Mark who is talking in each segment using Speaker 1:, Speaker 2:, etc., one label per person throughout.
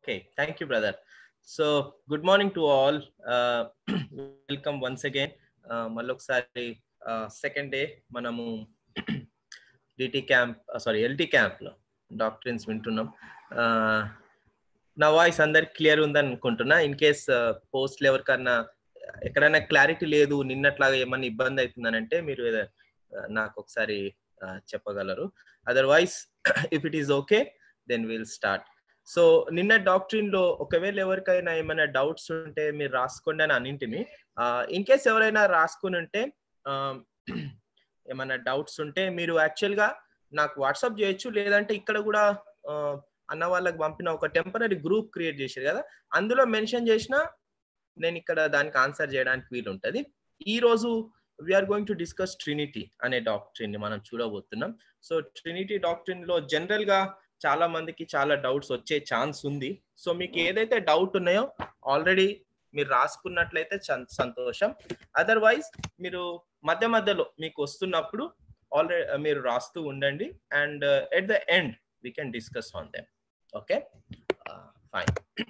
Speaker 1: Okay, thank you, brother. So, good morning to all. Uh, welcome once again. Uh, మళ్ళీ ఒకసారి second day మనము DT camp sorry LT క్యాంప్లో doctrines వింటున్నాం Uh, నా voice అందరికి clear ఉందని అనుకుంటున్నా ఇన్ కేస్ పోస్ట్లు ఎవరికన్నా ఎక్కడైనా క్లారిటీ లేదు నిన్నట్లాగా ఏమన్నా ఇబ్బంది అవుతుందని అంటే మీరు ఏద- uh, నాకు ఒకసారి uh, చెప్పగలరు otherwise if it is okay then will start so నిన్న డాక్టరీన్ లో ఒకవేళ ఎవరికైనా ఏమైనా డౌట్స్ ఉంటే మీరు రాసుకోండి అని అన్నింటిని ఇన్ కేస్ ఎవరైనా రాసుకుని ఉంటే ఆ, ఏమైనా డౌట్స్ ఉంటే మీరు యాక్చువల్ గా నాకు వాట్సాప్ చేయొచ్చు లేదంటే ఇక్కడ కూడా ఆ, అన్న వాళ్ళకి పంపిన ఒక టెంపరీ గ్రూప్ క్రియేట్ చేశారు కదా అందులో మెన్షన్ చేసిన నేను ఇక్కడ దానికి ఆన్సర్ చేయడానికి వీలు ఉంటుంది ఈ రోజు we are going to discuss Trinity అనే డాక్టరీన్ ని మనం చూడబోతున్నాం సో ట్రినిటీ డాక్టరీన్ లో జనరల్ గా చాలా మందికి చాలా డౌట్స్ వచ్చే ఛాన్స్ ఉంది సో మీకు ఏదైతే డౌట్ ఉన్నాయో ఆల్రెడీ మీరు రాసుకున్నట్లయితే చం- సంతోషం అదర్వైజ్ మీరు మధ్య మధ్యలో మీకు వస్తున్నప్పుడు ఆల్రెడీ మీరు రాస్తూ ఉండండి and at the end we can discuss on them okay fine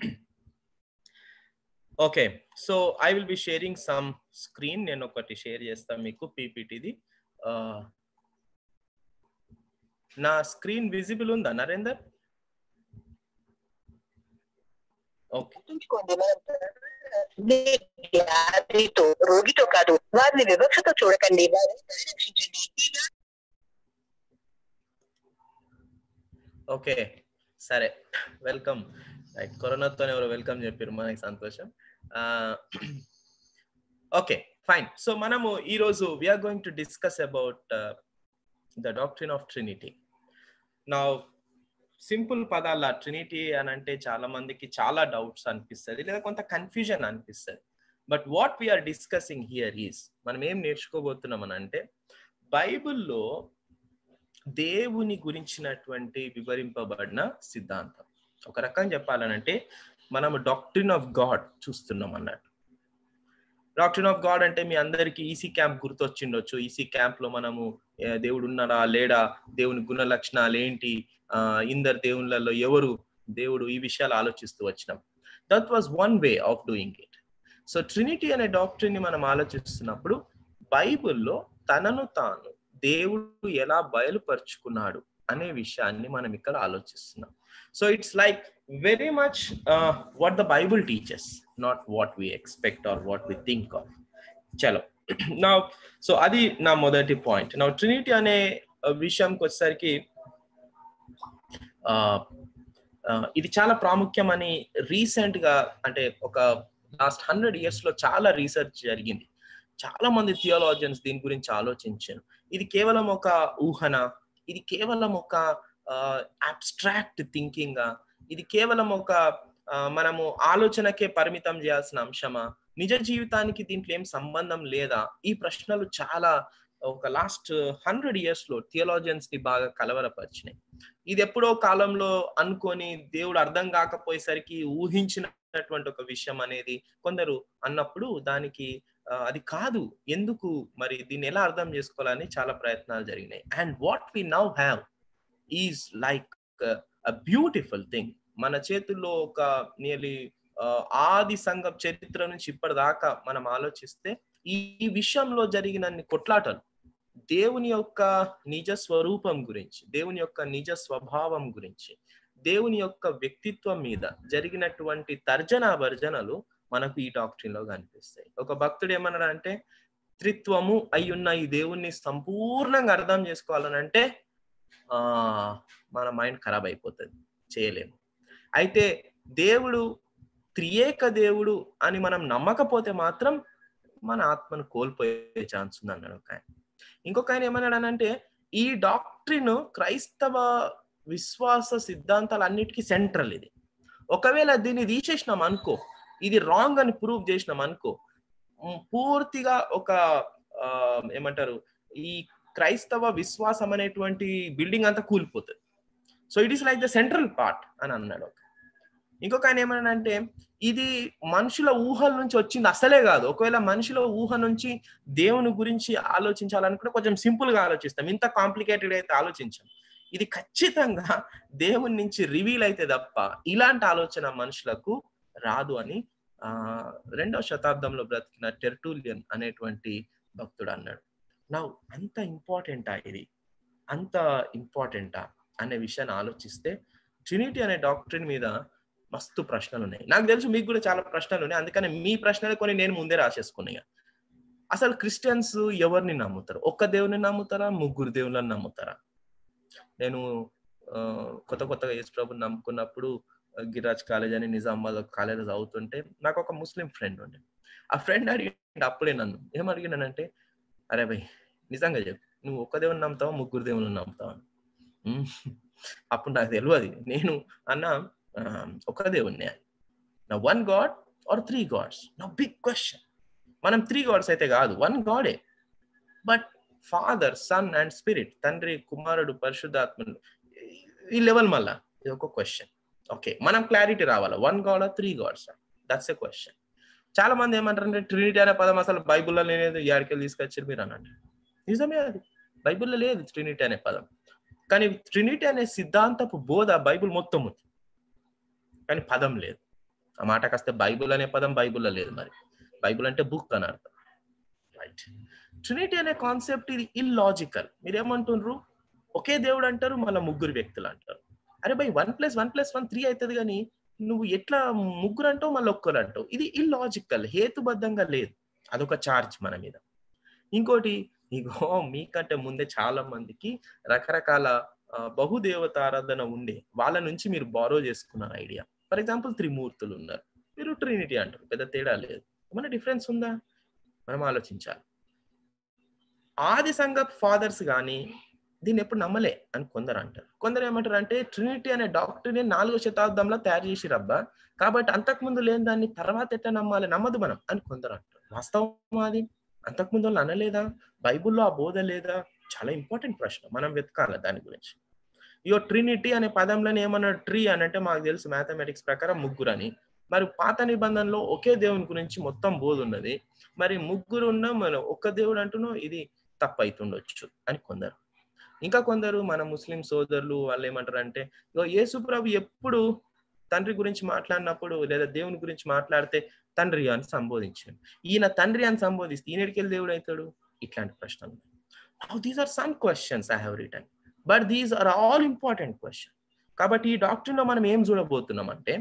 Speaker 1: okay so I will be sharing some screen నేను ఒకటి షేర్ చేస్తాను మీకు పీపీటీది నా స్క్రీన్ విజిబుల్ ఉందా నరేందర్ ఓకే
Speaker 2: గుర్తుంచుకోండి మనం వ్యాధితో రోగితో కాదు వారిని వివక్షతో చూడకండి వారిని పరిరక్షించండి
Speaker 1: ఓకే సరే వెల్కమ్ రైట్ కరోనాతో ఎవరు వెల్కమ్ చెప్పారు మనకి సంతోషం ఓకే ఫైన్ సో మనము ఈ రోజు we are going to discuss about the doctrine of Trinity నా సింపుల్ పదాల ట్రినిటీ అని అంటే చాలా మందికి చాలా డౌట్స్ అనిపిస్తుంది లేదా కొంత కన్ఫ్యూజన్ అనిపిస్తుంది but what we are discussing here is మనం ఏం నేర్చుకోబోతున్నాం అని అంటే బైబిల్లో దేవుని గురించినటువంటి వివరింపబడిన సిద్ధాంతం ఒక రకంగా చెప్పాలనంటే మనము డాక్టరీన్ ఆఫ్ గాడ్ చూస్తున్నాం అన్నట్టు డాక్టరీన్ ఆఫ్ గాడ్ అంటే మీ అందరికి ఈసీ క్యాంప్ గుర్తొచ్చిండొచ్చు ఈసీ క్యాంప్ లో మనము ఏ, దేవుడు ఉన్నాడా లేడా దేవుని గుణ లక్షణాలు ఏంటి ఆ, ఇందరు దేవుళ్ళలో ఎవరు దేవుడు ఈ విషయాలు ఆలోచిస్తూ వచ్చినాం that was one way of doing it so Trinity అనే డాక్టరీని మనం ఆలోచిస్తున్నప్పుడు బైబిల్లో తనను తాను దేవుడు ఎలా బయలుపరుచుకున్నాడు అనే విషయాన్ని మనం ఇక్కడ ఆలోచిస్తున్నాం so it's like very much what the Bible teachers not what we expect or what we think of చలో నా సో అది నా మొదటి పాయింట్ నా ట్రినిటీ అనే uh, విషయంకి వచ్చేసరికి uh, uh, ఇది చాలా ప్రాముఖ్యమని రీసెంట్ గా అంటే ఒక లాస్ట్ హండ్రెడ్ ఇయర్స్ లో చాలా రీసెర్చ్ జరిగింది చాలా మంది థియోలాజియన్స్ దీని గురించి ఆలోచించారు ఇది కేవలం ఒక ఊహన ఇది కేవలం ఒక అబ్స్ట్రాక్ట్ థింకింగ్ ఇది కేవలం ఒక ఆ, మనము ఆలోచనకే పరిమితం చేయాల్సిన అంశమా నిజ జీవితానికి దీంట్లో ఏం సంబంధం లేదా ఈ ప్రశ్నలు చాలా ఒక లాస్ట్ హండ్రెడ్ ఇయర్స్ లో థియోలాజియన్స్ ని బాగా కలవరపరిచినాయి ఇది ఎప్పుడో కాలంలో అనుకొని దేవుడు అర్థం కాకపోయేసరికి ఊహించినటువంటి ఒక విషయం అనేది కొందరు అన్నప్పుడు దానికి ఆ, అది కాదు ఎందుకు మరి దీన్ని ఎలా అర్థం చేసుకోవాలని చాలా ప్రయత్నాలు జరిగినాయి and what we now have is like a beautiful thing మన చేతుల్లో ఒక నియర్లీ ఆది సంఘం చరిత్ర నుంచి ఇప్పటిదాకా మనం ఆలోచిస్తే ఈ ఈ విషయంలో జరిగినన్ని కొట్లాటలు దేవుని యొక్క నిజ స్వరూపం గురించి దేవుని యొక్క నిజ స్వభావం గురించి దేవుని యొక్క వ్యక్తిత్వం మీద జరిగినటువంటి తర్జన భర్జనలు మనకు ఈ డాక్టరీన్ లో కనిపిస్తాయి ఒక భక్తుడు ఏమన్నాడంటే త్రిత్వము అయ్యున్న ఈ దేవుణ్ణి సంపూర్ణంగా అర్థం చేసుకోవాలనంటే ఆ మన మైండ్ ఖరాబ్ అయిపోతుంది చేయలేము అయితే దేవుడు త్రియేక దేవుడు అని మనం నమ్మకపోతే మాత్రం మన ఆత్మను కోల్పోయే ఛాన్స్ ఉంది అన్నాడు ఒక ఆయన ఇంకొక ఆయన ఏమన్నాడనంటే ఈ డాక్టరీన్ క్రైస్తవ విశ్వాస సిద్ధాంతాలన్నిటికీ సెంట్రల్ ఇది ఒకవేళ దీన్ని తీసేసినాం అనుకో ఇది రాంగ్ అని ప్రూవ్ చేసినాం అనుకో ఉమ్, పూర్తిగా ఒక ఆ, ఏమంటారు ఈ క్రైస్తవ విశ్వాసం అనేటువంటి బిల్డింగ్ అంతా కూలిపోతుంది so it is like the central part అని అన్నాడు ఒక ఇంకొక ఆయన ఏమన్నాడంటే ఇది మనుషుల ఊహల నుంచి వచ్చింది అసలే కాదు ఒకవేళ మనుషుల ఊహ నుంచి దేవుని గురించి ఆలోచించాలనుకుంటే కొంచెం సింపుల్ గా ఆలోచిస్తాం ఇంత కాంప్లికేటెడ్ అయితే ఆలోచించాం ఇది ఖచ్చితంగా దేవుని నుంచి రివీల్ అయితే తప్ప ఇలాంటి ఆలోచన మనుషులకు రాదు అని ఆ రెండవ శతాబ్దంలో బ్రతికిన టెర్టూలియన్ అనేటువంటి భక్తుడు అన్నాడు నా అంత ఇంపార్టెంటా ఇది అంత ఇంపార్టెంటా అనే విషయాన్ని ఆలోచిస్తే ట్రినిటీ అనే డాక్టరీన్ మీద మస్తు ప్రశ్నలు ఉన్నాయి నాకు తెలుసు మీకు కూడా చాలా ప్రశ్నలు ఉన్నాయి అందుకని మీ ప్రశ్నలు కొన్ని నేను ముందే రాసేసుకున్నాయి అసలు క్రిస్టియన్స్ ఎవరిని నమ్ముతారు ఒక్క దేవుని నమ్ముతారా ముగ్గురు దేవుళ్ళని నమ్ముతారా నేను ఆ, కొత్త కొత్తగా యేసు ప్రభుని నమ్ముకున్నప్పుడు ఆ, గిరాజ్ కాలేజ్ అని నిజామాబాద్ కాలేజ్ చదువుతుంటే నాకు ఒక ముస్లిం ఫ్రెండ్ ఉండే ఆ ఫ్రెండ్ అడిగిండు అప్పుడే నన్ను ఏం అడిగినానంటే అరే భయ్ నిజంగా చెప్పు నువ్వు ఒక్క దేవుని నమ్ముతావా ముగ్గురు దేవుని నమ్ముతావా అని. ఉమ్, అప్పుడు నాకు తెలియదు నేను అన్న ఆ, ఒక దేవుణ్ణి నా one God or three Gods నా బిగ్ క్వశ్చన్ మనం త్రీ గాడ్స్ అయితే కాదు వన్ గాడే but Father sun and Spirit తండ్రి కుమారుడు పరిశుద్ధాత్మ ఈ లెవెల్ మళ్ళా ఇది ఒక క్వశ్చన్ ఓకే మనం క్లారిటీ రావాలా one God three Gods that's a question చాలా మంది ఏమంటారంటే ట్రినిటీ అనే పదం అసలు బైబుల్లో లేదు యాడికెళ్ళి తీసుకొచ్చారు మీరు అన్నట్టు నిజమే అది బైబిల్లో లేదు ట్రినిటీ అనే పదం కానీ ట్రినిటీ అనే సిద్ధాంతపు బోధ బైబిల్ మొత్తం ఉంది కానీ పదం లేదు ఆ మాట కాస్తే బైబిల్ అనే పదం బైబిల్లో లేదు మరి బైబిల్ అంటే బుక్ అని అర్థం రైట్ ట్రినిటీ అనే కాన్సెప్ట్ ఇది ఇల్లాజికల్ మీరేమంటుండ్రు ఒకే దేవుడు అంటారు మళ్ళీ ముగ్గురు వ్యక్తులు అంటారు అరే బై one plus one plus one three అవుతుంది కానీ నువ్వు ఎట్లా ముగ్గురు అంటావు మళ్ళీ ఒక్కరు అంటావు ఇది ఇల్లాజికల్ హేతుబద్ధంగా లేదు అదొక చార్జ్ మన మీద ఇంకోటి ఇగో మీకంటే ముందే చాలా మందికి రకరకాల ఆ, బహుదేవత ఆరాధన ఉండే వాళ్ళ నుంచి మీరు బారో చేసుకున్నారు ఐడియా ఫర్ ఎగ్జాంపుల్ త్రిమూర్తులు ఉన్నారు మీరు ట్రినిటీ అంటారు పెద్ద తేడా లేదు ఏమైనా డిఫరెన్స్ ఉందా మనం ఆలోచించాలి ఆది సంఘ ఫాదర్స్ కానీ దీన్ని ఎప్పుడు నమ్మలే అని కొందరు అంటారు కొందరు ఏమంటారు అంటే ట్రినిటీ అనే డాక్టర్ని నాలుగో శతాబ్దంలో తయారు చేసి రబ్బా కాబట్టి అంతకుముందు లేని దాన్ని తర్వాత ఎట్లా నమ్మాలి నమ్మదు మనం అని కొందరు అంటారు వాస్తవం అది అంతకుముందు వాళ్ళు అనలేదా బైబిల్లో ఆ బోధ లేదా చాలా ఇంపార్టెంట్ ప్రశ్న మనం వెతకాలి దాని గురించి ఇయో ట్రినిటీ అనే పదంలోనే ఏమన్నా ట్రీ అని అంటే మాకు తెలుసు మ్యాథమెటిక్స్ ప్రకారం ముగ్గురు అని మరి పాత నిబంధనలో ఒకే దేవుని గురించి మొత్తం బోధ ఉన్నది మరి ముగ్గురు ఉన్న మన ఒక్క దేవుడు అంటున్నావు ఇది తప్పు అవుతుండొచ్చు అని కొందరు ఇంకా కొందరు మన ముస్లిం సోదరులు వాళ్ళు ఏమంటారు అంటే ఇగో యేసు ప్రభు ఎప్పుడు తండ్రి గురించి మాట్లాడినప్పుడు లేదా దేవుని గురించి మాట్లాడితే తండ్రి అని సంబోధించాడు ఈయన తండ్రి అని సంబోధిస్తే ఈయనడికెళ్ళి దేవుడు అవుతాడు ఇట్లాంటి ప్రశ్నలు now these are some questions I have return but these are all important question కాబట్టి ఈ డాక్టర్ లో మనం ఏం చూడబోతున్నాం అంటే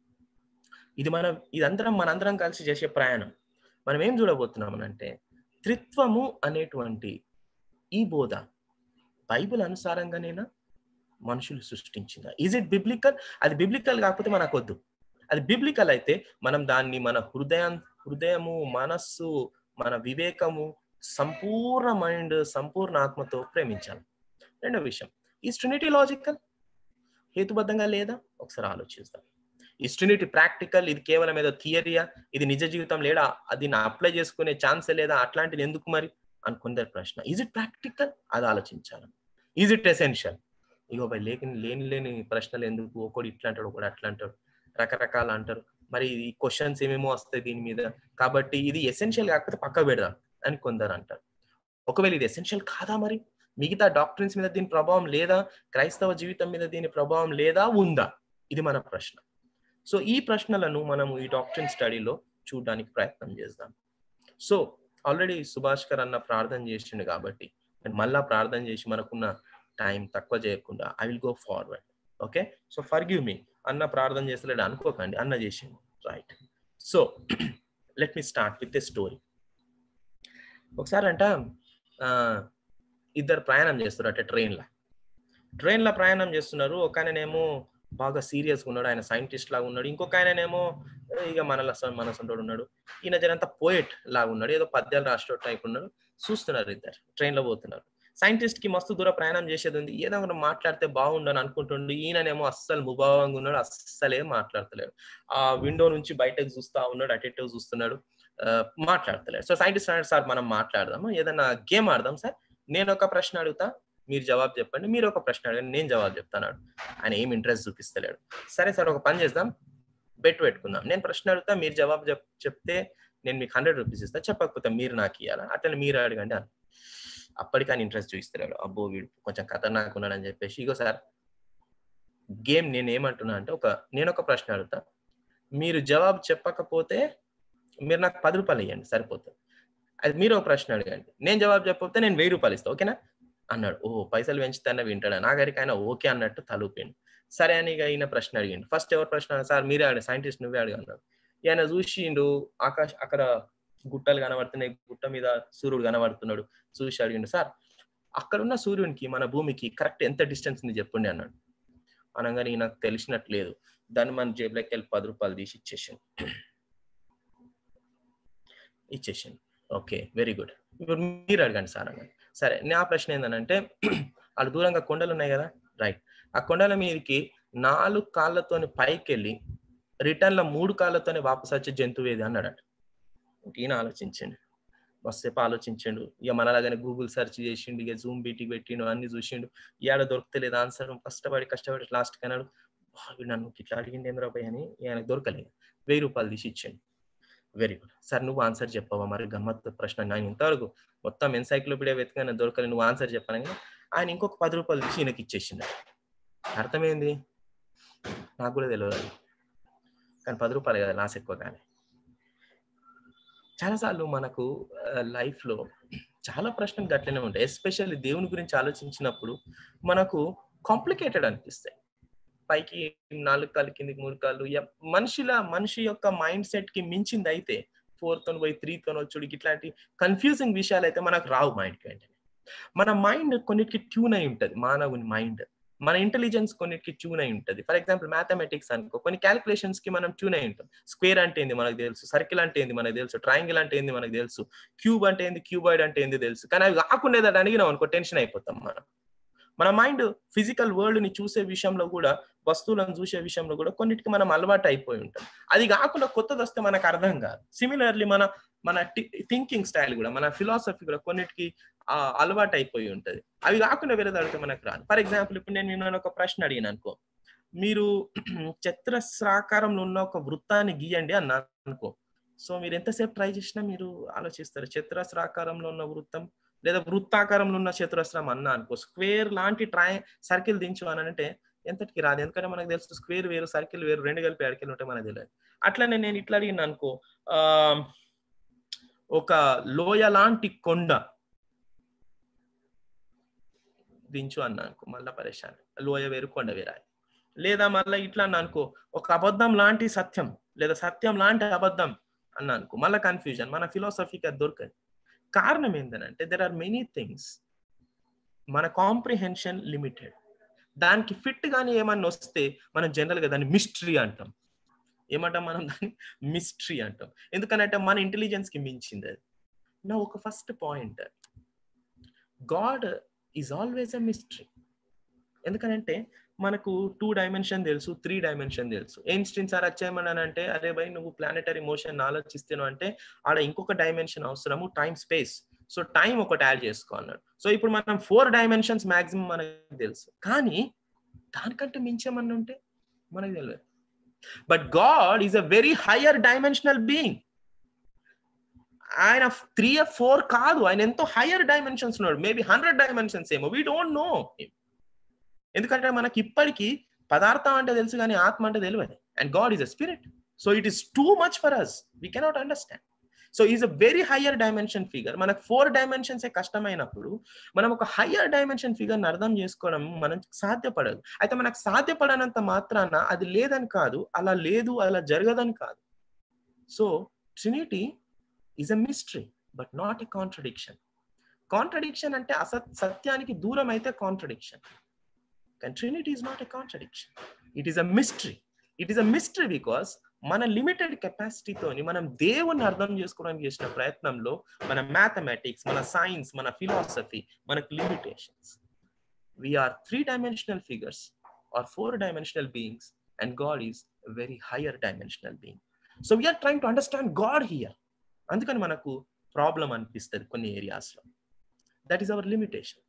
Speaker 1: ఇది మనం ఇదంతరం మనందరం కలిసి చేసే ప్రయాణం మనం ఏం చూడబోతున్నాం అంటే త్రిత్వము అనేటువంటి ఈ బోధ బైబిల్ అనుసారంగానేనా మనుషులు సృష్టించిందా ఈజ్ ఇట్ బిబ్లికల్ అది బిబ్లికల్ కాకపోతే మనకు వద్దు అది బిబ్లికల్ అయితే మనం దాన్ని మన హృదయం హృదయము మనస్సు మన వివేకము సంపూర్ణ మైండ్ సంపూర్ణ ఆత్మతో ప్రేమించాలి రెండో విషయం ఈ ట్రినిటీ లాజికల్ హేతుబద్ధంగా లేదా ఒకసారి ఆలోచిస్తాం ఈ ట్రినిటీ ప్రాక్టికల్ ఇది కేవలం ఏదో థియరియా ఇది నిజ జీవితం లేడా అది నా అప్లై చేసుకునే ఛాన్సే లేదా అట్లాంటిది ఎందుకు మరి అని కొందరు ప్రశ్న ఈజ్ ఇట్ ప్రాక్టికల్ అది ఆలోచించాలి ఈజ్ ఇట్ ఎసెన్షియల్ ఇగో బై లేని లేని లేని ప్రశ్నలు ఎందుకు ఒకడు ఇట్లా అంటాడు ఒకడు అట్లా అంటాడు రకరకాలు అంటారు మరి ఈ క్వశ్చన్స్ ఏమేమో వస్తాయి దీని మీద కాబట్టి ఇది ఎసెన్షియల్ కాకపోతే పక్క పెడదాం అని కొందరు అంటారు ఒకవేళ ఇది ఎసెన్షియల్ కాదా మరి మిగతా డాక్టరీన్స్ మీద దీని ప్రభావం లేదా క్రైస్తవ జీవితం మీద దీని ప్రభావం లేదా ఉందా ఇది మన ప్రశ్న సో ఈ ప్రశ్నలను మనము ఈ డాక్టరీన్ స్టడీలో చూడడానికి ప్రయత్నం చేద్దాం సో ఆల్రెడీ సుభాష్ గారు అన్న ప్రార్థన చేసిండు కాబట్టి నేను మళ్ళా ప్రార్థన చేసి మనకున్న టైం తక్కువ చేయకుండా I will go forward okay so forgive me అన్న ప్రార్థన చేస్తలేడు అనుకోకండి అన్న చేసిండు right so let me start with a story ఒకసారి అంట ఆ, ఇద్దరు ప్రయాణం చేస్తారు అంటే ట్రైన్లో ట్రైన్లో ప్రయాణం చేస్తున్నారు ఒక ఆయననేమో బాగా సీరియస్గా ఉన్నాడు ఆయన సైంటిస్ట్ లాగా ఉన్నాడు ఇంకొక ఆయననేమో ఏ, ఇక మన మన సొంతోడు ఉన్నాడు ఈయన జనంతా పోయెట్ లాగా ఉన్నాడు ఏదో పద్యాలు రాష్ట్ర టైప్ ఉన్నాడు చూస్తున్నారు ఇద్దరు ట్రైన్లో పోతున్నారు సైంటిస్ట్ కి మస్తు దూరం ప్రయాణం చేసేది ఉంది ఏదో ఒకటి మాట్లాడితే బాగుండని అనుకుంటుండు ఈయననేమో అస్సలు ముభావంగా ఉన్నాడు అస్సలే మాట్లాడతలేడు ఆ విండో నుంచి బయటకు చూస్తా ఉన్నాడు అటు ఇటు చూస్తున్నాడు ఆ, మాట్లాడతలేడు సో సైంటిస్ట్ అన్నాడు సార్ మనం మాట్లాడదాము ఏదైనా గేమ్ ఆడదాం సార్ నేను ఒక ప్రశ్న అడుగుతా మీరు జవాబు చెప్పండి మీరు ఒక ప్రశ్న అడగండి నేను జవాబు చెప్తాను ఆయన ఏం ఇంట్రెస్ట్ చూపిస్తలేడు సరే సార్ ఒక పని చేద్దాం బెట్ పెట్టుకుందాం నేను ప్రశ్న అడుగుతా మీరు జవాబు చెప్ చెప్తే నేను మీకు హండ్రెడ్ రూపీస్ ఇస్తా చెప్పకపోతే మీరు నాకు ఇవ్వాలా అట్లా మీరు అడగండి అని అప్పటికి ఆయన ఇంట్రెస్ట్ చూపిస్తారు అబ్బో వీడు కొంచెం ఖతర్నాక్ ఉన్నాడు అని చెప్పేసి ఇగో సార్ గేమ్ నేను ఏమంటున్నా అంటే ఒక నేను ఒక ప్రశ్న అడుగుతా మీరు జవాబు చెప్పకపోతే మీరు నాకు పది రూపాయలు ఇవ్వండి సరిపోతుంది అది మీరు ఒక ప్రశ్న అడగండి నేను జవాబు చెప్పకపోతే నేను వెయ్యి రూపాయలు ఇస్తాను ఓకేనా అన్నాడు ఓ పైసలు పెంచుతానే వింటాడా నా గారికి ఆయన ఓకే అన్నట్టు తలూపిండు సరే అని ఇక ఈయన ప్రశ్న అడిగిండు ఫస్ట్ ఎవరు ప్రశ్న సార్ మీరే అడిగి సైంటిస్ట్ నువ్వే అడిగి అన్నాడు ఈయన చూసిండు ఆకాశ అక్కడ గుట్టలు కనబడుతున్నాయి గుట్ట మీద సూర్యుడు కనబడుతున్నాడు చూసి అడిగిండు సార్ అక్కడ ఉన్న సూర్యునికి మన భూమికి కరెక్ట్ ఎంత డిస్టెన్స్ ఉంది చెప్పండి అన్నాడు అనగానే నాకు తెలిసినట్టు లేదు దాన్ని మన జేబులోకి వెళ్ళి పది రూపాయలు తీసి ఇచ్చేసాను ఇచ్చేసాను ఓకే వెరీ గుడ్ ఇప్పుడు మీరు అడగండి సార్ అన్నాడు సరే నా ప్రశ్న ఏంటంటే వాళ్ళు దూరంగా కొండలు ఉన్నాయి కదా రైట్ ఆ కొండల మీదకి నాలుగు కాళ్ళతోని పైకి వెళ్ళి రిటర్న్ లో మూడు కాళ్ళతోనే వాపస్ వచ్చే జంతువు ఏది అన్నాడట ఈయన ఆలోచించండి మస్తేపు ఆలోచించండు ఇక మనలాగానే గూగుల్ సెర్చ్ చేసిండు ఇక జూమ్ బీటీకి పెట్టిండు అన్ని చూసిండు ఏడ దొరకలేదు ఆన్సర్ కష్టపడి కష్టపడి లాస్ట్ అన్నాడు వీడు నన్ను ఇట్లా అడిగింది ఏంద్రాబాయ్ అని ఆయనకు దొరకలేదు వెయ్యి రూపాయలు తీసి ఇచ్చాడు వెరీ గుడ్ సార్ నువ్వు ఆన్సర్ చెప్పవా మరి గమ్మత్తు ప్రశ్న నేను ఇంతవరకు మొత్తం ఎన్సైక్లోపీడియా వెతకని దొరకలేదు నువ్వు ఆన్సర్ చెప్పాను ఆయన ఇంకొక పది రూపాయలు తీసి ఈయనకి ఇచ్చేసిండు అర్థమైంది నాకు కూడా తెలియదు కానీ పది రూపాయలు కదా లాస్ ఎక్కువ కానీ చాలాసార్లు మనకు లైఫ్ లో చాలా ప్రశ్నలు గట్లనే ఉంటాయి ఎస్పెషల్లీ దేవుని గురించి ఆలోచించినప్పుడు మనకు కాంప్లికేటెడ్ అనిపిస్తాయి పైకి నాలుగు కాళ్ళు కిందికి మూడు కాళ్ళు మనిషిల మనిషి యొక్క మైండ్ సెట్ కి మించింది అయితే ఫోర్ తోని పోయి త్రీ తోని వచ్చుడు ఇట్లాంటి కన్ఫ్యూజింగ్ విషయాలు అయితే మనకు రావు మైండ్కి వెంటనే మన మైండ్ కొన్నిటికి ట్యూన్ అయి ఉంటది మానవుని మైండ్ మన ఇంటెలిజెన్స్ కొన్నిటికి ట్యూన్ అయి ఉంటుంది ఫర్ ఎగ్జాంపుల్ మ్యాథమెటిక్స్ అనుకో కొన్ని క్యాలిక్యులేషన్స్ కి మనం ట్యూన్ అయి ఉంటాం స్క్వేర్ అంటే ఏంది మనకు తెలుసు సర్కిల్ అంటే ఏంది మనకు తెలుసు ట్రయాంగిల్ అంటే ఏంది మనకు తెలుసు క్యూబ్ అంటే ఏంది క్యూబాయిడ్ అంటే ఏంది తెలుసు కానీ అవి కాకుండా ఏదైనా అడిగినాం అనుకో టెన్షన్ అయిపోతాం మనం మన మైండ్ ఫిజికల్ వరల్డ్ ని చూసే విషయంలో కూడా వస్తువులను చూసే విషయంలో కూడా కొన్నిటికి మనం అలవాటు అయిపోయి ఉంటాం అది కాకుండా కొత్తది వస్తే మనకు అర్థం కాదు సిమిలర్లీ మన మన థింకింగ్ స్టైల్ కూడా మన ఫిలాసఫీ కూడా కొన్నిటికి అలవాటు అయిపోయి ఉంటది అవి కాకుండా వేరేది అడిగితే మనకు రాదు ఫర్ ఎగ్జాంపుల్ ఇప్పుడు నేను నిన్న ఒక ప్రశ్న అడిగిన అనుకో మీరు చతురస్రాకారంలో ఉన్న ఒక వృత్తాన్ని గీయండి అన్నా అనుకో సో మీరు ఎంతసేపు ట్రై చేసినా మీరు ఆలోచిస్తారు చతురస్రాకారంలో ఉన్న వృత్తం లేదా వృత్తాకారంలో ఉన్న చతురస్రం అన్నా అనుకో స్క్వేర్ లాంటి ట్రై సర్కిల్ దించు అని అంటే ఎంతటికి రాదు ఎందుకంటే మనకు తెలుసు స్క్వేర్ వేరు సర్కిల్ వేరు రెండు కలిపి అడికెళ్ళి ఉంటే మనకు తెలియదు అట్లనే నేను ఇట్లా అడిగిన అనుకో ఆ ఒక లోయ లాంటి కొండ దించు అన్నా అనుకో మళ్ళా పరేషాన్ లోయ వేరు కొండ వేరాలి లేదా మళ్ళీ ఇట్లా అన్నా అనుకో ఒక అబద్ధం లాంటి సత్యం లేదా సత్యం లాంటి అబద్ధం అన్నా అనుకో మళ్ళీ కన్ఫ్యూజన్ మన ఫిలాసఫీకి అది దొరకదు కారణం ఏంటంటే దెర్ ఆర్ మెనీ థింగ్స్ మన కాంప్రిహెన్షన్ లిమిటెడ్ దానికి ఫిట్ గానీ ఏమన్నా వస్తే మనం జనరల్ గా దాన్ని మిస్టరీ అంటాం ఏమంటాం మనం దాన్ని మిస్టరీ అంటాం ఎందుకనంటే మన ఇంటెలిజెన్స్ కి మించింది అది నా ఒక first point God is always a mystery ఎందుకనంటే మనకు టూ డైమెన్షన్ తెలుసు త్రీ డైమెన్షన్ తెలుసు ఎయిన్స్టీన్ సార్ వచ్చేయమని అంటే అరే భయ్ నువ్వు ప్లానెటరీ మోషన్ ఆలోచిస్తాను అంటే ఆడ ఇంకొక డైమెన్షన్ అవసరము టైం స్పేస్ సో టైం ఒకటి యాడ్ చేసుకో అన్నాడు సో ఇప్పుడు మనం ఫోర్ డైమెన్షన్స్ మాక్సిమం మనకు తెలుసు కానీ దానికంటే మించేమన్నా ఉంటే మనకు తెలియదు but God is a very higher dimensional being ఆయన త్రీ ఫోర్ కాదు ఆయన ఎంతో హయ్యర్ డైమెన్షన్స్ ఉన్నాడు మేబీ హండ్రెడ్ డైమెన్షన్స్ ఏమో వీ డోంట్ నో ఎందుకంటే మనకి ఇప్పటికీ పదార్థం అంటే తెలుసు కానీ ఆత్మ అంటే తెలియదు and God is a spirit so it is too much for us we cannot understand so is a very higher dimension figure మనకు ఫోర్ డైమెన్షన్స్ కష్టమైనప్పుడు మనం ఒక హయ్యర్ డైమెన్షన్ ఫిగర్ అర్థం చేసుకోవడం మనకు సాధ్యపడదు అయితే మనకు సాధ్యపడనంత మాత్రాన అది లేదని కాదు అలా లేదు అలా జరగదని కాదు so trinity is a mystery but not a contradiction contradiction అంటే అసత్ సత్యానికి దూరం అయితే కాంట్రడిక్షన్ కానీ trinity is not a contradiction it is a mystery it is a mystery because మన లిమిటెడ్ కెపాసిటీతోని మనం దేవుణ్ణి అర్థం చేసుకోవడానికి చేసిన ప్రయత్నంలో మన మ్యాథమెటిక్స్ మన సైన్స్ మన ఫిలాసఫీ మనకు limitations we are three dimensional figures are four dimensional beings and God is very higher dimensional being so we are trying to understand God here అందుకని మనకు ప్రాబ్లం అనిపిస్తుంది కొన్ని ఏరియాస్లో దట్ ఈస్ అవర్ లిమిటేషన్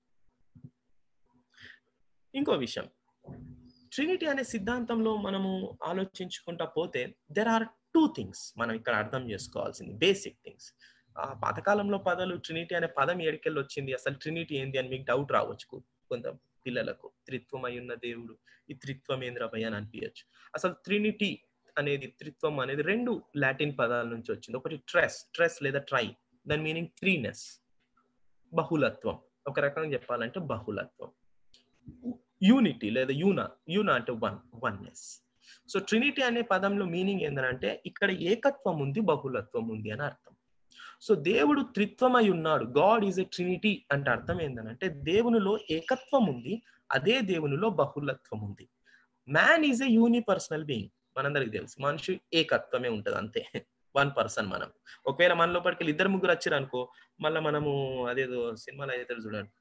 Speaker 1: ఇంకో విషయం ట్రినిటీ అనే సిద్ధాంతంలో మనము ఆలోచించుకుంటా పోతే దెర్ ఆర్ టూ థింగ్స్ మనం ఇక్కడ అర్థం చేసుకోవాల్సింది బేసిక్ థింగ్స్ ఆ పాతకాలంలో పదాలు ట్రినిటీ అనే పదం ఏడికెళ్ళి వచ్చింది అసలు ట్రినిటీ ఏంది అని మీకు డౌట్ రావచ్చు కొంత పిల్లలకు త్రిత్వం అయి ఉన్న దేవుడు ఈ త్రిత్వం ఏంద్ర భయ అని అనిపించచ్చు అసలు ట్రినిటీ అనేది త్రిత్వం అనేది రెండు లాటిన్ పదాల నుంచి వచ్చింది ఒకటి ట్రెస్ ట్రెస్ లేదా ట్రై దాని మీనింగ్ త్రీనెస్ బహుళత్వం ఒక రకంగా చెప్పాలంటే బహుళత్వం యూనిటీ లేదా యూనా యూనా అంటే వన్ వన్నెస్ సో ట్రినిటీ అనే పదంలో మీనింగ్ ఏంటంటే ఇక్కడ ఏకత్వం ఉంది బహుళత్వం ఉంది అని అర్థం సో దేవుడు త్రిత్వమై ఉన్నాడు గాడ్ ఈజ్ ఎ ట్రినిటీ అంటే అర్థం ఏంటంటే దేవునిలో ఏకత్వం ఉంది అదే దేవునిలో బహుళత్వం ఉంది man is a unipersonal being మనందరికి తెలుసు మనిషి ఏకత్వమే ఉంటది అంతే వన్ పర్సన్ మనం ఒకవేళ మన లోపలికి ఇద్దరు ముగ్గురు వచ్చారు అనుకో మళ్ళీ మనము అదేదో సినిమాలో అయితే చూడండి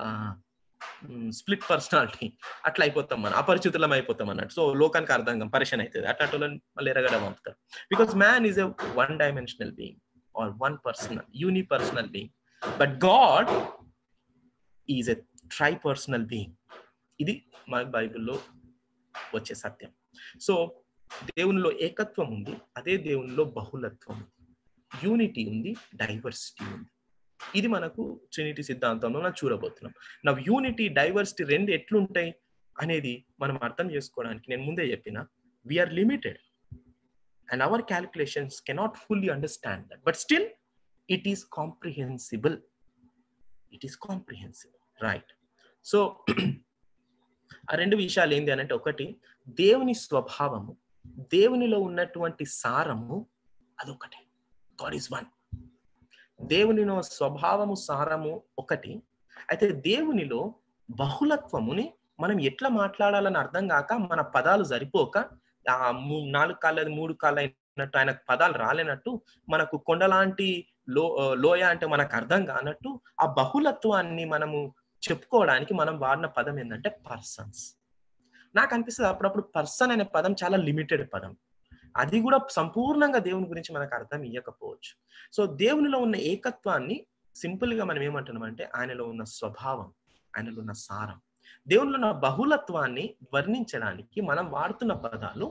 Speaker 1: స్ప్లిట్ పర్సనాలిటీ అట్లా అయిపోతాం మనం అపరిచితులం అయిపోతాం అన్నట్టు సో లోకానికి అర్థం కాదు పరిషన్ అవుతుంది అట్లాంటి వాళ్ళని మళ్ళీ ఎరగడం పంపుతారు because man is a one dimensional being or one personal unipersonal being but God is a tripersonal being ఇది మన బైబిల్లో వచ్చే సత్యం సో దేవునిలో ఏకత్వం ఉంది అదే దేవునిలో బహుళత్వం ఉంది యూనిటీ ఉంది డైవర్సిటీ ఉంది ఇది మనకు ట్రినిటీ సిద్ధాంతంలో మనం చూడబోతున్నాం నా యూనిటీ డైవర్సిటీ రెండు ఎట్లుంటాయి అనేది మనం అర్థం చేసుకోవడానికి నేను ముందే చెప్పిన we are limited and our calculations cannot fully understand that but still it is comprehensible it is comprehensible right so ఆ రెండు విషయాలు ఏంటి అని అంటే ఒకటి దేవుని స్వభావము దేవునిలో ఉన్నటువంటి సారము అదొకటి గాడ్ ఈస్ వన్ దేవునిలో స్వభావము సారము ఒకటి అయితే దేవునిలో బహుళత్వముని మనం ఎట్లా మాట్లాడాలని అర్థం కాక మన పదాలు సరిపోక ఆ నాలుగు కాళ్ళది మూడు కాళ్ళ అయినట్టు ఆయన పదాలు రాలేనట్టు మనకు కొండలాంటి లో లోయ అంటే మనకు అర్థం కానట్టు ఆ బహుళత్వాన్ని మనము చెప్పుకోవడానికి మనం వాడిన పదం ఏంటంటే పర్సన్స్ నాకు అనిపిస్తుంది అప్పుడప్పుడు పర్సన్ అనే పదం చాలా లిమిటెడ్ పదం అది కూడా సంపూర్ణంగా దేవుని గురించి మనకు అర్థం ఇవ్వకపోవచ్చు సో దేవునిలో ఉన్న ఏకత్వాన్ని సింపుల్ గా మనం ఏమంటున్నాం అంటే ఆయనలో ఉన్న స్వభావం ఆయనలో ఉన్న సారం దేవునిలో ఉన్న బహుళత్వాన్ని వర్ణించడానికి మనం వాడుతున్న పదాలు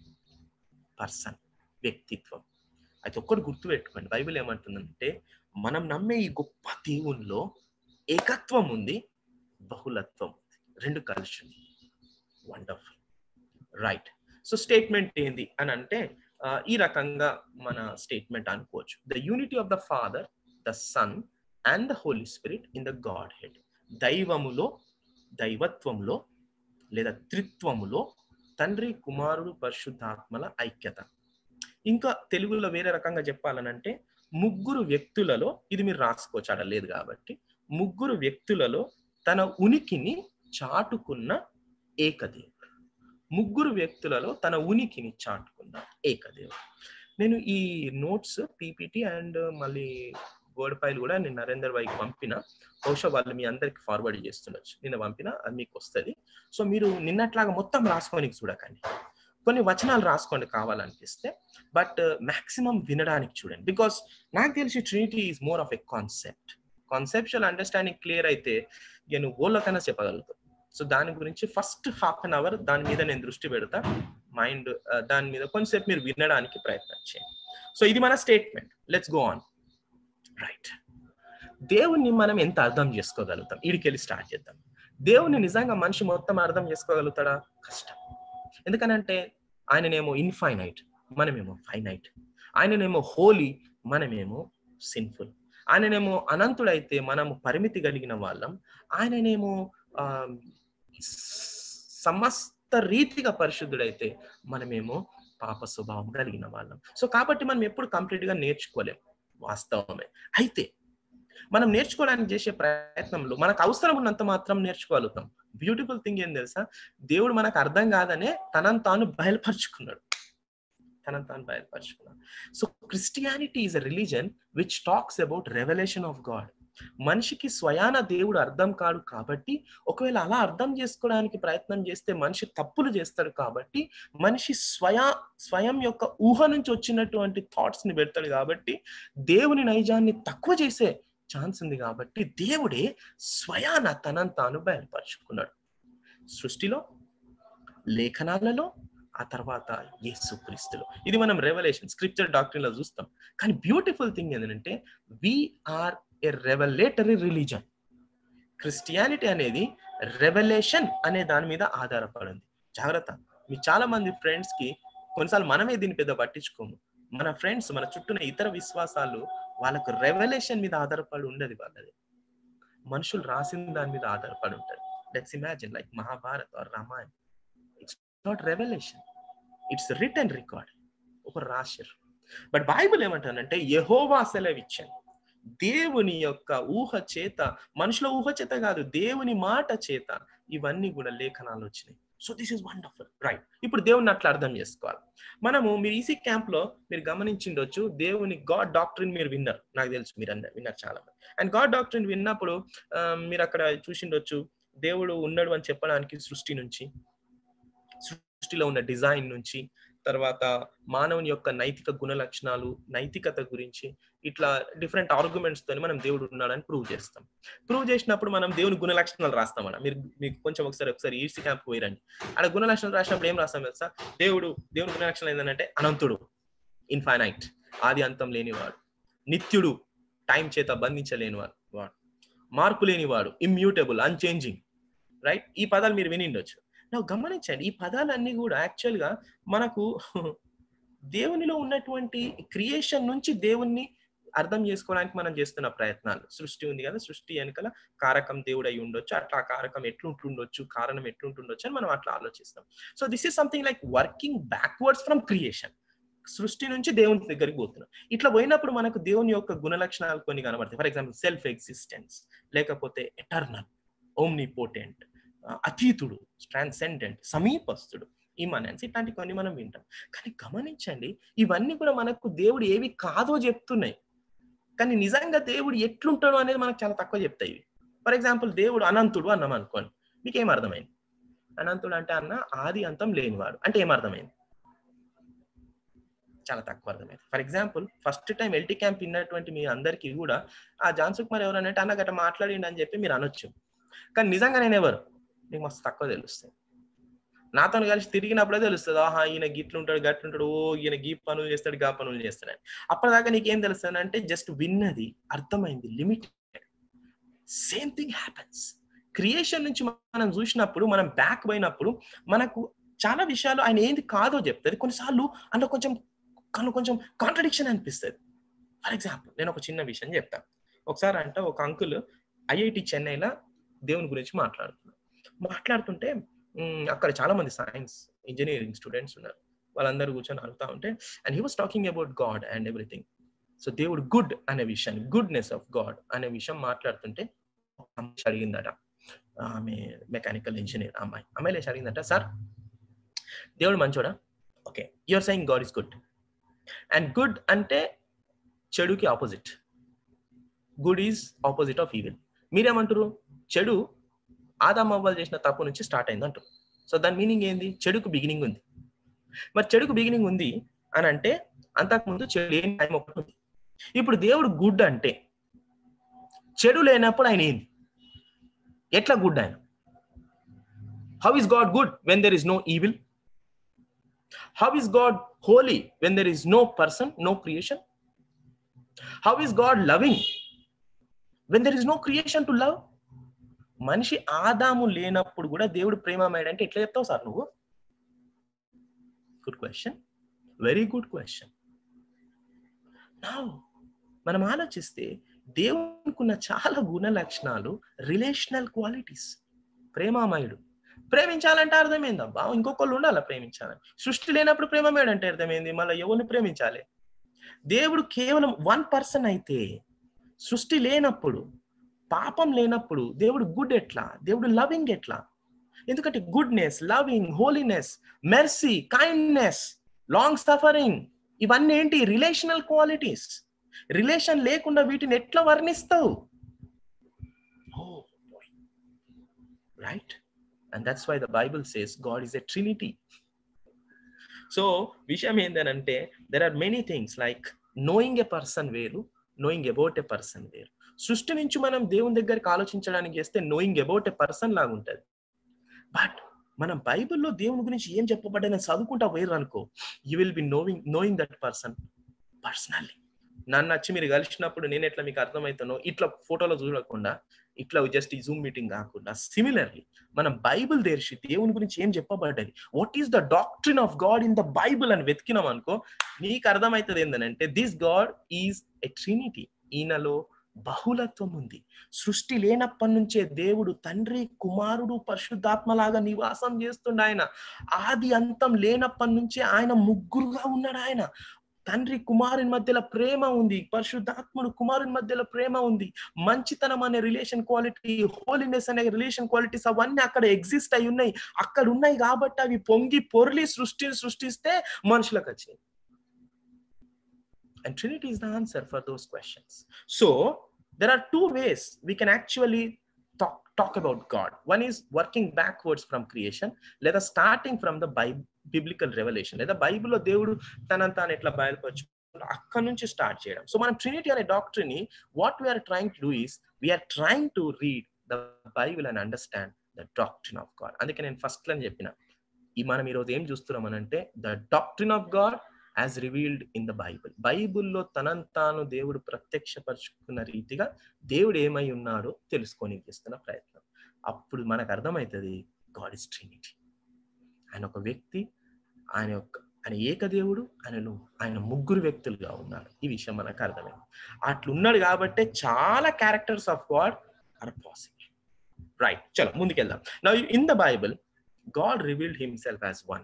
Speaker 1: పర్సన్ వ్యక్తిత్వం అయితే ఒక్కటి గుర్తుపెట్టుకోండి బైబిల్ ఏమంటుందంటే మనం నమ్మే ఈ గొప్ప దేవునిలో ఏకత్వం ఉంది బహుళత్వం ఉంది రెండు కలిసి వండర్ఫుల్ రైట్ సో స్టేట్మెంట్ ఏంది అని అంటే ఈ రకంగా మన స్టేట్మెంట్ అనుకోవచ్చు the unity of the father the son and the Holi spirit in the God head దైవములో దైవత్వంలో లేదా త్రిత్వములో తండ్రి కుమారుడు పరిశుద్ధాత్మల ఐక్యత ఇంకా తెలుగులో వేరే రకంగా చెప్పాలనంటే ముగ్గురు వ్యక్తులలో ఇది మీరు రాసుకోవచ్చు అక్కడ లేదు కాబట్టి ముగ్గురు వ్యక్తులలో తన ఉనికిని చాటుకున్న ఏకదేవుడు ముగ్గురు వ్యక్తులలో తన ఉనికిని చాటుకున్న ఏకదేవుడు నేను ఈ నోట్స్ పీపీటీ అండ్ మళ్ళీ వర్డ్ ఫైల్ కూడా నేను నరేందర్ వైకి పంపిన బహుశా వాళ్ళు మీ అందరికి ఫార్వర్డ్ చేస్తుండొచ్చు నిన్న పంపిన అది మీకు వస్తుంది సో మీరు నిన్నట్లాగా మొత్తం రాసుకోనికి చూడకండి కొన్ని వచనాలు రాసుకోండి కావాలనిపిస్తే బట్ మాక్సిమం వినడానికి చూడండి బికాస్ నాకు తెలిసి trinity is more of a concept conceptual understanding clear అయితే ఇక నువ్వు ఓళ్ళకైనా చెప్పగలుగుతావు సో దాని గురించి ఫస్ట్ హాఫ్ అన్ అవర్ దాని మీద నేను దృష్టి పెడతా మైండ్ దాని మీద కొంచెంసేపు మీరు వినడానికి ప్రయత్నం చేయండి సో ఇది మన statement let's go on right దేవుణ్ణి మనం ఎంత అర్థం చేసుకోగలుగుతాం ఈడికెళ్ళి స్టార్ట్ చేద్దాం దేవుణ్ణి నిజంగా మనిషి మొత్తం అర్థం చేసుకోగలుగుతాడా కష్టం ఎందుకనంటే ఆయననేమో ఇన్ఫైనైట్ మనమేమో ఫైనైట్ ఆయననేమో హోలీ మనమేమో సిన్ఫుల్ ఆయననేమో అనంతుడైతే మనము పరిమితి కలిగిన వాళ్ళం ఆయననేమో ఆ సమస్త రీతిగా పరిశుద్ధుడైతే మనమేమో పాప స్వభావం కలిగిన వాళ్ళం సో కాబట్టి మనం ఎప్పుడు కంప్లీట్ గా నేర్చుకోలేం వాస్తవమే అయితే మనం నేర్చుకోవడానికి చేసే ప్రయత్నంలో మనకు అవసరం ఉన్నంత మాత్రం నేర్చుకోగలుగుతాం బ్యూటిఫుల్ థింగ్ ఏం తెలుసా దేవుడు మనకు అర్థం కాదనే తనను తాను బయలుపరుచుకున్నాడు తనను తాను బయలుపరుచుకున్నాడు so Christianity is a religion which talks about revolution of God మనిషికి స్వయాన దేవుడు అర్థం కాడు కాబట్టి ఒకవేళ అలా అర్థం చేసుకోవడానికి ప్రయత్నం చేస్తే మనిషి తప్పులు చేస్తాడు కాబట్టి మనిషి స్వయా స్వయం యొక్క ఊహ నుంచి వచ్చినటువంటి థాట్స్ ని పెడతాడు కాబట్టి దేవుని నైజాన్ని తక్కువ చేసే ఛాన్స్ ఉంది కాబట్టి దేవుడే స్వయాన తనను తాను బయలుపరుచుకున్నాడు సృష్టిలో లేఖనాలలో ఆ తర్వాత యేసు క్రీస్తులో ఇది మనం రెవల్యూషన్ స్క్రిప్చర్ డాక్టరీన్ లో చూస్తాం కానీ బ్యూటిఫుల్ థింగ్ ఏంటంటే we are a revelatory religion Christianity అనేది రెవల్యూషన్ అనే దాని మీద ఆధారపడింది జాగ్రత్త మీ చాలా మంది ఫ్రెండ్స్ కి కొన్నిసార్లు మనమే దీన్ని పెద్ద పట్టించుకోము మన ఫ్రెండ్స్ మన చుట్టూన ఇతర విశ్వాసాలు వాళ్ళకు రెవల్యూషన్ మీద ఆధారపడి ఉండదు వాళ్ళది మనుషులు రాసిన దాని మీద ఆధారపడి ఉంటారు let's imagine like Mahabharat or Ramayan it's not revolution it's written record ఒక రాశారు బట్ బైబిల్ ఏమంటానంటే యహోవా సెలవిచ్చాను దేవుని యొక్క ఊహ చేత మనుషుల ఊహ చేత కాదు దేవుని మాట చేత ఇవన్నీ కూడా లేఖనాలు వచ్చినాయి so this is wonderful right ఇప్పుడు దేవుని అట్లా అర్థం చేసుకోవాలి మనము మీరు ఈసీ క్యాంప్ లో మీరు గమనించిండొచ్చు దేవుని గాడ్ డాక్టరీన్ మీరు విన్నారు నాకు తెలుసు మీరు అన్న విన్నారు చాలా మంది అండ్ గాడ్ డాక్టరీన్ విన్నప్పుడు ఆ, మీరు అక్కడ చూసిండొచ్చు దేవుడు ఉన్నాడు అని చెప్పడానికి సృష్టి నుంచి సృష్టిలో ఉన్న డిజైన్ నుంచి తర్వాత మానవుని యొక్క నైతిక గుణ లక్షణాలు నైతికత గురించి ఇట్లా డిఫరెంట్ ఆర్గ్యుమెంట్స్ తోని మనం దేవుడు ఉన్నాడని ప్రూవ్ చేస్తాం ప్రూవ్ చేసినప్పుడు మనం దేవుని గుణ లక్షణాలు రాస్తామన్న మీరు మీకు కొంచెం ఒకసారి ఒకసారి ఈసీ క్యాంప్ పోయిరండి అక్కడ గుణ లక్షణాలు రాసినప్పుడు ఏం రాస్తాం తెలుసా దేవుడు దేవుని గుణ లక్షణాలు ఏంటంటే అనంతుడు ఇన్ఫైనైట్ ఆది అంతం లేనివాడు నిత్యుడు టైం చేత బంధించలేని వాడు వాడు మార్పు లేనివాడు ఇమ్యూటబుల్ అన్చేంజింగ్ రైట్ ఈ పదాలు మీరు వినిండొచ్చు నాకు గమనించండి ఈ పదాలన్నీ కూడా యాక్చువల్ గా మనకు దేవునిలో ఉన్నటువంటి క్రియేషన్ నుంచి దేవుణ్ణి అర్థం చేసుకోవడానికి మనం చేస్తున్న ప్రయత్నాలు సృష్టి ఉంది కదా సృష్టి వెనకాల కారకం దేవుడు అయి ఉండొచ్చు అట్లా ఆ కారకం ఎట్లుంటుండొచ్చు కారణం ఎట్లుంటుండొచ్చు అని మనం అట్లా ఆలోచిస్తాం so this is something like working backwards from creation సృష్టి నుంచి దేవుని దగ్గరికి పోతున్నాం ఇట్లా పోయినప్పుడు మనకు దేవుని యొక్క గుణ లక్షణాలు కొన్ని కనబడతాయి ఫర్ ఎగ్జాంపుల్ సెల్ఫ్ ఎగ్జిస్టెన్స్ లేకపోతే ఎటర్నల్ ఓమ్ని పోటెంట్ అతీతుడు ట్రాన్సెండెంట్ సమీపస్తుడు ఇమనెన్స్ ఇట్లాంటి కొన్ని మనం వింటాం కానీ గమనించండి ఇవన్నీ కూడా మనకు దేవుడు ఏవి కాదో చెప్తున్నాయి కానీ నిజంగా దేవుడు ఎట్లుంటాడో అనేది మనకు చాలా తక్కువ చెప్తాయి ఇవి ఫర్ ఎగ్జాంపుల్ దేవుడు అనంతుడు అన్నాం అనుకోండి మీకు ఏం అర్థమైంది అనంతుడు అంటే అన్న ఆది అంతం లేనివాడు అంటే ఏం అర్థమైంది చాలా తక్కువ అర్థమైంది for example first time LT camp విన్నటువంటి మీ అందరికీ కూడా ఆ జాన్సు కుమార్ ఎవరనంటే అన్న గట్ట మాట్లాడిండి అని చెప్పి మీరు అనొచ్చు కానీ నిజంగా నేను ఎవరు మీకు మస్తు తక్కువ తెలుస్తుంది నాతో కలిసి తిరిగినప్పుడే తెలుస్తుంది ఆహా ఈయన గిట్లుంటాడు గట్లుంటాడు ఓ ఈయన గీ పనులు చేస్తాడు గా పనులు చేస్తాడు అని అప్పటిదాకా నీకేం తెలుస్తుంది అంటే జస్ట్ విన్నది అర్థమైంది limited same thing happens creation నుంచి మనం చూసినప్పుడు మనం బ్యాక్ పోయినప్పుడు మనకు చాలా విషయాలు ఆయన ఏంది కాదో చెప్తుంది కొన్నిసార్లు అందులో కొంచెం కను కొంచెం కాంట్రడిక్షన్ అనిపిస్తుంది ఫర్ ఎగ్జాంపుల్ నేను ఒక చిన్న విషయం చెప్తాను ఒకసారి అంట ఒక అంకుల్ ఐఐటి చెన్నైలో దేవుని గురించి మాట్లాడుతున్నారు మాట్లాడుతుంటే మ్, అక్కడ చాలా మంది సైన్స్ ఇంజనీరింగ్ స్టూడెంట్స్ ఉన్నారు వాళ్ళందరూ కూర్చొని అడుగుతా ఉంటే and he was talking about God and everything so దేవుడు గుడ్ అనే విషయాన్ని గుడ్నెస్ ఆఫ్ గాడ్ అనే విషయం మాట్లాడుతుంటే ఒక అమ్మాయి అడిగిందట ఆమె మెకానికల్ ఇంజనీర్ అమ్మాయి అమ్మాయి లేచి అడిగిందట సార్ దేవుడు మంచోడా okay you're saying God is good and good అంటే చెడుకి opposite good is opposite of evil మీరేమంటారు చెడు ఆదాం అవ్వాలి చేసిన తప్పు నుంచి స్టార్ట్ అయింది అంటారు సో దాని మీనింగ్ ఏంది చెడుకు బిగినింగ్ ఉంది మరి చెడుకు బిగినింగ్ ఉంది అని అంటే అంతకుముందు చెడు లేని టైం ఒకటి ఉంది ఇప్పుడు దేవుడు గుడ్ అంటే చెడు లేనప్పుడు ఆయన ఏంది ఎట్లా గుడ్ ఆయన how is God good when there is no evil how is God holy when there is no person no creation how is God loving when there is no creation to love మనిషి ఆదాము లేనప్పుడు కూడా దేవుడు ప్రేమమయ్యాడు అంటే ఎట్లా చెప్తావు sir నువ్వు good question very good question నా మనం ఆలోచిస్తే దేవునికున్న చాలా గుణ లక్షణాలు రిలేషనల్ క్వాలిటీస్ ప్రేమామయుడు ప్రేమించాలంటే అర్థమైంది అబ్బా ఇంకొకళ్ళు ఉండాలి ప్రేమించాలని సృష్టి లేనప్పుడు ప్రేమమేడు అంటే అర్థమైంది మళ్ళీ ఎవరిని ప్రేమించాలి దేవుడు కేవలం వన్ పర్సన్ అయితే సృష్టి లేనప్పుడు పాపం లేనప్పుడు దేవుడు గుడ్ ఎట్లా దేవుడు లవింగ్ ఎట్లా ఎందుకంటే goodness loving holiness mercy kindness long suffering ఇవన్నీ ఏంటి రిలేషనల్ క్వాలిటీస్ రిలేషన్ లేకుండా వీటిని ఎట్లా వర్ణిస్తావు right and that's why the Bible says God is a trinity so విషయం ఏంటంటే there are many things like knowing a person వేరు నోయింగ్ అబౌట్ ఎ పర్సన్ వేరు సృష్టి నుంచి మనం దేవుని దగ్గరికి ఆలోచించడానికి చేస్తే నోయింగ్ అబౌట్ ఎ పర్సన్ లాగా ఉంటుంది బట్ మన బైబిల్లో దేవుని గురించి ఏం చెప్పబడ్డా నేను చదువుకుంటా పోయారు అనుకో you will be knowing knowing that person personally నన్ను వచ్చి మీరు కలిసినప్పుడు నేను ఎట్లా మీకు అర్థమవుతానో ఇట్లా ఫోటోలో చూడకుండా ఇట్లా జస్ట్ ఈ జూమ్ మీటింగ్ కాకుండా సిమిలర్లీ మనం బైబిల్ తెరిచి దేవుని గురించి ఏం చెప్పబడ్డది what is the doctrine of God in the Bible అని వెతికినాం అనుకో నీకు అర్థమవుతుంది ఏంటంటే this God is a trinity ఈయనలో బహుళత్వం ఉంది సృష్టి లేనప్పటి నుంచే దేవుడు తండ్రి కుమారుడు పరిశుద్ధాత్మలాగా నివాసం చేస్తుండ ఆయన ఆది అంతం లేనప్పటి నుంచే ఆయన ముగ్గురుగా ఉన్నాడు ఆయన తండ్రి కుమారుని మధ్యలో ప్రేమ ఉంది పరిశుద్ధాత్ముడు కుమారుని మధ్యలో ప్రేమ ఉంది మంచితనం అనే రిలేషన్ క్వాలిటీ హోలీనెస్ అనే రిలేషన్ క్వాలిటీస్ అవన్నీ అక్కడ ఎగ్జిస్ట్ అయి ఉన్నాయి అక్కడ ఉన్నాయి కాబట్టి అవి పొంగి పొర్లి సృష్టిని సృష్టిస్తే మనుషులకు వచ్చింది And Trinity is the answer for those questions. So there are two ways we can actually talk, talk about God. One is working backwards from creation, లేదా starting from the Bible, biblical revelation. లేదా బైబిల్లో దేవుడు తనని తాను ఎట్లా బయలుపరచు అక్కడ నుంచి start చేయడం సో మనం ట్రినిటీ అనే డాక్టర్ని what we are trying to do is we are trying to read the Bible and understand the doctrine of God అందుకే నేను ఫస్ట్ అని చెప్పిన ఈ మనం ఈరోజు ఏం చూస్తున్నాం అంటే the doctrine of God as revealed in the Bible బైబిల్లో తనను తాను దేవుడు ప్రత్యక్షపరుచుకున్న రీతిగా దేవుడు ఏమై ఉన్నాడో తెలుసుకొని చేస్తున్న ప్రయత్నం అప్పుడు మనకు అర్థమవుతుంది గాడ్ ఇస్ ట్రినిటీ ఆయన ఒక వ్యక్తి ఆయన యొక్క ఆయన ఏకదేవుడు ఆయనలో ఆయన ముగ్గురు వ్యక్తులుగా ఉన్నారు ఈ విషయం మనకు అర్థమైంది అట్లున్నాడు కాబట్టే చాలా characters of God are possible right చలో ముందుకెళ్దాం నా in the Bible God revealed himself as one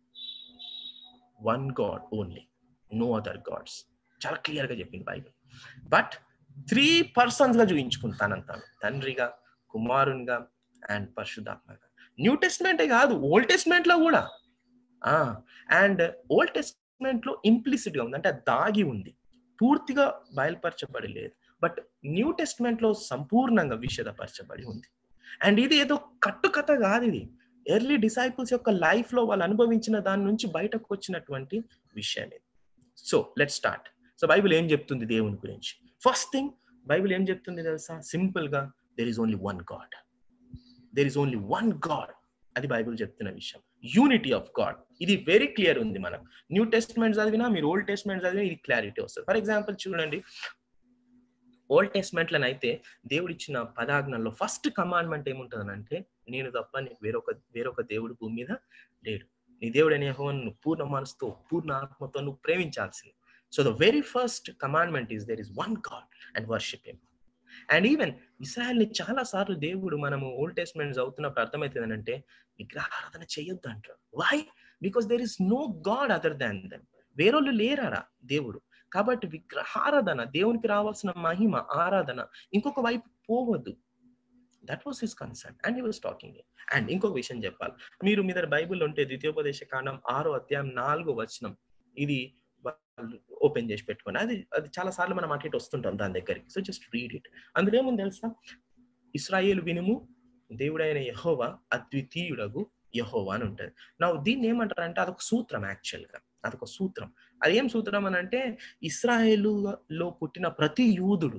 Speaker 1: one God only no other Gods చాలా క్లియర్ గా చెప్పింది బైబిల్ బట్ త్రీ పర్సన్స్ గా చూపించుకుంటానంతాను తండ్రిగా కుమారునిగా అండ్ పరిశుద్ధాత్మగా న్యూ టెస్ట్మెంటే కాదు ఓల్డ్ టెస్ట్మెంట్ లో కూడా అండ్ ఓల్డ్ టెస్ట్మెంట్ లో ఇంప్లిసిట్ గా ఉంది అంటే దాగి ఉంది పూర్తిగా బయలుపరచబడి లేదు బట్ న్యూ టెస్ట్మెంట్ లో సంపూర్ణంగా విషదపరచబడి ఉంది అండ్ ఇది ఏదో కట్టుకథ కాదు ఇది ఎర్లీ డిసైపుల్స్ యొక్క లైఫ్ లో వాళ్ళు అనుభవించిన దాని నుంచి బయటకు వచ్చినటువంటి విషయం ఇది so let start so Bible ఏం చెప్తుంది దేవుని గురించి ఫస్ట్ థింగ్ బైబిల్ ఏం చెప్తుంది తెలుసా సింపుల్ గా there is only one God there is only one God అది బైబిల్ చెప్తున్న విషయం యూనిటీ ఆఫ్ గాడ్ ఇది వెరీ క్లియర్ ఉంది మనకు న్యూ టెస్ట్మెంట్ చదివినా మీరు ఓల్డ్ టెస్ట్మెంట్ చదివినా ఇది క్లారిటీ వస్తుంది ఫర్ ఎగ్జాంపుల్ చూడండి ఓల్డ్ టెస్ట్మెంట్లనైతే దేవుడు ఇచ్చిన పదాజ్ఞల్లో ఫస్ట్ కమాండ్మెంట్ ఏముంటుంది అంటే నేను తప్ప నీకు వేరొక వేరొక దేవుడు భూమి మీద లేడు నీ దేవుడు అనే నువ్వు పూర్ణ మనసుతో పూర్ణ ఆత్మతో నువ్వు ప్రేమించాల్సింది so the very first commandment is there is one God and worship him and even Israel ని చాలా సార్లు దేవుడు మనము ఓల్డ్ టెస్ట్మెంట్ చదువుతున్నప్పుడు అర్థమవుతుంది అంటే విగ్రహారాధన చేయొద్దు అంటారు why because there is no God other than them వేరోళ్ళు లేరారా దేవుడు కాబట్టి విగ్రహారాధన దేవునికి రావాల్సిన మహిమ ఆరాధన ఇంకొక వైపు పోవద్దు that was his concern and he was talking and ఇంకొక విషయం చెప్పాలి మీరు మీ దగ్గర బైబుల్ ఉంటే ద్వితీయోపదేశ కాండం ఆరో అధ్యాయం నాలుగో వచనం ఇది ఓపెన్ చేసి పెట్టుకోండి అది అది చాలా సార్లు మనం అటు ఇటు వస్తుంటాం దాని దగ్గరికి సో జస్ట్ రీడ్ ఇట్ అందులో ఏముంది తెలుసా ఇస్రాయేల్ వినుము దేవుడైన యహోవా అద్వితీయుడగు యహోవా అని ఉంటుంది నా దీన్ని ఏమంటారు అంటే అదొక సూత్రం యాక్చువల్ గా అదొక సూత్రం అదేం సూత్రం అని అంటే ఇస్రాయేలులో పుట్టిన ప్రతి యూదుడు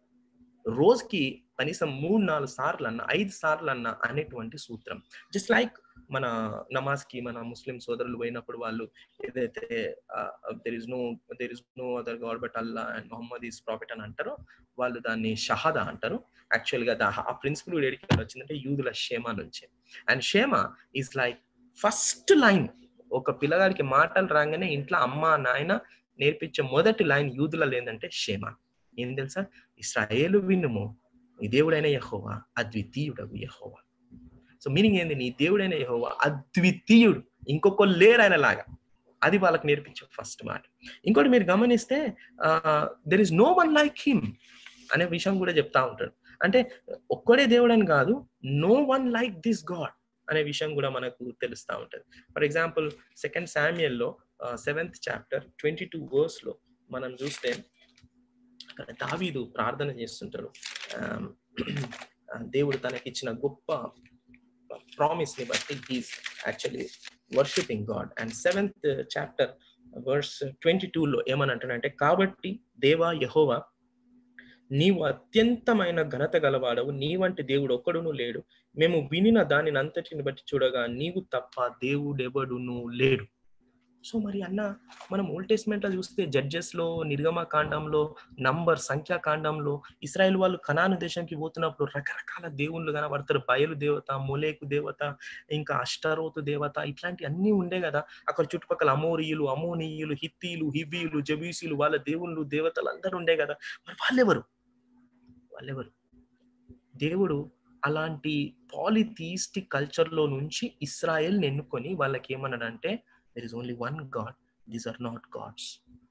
Speaker 1: రోజుకి కనీసం మూడు నాలుగు సార్లు అన్న ఐదు సార్లు అన్న అనేటువంటి సూత్రం జస్ట్ లైక్ మన నమాజ్ కి మన ముస్లిం సోదరులు పోయినప్పుడు వాళ్ళు ఏదైతే there is no there is no other God but Allah and Mohammed is prophet అని అంటారో వాళ్ళు దాన్ని షహాదా అంటారు యాక్చువల్ గా ఆ ప్రిన్సిపల్ కూడా ఎడికి వచ్చిందంటే యూదుల షేమ నుంచి అండ్ షేమ ఈస్ లైక్ ఫస్ట్ లైన్ ఒక పిల్లగాడికి మాటలు రాగానే ఇంట్లో అమ్మ నాయన నేర్పించే మొదటి లైన్ యూదులలో ఏంటంటే షేమ ఏం తెలుసా ఇస్రాయేలు వినుము నీ దేవుడైన యహోవా అద్వితీయుడగు యహోవా సో మీనింగ్ ఏంది నీ దేవుడైన యహోవా అద్వితీయుడు ఇంకొక లేరు ఆయన లాగా అది వాళ్ళకి నేర్పించే ఫస్ట్ మాట ఇంకోటి మీరు గమనిస్తే there is no one like him అనే విషయం కూడా చెప్తా ఉంటాడు అంటే ఒక్కడే దేవుడు అని కాదు no one like this God అనే విషయం కూడా మనకు తెలుస్తూ ఉంటుంది ఫర్ ఎగ్జాంపుల్ సెకండ్ శామ్యల్లో seventh chapter twenty two verse లో మనం చూస్తే అక్కడ దావీదు ప్రార్థన చేస్తుంటాడు దేవుడు తనకిచ్చిన గొప్ప ప్రామిస్ ని బట్టి he's actually worshipping God and seventh chapter verse twenty టూలో ఏమని అంటాడంటే కాబట్టి దేవా యహోవా నీవు అత్యంతమైన ఘనత గలవాడవు నీ వంటి దేవుడు ఒక్కడును లేడు మేము వినిన దానిని అంతటిని బట్టి చూడగా నీవు తప్ప దేవుడెవడును లేడు సో మరి అన్న మనం ఓల్డ్ టెస్ట్మెంట్ లో చూస్తే జడ్జెస్ లో నిర్గమ కాండంలో నంబర్ సంఖ్యాకాండంలో ఇస్రాయల్ వాళ్ళు కనాను దేశంకి పోతున్నప్పుడు రకరకాల దేవుళ్ళు కనబడతారు బయలు దేవత మొలేకు దేవత ఇంకా అష్టారోతు దేవత ఇట్లాంటి అన్ని ఉండే కదా అక్కడ చుట్టుపక్కల అమోరియులు అమోనీయులు హిత్తీలు హిబీలు జబీసీలు వాళ్ళ దేవుళ్ళు దేవతలు అందరూ ఉండే కదా మరి వాళ్ళెవరు వాళ్ళెవరు దేవుడు అలాంటి పాలిథీస్టిక్ కల్చర్ లో నుంచి ఇస్రాయల్ ఎన్నుకొని వాళ్ళకి ఏమన్నాడంటే there is only one God these are not Gods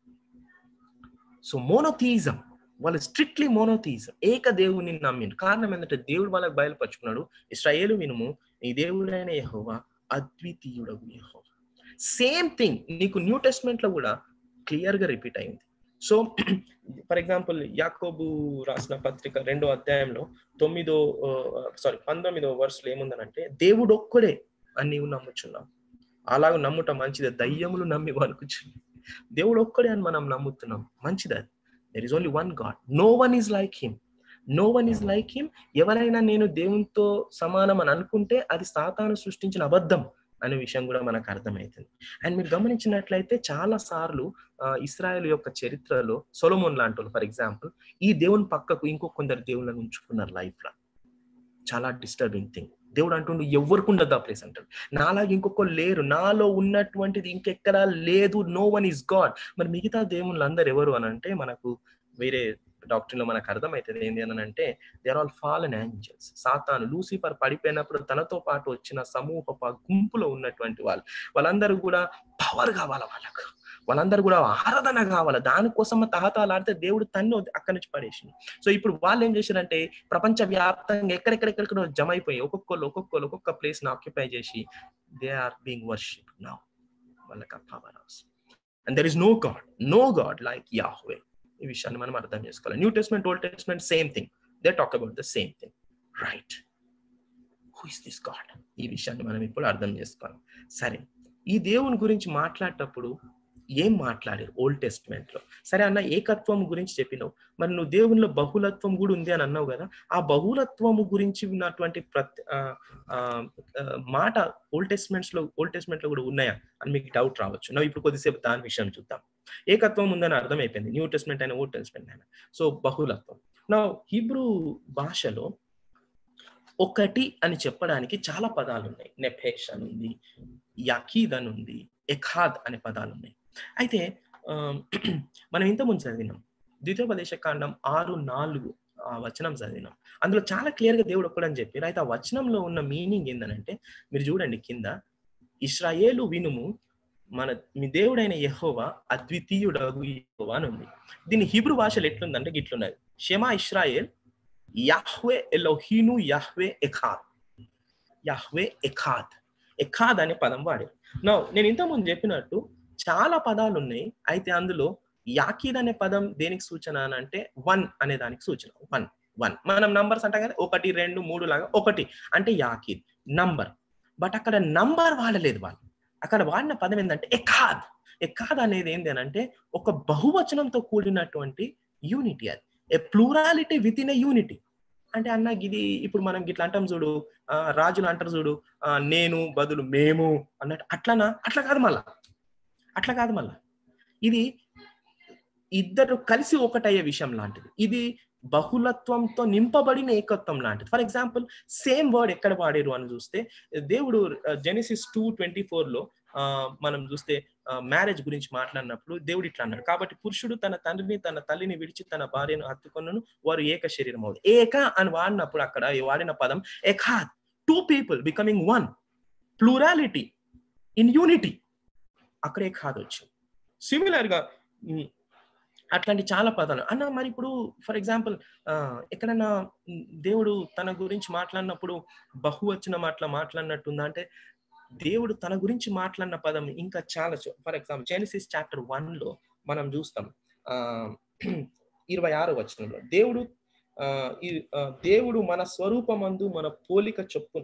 Speaker 1: so monotheism వాళ్ళు స్ట్రిక్ట్లీ మోనోథీజం ఏక దేవుని నమ్మిండు కారణం ఏంటంటే దేవుడు వాళ్ళకి బయలుపరుచుకున్నాడు ఇస్రాయేలు వినుము నీ దేవుడైన యహోవా అద్వితీయుడగు యహోవా సేమ్ థింగ్ నీకు న్యూ టెస్ట్మెంట్ లో కూడా క్లియర్ గా రిపీట్ అయింది సో ఫర్ ఎగ్జాంపుల్ యాకోబు రాసిన పత్రిక రెండో అధ్యాయంలో తొమ్మిదో సారీ పంతొమ్మిదో వర్షలు ఏముందనంటే దేవుడు ఒక్కడే అని నీవు నమ్ముచున్నావు అలాగ నమ్ముట మంచిదే దయ్యములు నమ్మి వణుకుచు దేవుడు ఒక్కడే అని మనం నమ్ముతున్నాం మంచిది అది there is only one God no one is like him no one is like him ఎవరైనా నేను దేవునితో సమానం అని అనుకుంటే అది సాతాను సృష్టించిన అబద్ధం అనే విషయం కూడా మనకు అర్థమవుతుంది అండ్ మీరు గమనించినట్లయితే చాలా సార్లు ఇస్రాయల్ యొక్క చరిత్రలో సొలమోన్ లాంటి ఫర్ ఎగ్జాంపుల్ ఈ దేవుని పక్కకు ఇంకో కొందరు దేవుళ్ళని ఉంచుకున్నారు లైఫ్ లో చాలా డిస్టర్బింగ్ థింగ్ దేవుడు అంటుండు ఎవరికి ఉండదు ఆ ప్లేస్ అంటాడు నాలాగా ఇంకొకరు లేరు నాలో ఉన్నటువంటిది ఇంకెక్కడా లేదు నో వన్ ఈస్ గాడ్ మరి మిగతా దేవుళ్ళు అందరు ఎవరు అని అంటే మనకు వేరే డాక్టర్ లో మనకు అర్థమవుతుంది ఏంటి అని అంటే they are all fallen angels సాతాను లూసిఫర్ పడిపోయినప్పుడు తనతో పాటు వచ్చిన సమూహ గుంపులో ఉన్నటువంటి వాళ్ళు వాళ్ళందరూ కూడా పవర్ కావాలి వాళ్ళకు వాళ్ళందరూ కూడా ఆరాధన కావాలి దానికోసం తహతాలాడితే దేవుడు తన్ను అక్కడి నుంచి పడేసింది సో ఇప్పుడు వాళ్ళు ఏం చేశారంటే ప్రపంచ వ్యాప్తంగా ఎక్కడెక్కడెక్కడెక్కడ జమ అయిపోయి ఒక్కొక్కరు ఒక్కొక్కరు ఒక్కొక్క ప్లేస్ ని ఆక్యుపై చేసి they are being worship now వాళ్ళకి ఆ power and there is no God no God like Yahweh ఈ విషయాన్ని మనం అర్థం చేసుకోవాలి new testament old testament same thing they talk about the same thing right who is this God ఈ విషయాన్ని మనం ఇప్పుడు అర్థం చేసుకోవాలి సరే ఈ దేవుని గురించి మాట్లాడేటప్పుడు ఏం మాట్లాడారు ఓల్డ్ టెస్ట్మెంట్ లో సరే అన్న ఏకత్వం గురించి చెప్పినావు మరి నువ్వు దేవునిలో బహుళత్వం కూడా ఉంది అని అన్నావు కదా ఆ బహుళత్వము గురించి ఉన్నటువంటి ప్రతి మాట ఓల్డ్ టెస్ట్మెంట్స్ లో ఓల్డ్ టెస్ట్మెంట్ లో కూడా ఉన్నాయా అని మీకు డౌట్ రావచ్చు నువ్వు ఇప్పుడు కొద్దిసేపు దాని విషయం చూద్దాం ఏకత్వం ఉందని అర్థమైపోయింది న్యూ టెస్ట్మెంట్ అయినా ఓల్డ్ టెస్ట్మెంట్ అయినా సో బహుళత్వం నా హిబ్రూ భాషలో ఒకటి అని చెప్పడానికి చాలా పదాలు ఉన్నాయి నెఫేష్ అని ఉంది యకీద్ అని ఉంది ఎఖాద్ అనే పదాలు ఉన్నాయి అయితే మనం ఇంతకుముందు చదివినాం ద్వితీయోపదేశ కాండం ఆరు నాలుగు ఆ వచనం చదివినాం అందులో చాలా క్లియర్ గా దేవుడు ఒక్కడని చెప్పారు అయితే ఆ వచనంలో ఉన్న మీనింగ్ ఏంటంటే మీరు చూడండి కింద ఇస్రాయేలు వినుము మన మీ దేవుడైన యహోవా అద్వితీయుడగు యహోవా అని ఉంది దీని హిబ్రు భాషలు ఎట్లుందంటే గిట్లున్నది షెమా ఇస్రాయేల్ యాహ్వే ఎలోహీను యాహ్వే ఎఖాద్ యాహ్వే ఎఖాద్ ఎఖాద్ అనే పదం వాడారు నా నేను ఇంతకుముందు చెప్పినట్టు చాలా పదాలు ఉన్నాయి అయితే అందులో యాకీద్ అనే పదం దేనికి సూచన అని అంటే వన్ అనే దానికి సూచన వన్ వన్ మనం నంబర్స్ అంటాం కదా ఒకటి రెండు మూడు లాగా ఒకటి అంటే యాకీద్ నంబర్ బట్ అక్కడ నంబర్ వాడలేదు వాళ్ళు అక్కడ వాడిన పదం ఏంటంటే ఎఖాద్ ఎఖాద్ అనేది ఏంటి అని అంటే ఒక బహువచనంతో కూడినటువంటి యూనిటీ అది a plurality with in a unity అంటే అన్న ఇది ఇప్పుడు మనం గిట్లా అంటాం చూడు రాజులు అంటారు చూడు నేను బదులు మేము అన్నట్టు అట్లనా అట్లా కాదు మళ్ళా అట్లా కాదు మళ్ళా ఇది ఇద్దరు కలిసి ఒకటయ్యే విషయం లాంటిది ఇది బహుళత్వంతో నింపబడిన ఏకత్వం లాంటిది ఫర్ ఎగ్జాంపుల్ సేమ్ వర్డ్ ఎక్కడ వాడారు అని చూస్తే దేవుడు జెనిసిస్ టూ ట్వంటీ ఫోర్ లో మనం చూస్తే మ్యారేజ్ గురించి మాట్లాడినప్పుడు దేవుడు ఇట్లా అన్నాడు కాబట్టి పురుషుడు తన తండ్రిని తన తల్లిని విడిచి తన భార్యను హత్తుకొనను వారు ఏక శరీరం అవుతుంది ఏక అని వాడినప్పుడు అక్కడ వాడిన పదం ఎఖాద్ two people becoming one plurality in unity అక్కడ ఎఖాద్ వచ్చింది సిమిలర్ గా అట్లాంటి చాలా పదాలు అన్న మరి ఇప్పుడు ఫర్ ఎగ్జాంపుల్ ఎక్కడన్నా దేవుడు తన గురించి మాట్లాడినప్పుడు బహువచనం అట్లా మాట్లాడినట్టుందా అంటే దేవుడు తన గురించి మాట్లాడిన పదం ఇంకా చాలా for example Genesis chapter one లో మనం చూస్తాం ఆ ఇరవై ఆరో వచనంలో దేవుడు ఆ దేవుడు మన స్వరూపమందు మన పోలిక చొప్పున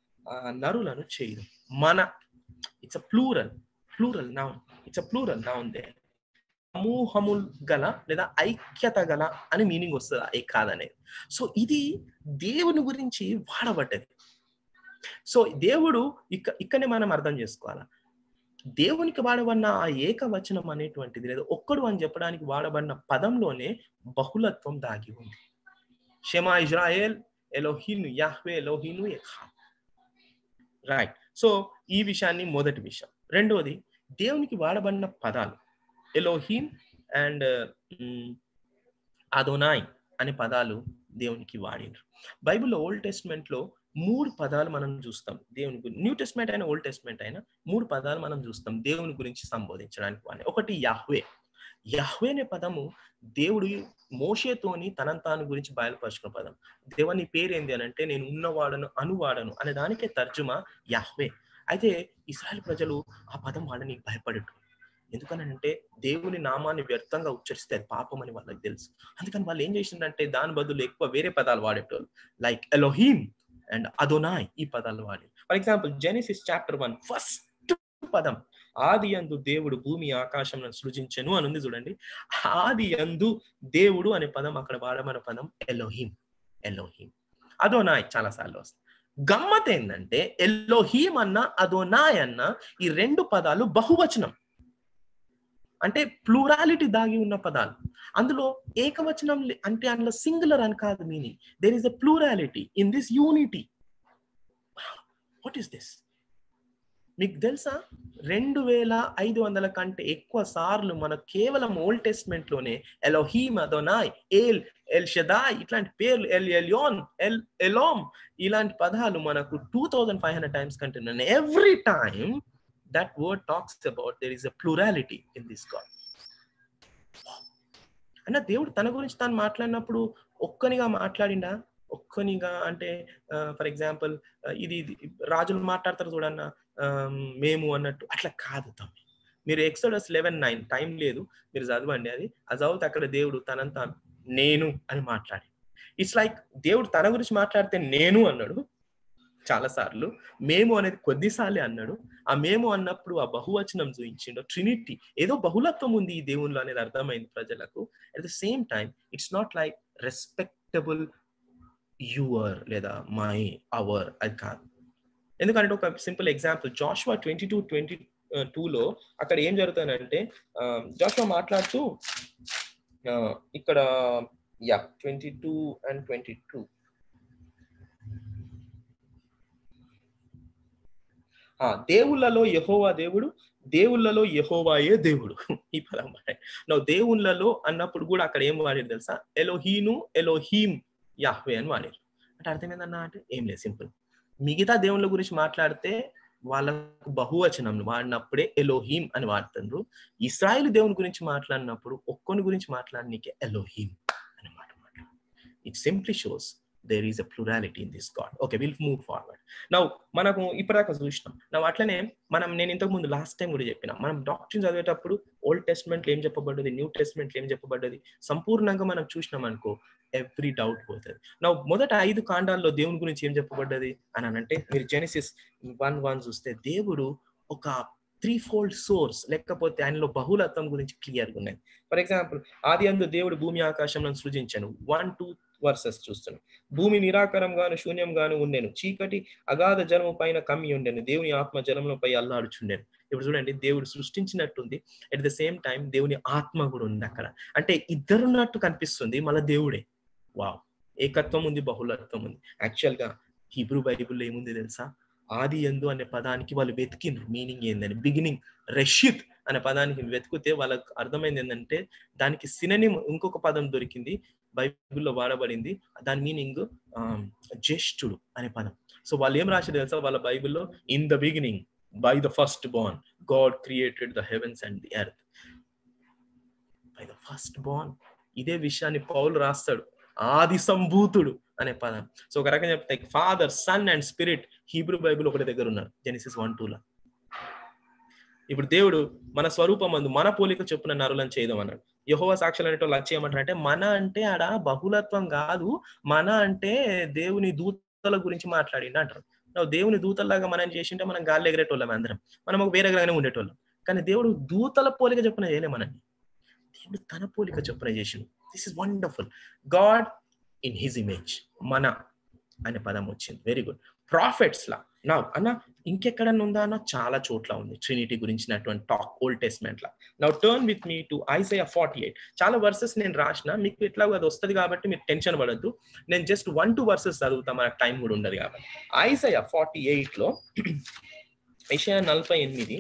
Speaker 1: నరులను చేయదు మన it's a plural plural noun it's a plural noun దే సమూహము గల లేదా ఐక్యత గల అని మీనింగ్ వస్తుంది ఏ కాదనేది సో ఇది దేవుని గురించి వాడబడ్డది సో దేవుడు ఇక్క ఇక్కడనే మనం అర్థం చేసుకోవాలా దేవునికి వాడబడిన ఆ ఏకవచనం అనేటువంటిది లేదా ఒక్కడు అని చెప్పడానికి వాడబడిన పదంలోనే బహుళత్వం దాగి ఉంది షెమా ఇజ్రాయెల్ ఎలోహీను యాహ్వే ఎలోహీను రైట్ సో ఈ విషయాన్ని మొదటి విషయం రెండవది దేవునికి వాడబడిన పదాలు ఎలోహీన్ అండ్ అదోనాయ్ అనే పదాలు దేవునికి వాడినారు బైబిల్లో ఓల్డ్ టెస్ట్మెంట్ లో మూడు పదాలు మనం చూస్తాం దేవుని గురించి న్యూ టెస్ట్మెంట్ అయినా ఓల్డ్ టెస్ట్మెంట్ అయినా మూడు పదాలు మనం చూస్తాం దేవుని గురించి సంబోధించడానికి వాడిని ఒకటి యాహ్వే యాహ్వే అనే పదము దేవుడు మోషేతోని తనంతాను తాను గురించి బయలుపరుచుకున్న పదం దేవుని పేరేంది అని అంటే నేను ఉన్నవాడను అనువాడను అనే దానికే తర్జుమా యాహ్వే అయితే ఇస్రాయల్ ప్రజలు ఆ పదం వాడని భయపడటం ఎందుకనంటే దేవుని నామాన్ని వ్యర్థంగా ఉచ్చరిస్తే అది పాపం అని వాళ్ళకి తెలుసు అందుకని వాళ్ళు ఏం చేసిందంటే దాని బదులు ఎక్కువ వేరే పదాలు వాడేటోళ్ళు లైక్ ఎలోహీమ్ అండ్ అదోనాయ్ ఈ పదాలు వాడి for example Genesis chapter one first పదం ఆది అందు దేవుడు భూమి ఆకాశం సృజించను అని ఉంది చూడండి ఆది అందు దేవుడు అనే పదం అక్కడ వాడమన్న పదం ఎలోహీం ఎలోహీం అదోనాయ్ చాలా సార్లు వస్తుంది గమ్మత్ ఏంటంటే ఎల్లోహీం అన్న అదోనాయ్ అన్న ఈ రెండు పదాలు బహువచనం అంటే ప్లూరాలిటీ దాగి ఉన్న పదాలు అందులో ఏకవచనం అంటే అందులో సింగులర్ అని కాదు meaning there is a plurality in this unity what is this మీకు తెలుసా రెండు వేల ఐదు వందల కంటే ఎక్కువ సార్లు మన కేవలం ఓల్డ్ టెస్ట్మెంట్ లోనే Elohim Adonai El El Shaddai ఇట్లాంటి పేర్లు ఎల్ ఎలియోన్ ఎల్ ఎలోమ్ ఇలాంటి పదాలు మనకు two thousand five hundred times కంటే every time that word talks about there is a plurality in this God అన్న దేవుడు తన గురించి తాను మాట్లాడినప్పుడు ఒక్కనిగా మాట్లాడిండా ఒక్కనిగా అంటే ఫర్ ఎగ్జాంపుల్ ఇది రాజులు మాట్లాడతారు చూడన్న మేము అన్నట్టు అట్లా కాదు తమ్మి మీరు ఎక్సోడస్ లెవెన్ నైన్ టైం లేదు మీరు చదవండి అది అది చదివితే అక్కడ దేవుడు తనంతా నేను అని మాట్లాడి ఇట్స్ లైక్ దేవుడు తన గురించి మాట్లాడితే నేను అన్నాడు చాలా సార్లు మేము అనేది కొద్దిసార్లే అన్నాడు ఆ మేము అన్నప్పుడు ఆ బహువచనం చూపించిండు ట్రినిటీ ఏదో బహుళత్వం ఉంది ఈ దేవునిలో అనేది అర్థమైంది ప్రజలకు at the same time it's not like respectable your లేదా మై అవర్ అది కాదు ఎందుకంటే ఒక simple example Joshua twenty two twenty టూలో అక్కడ ఏం జరుగుతుందంటే జాషువా మాట్లాడుతూ ఇక్కడ yeah twenty two and twenty two దేవుళ్ళలో యహోవా దేవుడు దేవుళ్ళలో యహోవాయే దేవుడు ఈ పదం నో దేవుళ్ళలో అన్నప్పుడు కూడా అక్కడ ఏం వాడారు తెలుసా ఎలోహీను ఎలోహీమ్ యాహ్వే అని వాడారు అంటే అర్థం ఏందన్నా అంటే ఏం లేదు సింపుల్ మిగతా దేవుళ్ళ గురించి మాట్లాడితే వాళ్ళకు బహువచనం వాడినప్పుడే ఎలోహీమ్ అని వాడుతుండ్రు ఇస్రాయిల్ దేవుని గురించి మాట్లాడినప్పుడు ఒక్కొని గురించి మాట్లాడనీకే ఎలోహీమ్ అని మాట మాట్లాడు it simply shows there is a plurality in this God okay will move forward నవ్వు మనకు ఇప్పటిదాకా చూసినాం నవ్వు అట్లనే మనం నేను ఇంతకు ముందు లాస్ట్ టైం కూడా చెప్పిన మనం డాక్టరీన్ చదివేటప్పుడు ఓల్డ్ టెస్ట్మెంట్ ఏం చెప్పబడ్డది న్యూ టెస్ట్మెంట్ ఏం చెప్పబడ్డది సంపూర్ణంగా మనం చూసినాం అనుకో ఎవ్రీ డౌట్ పోతుంది నవ్వు మొదట ఐదు కాండాల్లో దేవుని గురించి ఏం చెప్పబడ్డది అని అంటే మీరు జెనిసిస్ వన్ వన్ చూస్తే దేవుడు ఒక త్రీ ఫోల్డ్ సోర్స్ లేకపోతే ఆయనలో బహుళత్వం గురించి క్లియర్గా ఉన్నది ఫర్ ఎగ్జాంపుల్ ఆది అందు దేవుడు భూమి ఆకాశంలో సృజించాను వన్ టూ వర్సెస్ చూస్తున్నాం భూమి నిరాకారంగాను శూన్యంగాను ఉండేను చీకటి అగాధ జలము పైన కమ్మి ఉండేను దేవుని ఆత్మ జలములపై అల్లాడుచుండేను ఇప్పుడు చూడండి దేవుడు సృష్టించినట్టుంది అట్ ద సేమ్ టైం దేవుని ఆత్మ కూడా ఉంది అక్కడ అంటే ఇద్దరున్నట్టు కనిపిస్తుంది మళ్ళీ దేవుడే వావ్ ఏకత్వం ఉంది బహుళత్వం ఉంది యాక్చువల్ గా హిబ్రూ బైబుల్లో ఏముంది తెలుసా ఆది ఎందు అనే పదానికి వాళ్ళు వెతికిండ్రు మీనింగ్ ఏందని బిగినింగ్ రషిత్ అనే పదానికి వెతికితే వాళ్ళకి అర్థమైంది ఏంటంటే దానికి సిననిమ్ ఇంకొక పదం దొరికింది బైబిల్లో వాడబడింది దాని మీనింగ్ జ్యేష్ఠుడు అనే పదం సో వాళ్ళు ఏం రాశారు తెలుసా వాళ్ళ బైబిల్లో in the beginning by the first born God created the heavens and the earth by the first born ఇదే విషయాన్ని పౌలు రాస్తాడు ఆది సంభూతుడు అనే పదం సో ఒక రకంగా చెప్తే father sun and spirit Hebrew Bible ఒకటి దగ్గర ఉన్నారు జెనిసిస్ వన్ టూలో ఇప్పుడు దేవుడు మన స్వరూపం అందు మన పోలిక చొప్పున నరులను చేయదాం అన్నాడు యహోవ సాక్షులు అనేటోళ్ళు వచ్చి ఏమంటారంటే మన అంటే ఆడ బహుళత్వం కాదు మన అంటే దేవుని దూతల గురించి మాట్లాడిండి అంటారు దేవుని దూతల్లాగా మనం చేసింటే మనం గాలి ఎగరేటోళ్ళం అందరం మనం ఒక వేరే గ్రహణం ఉండేటోళ్ళం కానీ దేవుడు దూతల పోలిక చెప్పున చేయలే మనని దేవుడు తన పోలిక చొప్పున చేసిండు this is wonderful God in his image మన అనే పదం వచ్చింది వెరీ గుడ్ ప్రాఫిట్స్ లా నా అన్న ఇంకెక్కడన్నా ఉందా అన్న చాలా చోట్ల ఉంది ట్రినిటీ గురించినటువంటి టాక్ ఓల్డ్ టెస్ట్మెంట్ లా నా turn with me to Isaiah forty eight చాలా వర్సెస్ నేను రాసిన మీకు ఎట్లా అది వస్తుంది కాబట్టి మీరు టెన్షన్ పడద్దు నేను జస్ట్ వన్ టూ వర్సెస్ చదువుతా మనకు టైం కూడా ఉండదు కాబట్టి ఐసయా ఫార్టీ ఎయిట్ లో ఏషియా నలభై ఎనిమిది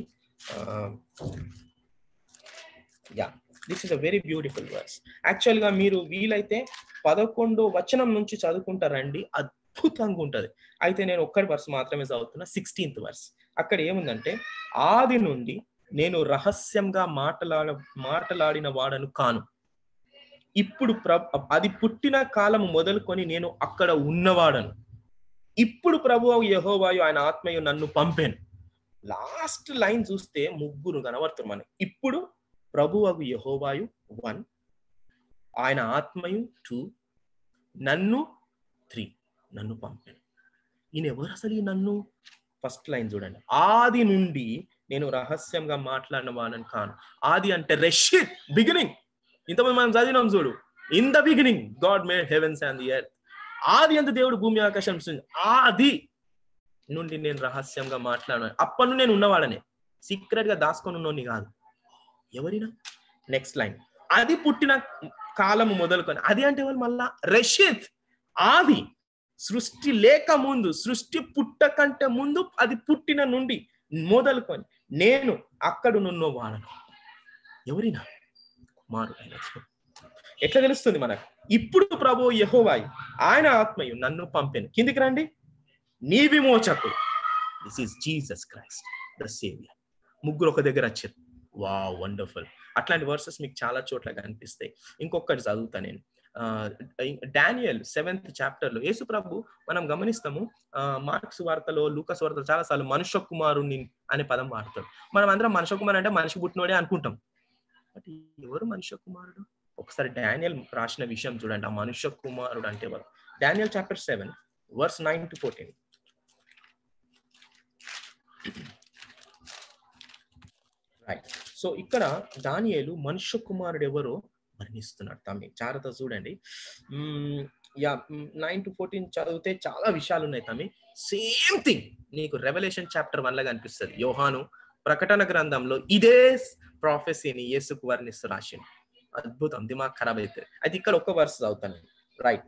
Speaker 1: yeah this is a very beautiful verse actual గా మీరు వీలైతే పదకొండో వచనం నుంచి చదువుకుంటారండి అద్భుతంగా ఉంటది అయితే నేను ఒక్కటి వర్స్ మాత్రమే చదువుతున్నా సిక్స్టీన్త్ వర్స్ అక్కడ ఏముందంటే ఆది నుండి నేను రహస్యంగా మాటలాడ మాటలాడిన వాడను కాను ఇప్పుడు ప్ర అది పుట్టిన కాలం మొదలుకొని నేను అక్కడ ఉన్నవాడను ఇప్పుడు ప్రభు యహోవాయు ఆయన ఆత్మయు నన్ను పంపాను లాస్ట్ లైన్ చూస్తే ముగ్గురు కనబడుతున్నారు మనకి ఇప్పుడు ప్రభు అగు యహోవాయు వన్ ఆయన ఆత్మయు టూ నన్ను త్రీ నన్ను పంపాను ఈయన ఎవరు అసలు ఈ నన్ను ఫస్ట్ లైన్ చూడండి ఆది నుండి నేను రహస్యంగా మాట్లాడిన వాడని కాను ఆది అంటే రెషిట్ బిగినింగ్ ఇంతమంది మనం చదివినాం చూడు in the beginning God made heavens and the earth ఆది అంత దేవుడు భూమి ఆకాశం ఆది నుండి నేను రహస్యంగా మాట్లాడాను అప్పటి నుండి నేను ఉన్నవాడనే సీక్రెట్ గా దాచుకొని ఉన్నోని కాదు ఎవరినా నెక్స్ట్ లైన్ అది పుట్టిన కాలము మొదలుకొని అది అంటే వాళ్ళు మళ్ళా రషిత్ ఆది సృష్టి లేక ముందు సృష్టి పుట్ట కంటే ముందు అది పుట్టిన నుండి మొదలుకొని నేను అక్కడ నున్నవాడను ఎవరినా కుమారుడైన ఎట్లా తెలుస్తుంది మనకు ఇప్పుడు ప్రభు యహోవాయి ఆయన ఆత్మయు నన్ను పంపాను కిందికి రండి నీ విమోచకుడు this is Jesus Christ the saviour ముగ్గురు ఒక దగ్గర వచ్చారు వా వండర్ఫుల్ అట్లాంటి వర్సెస్ మీకు చాలా చోట్ల కనిపిస్తాయి ఇంకొకటి చదువుతా నేను డానియల్ సెవెంత్ చాప్టర్ లో యేసు ప్రభు మనం గమనిస్తాము మార్క్స్ వార్తలో లూకస్ వార్తలో చాలా సార్లు మనుష్య కుమారుని అనే పదం వాడతాడు మనం అందరం మనుష్య కుమారు అంటే మనిషి పుట్టినోడే అనుకుంటాం బట్ ఎవరు మనుష్య కుమారుడు ఒకసారి డానియల్ రాసిన విషయం చూడండి ఆ మనుష్య కుమారుడు అంటే ఎవరు Daniel chapter seven verse nine to fourteen right so ఇక్కడ దానియేలు మనుష్య కుమారుడు ఎవరో వర్ణిస్తున్నాడు తమ్మి జాగ్రత్త చూడండి యా నైన్ టు ఫోర్టీన్ చదివితే చాలా విషయాలు ఉన్నాయి తమ్మి సేమ్ థింగ్ నీకు రెవల్యూషన్ చాప్టర్ వన్ లాగా అనిపిస్తుంది యోహాను ప్రకటన గ్రంథంలో ఇదే ప్రాఫెసీని యేసుకు వర్ణిస్తూ రాసిండు అద్భుతం దిమాగ్ ఖరాబ్ అయితే అయితే ఇక్కడ ఒక్క వర్స్ చదువుతాను రైట్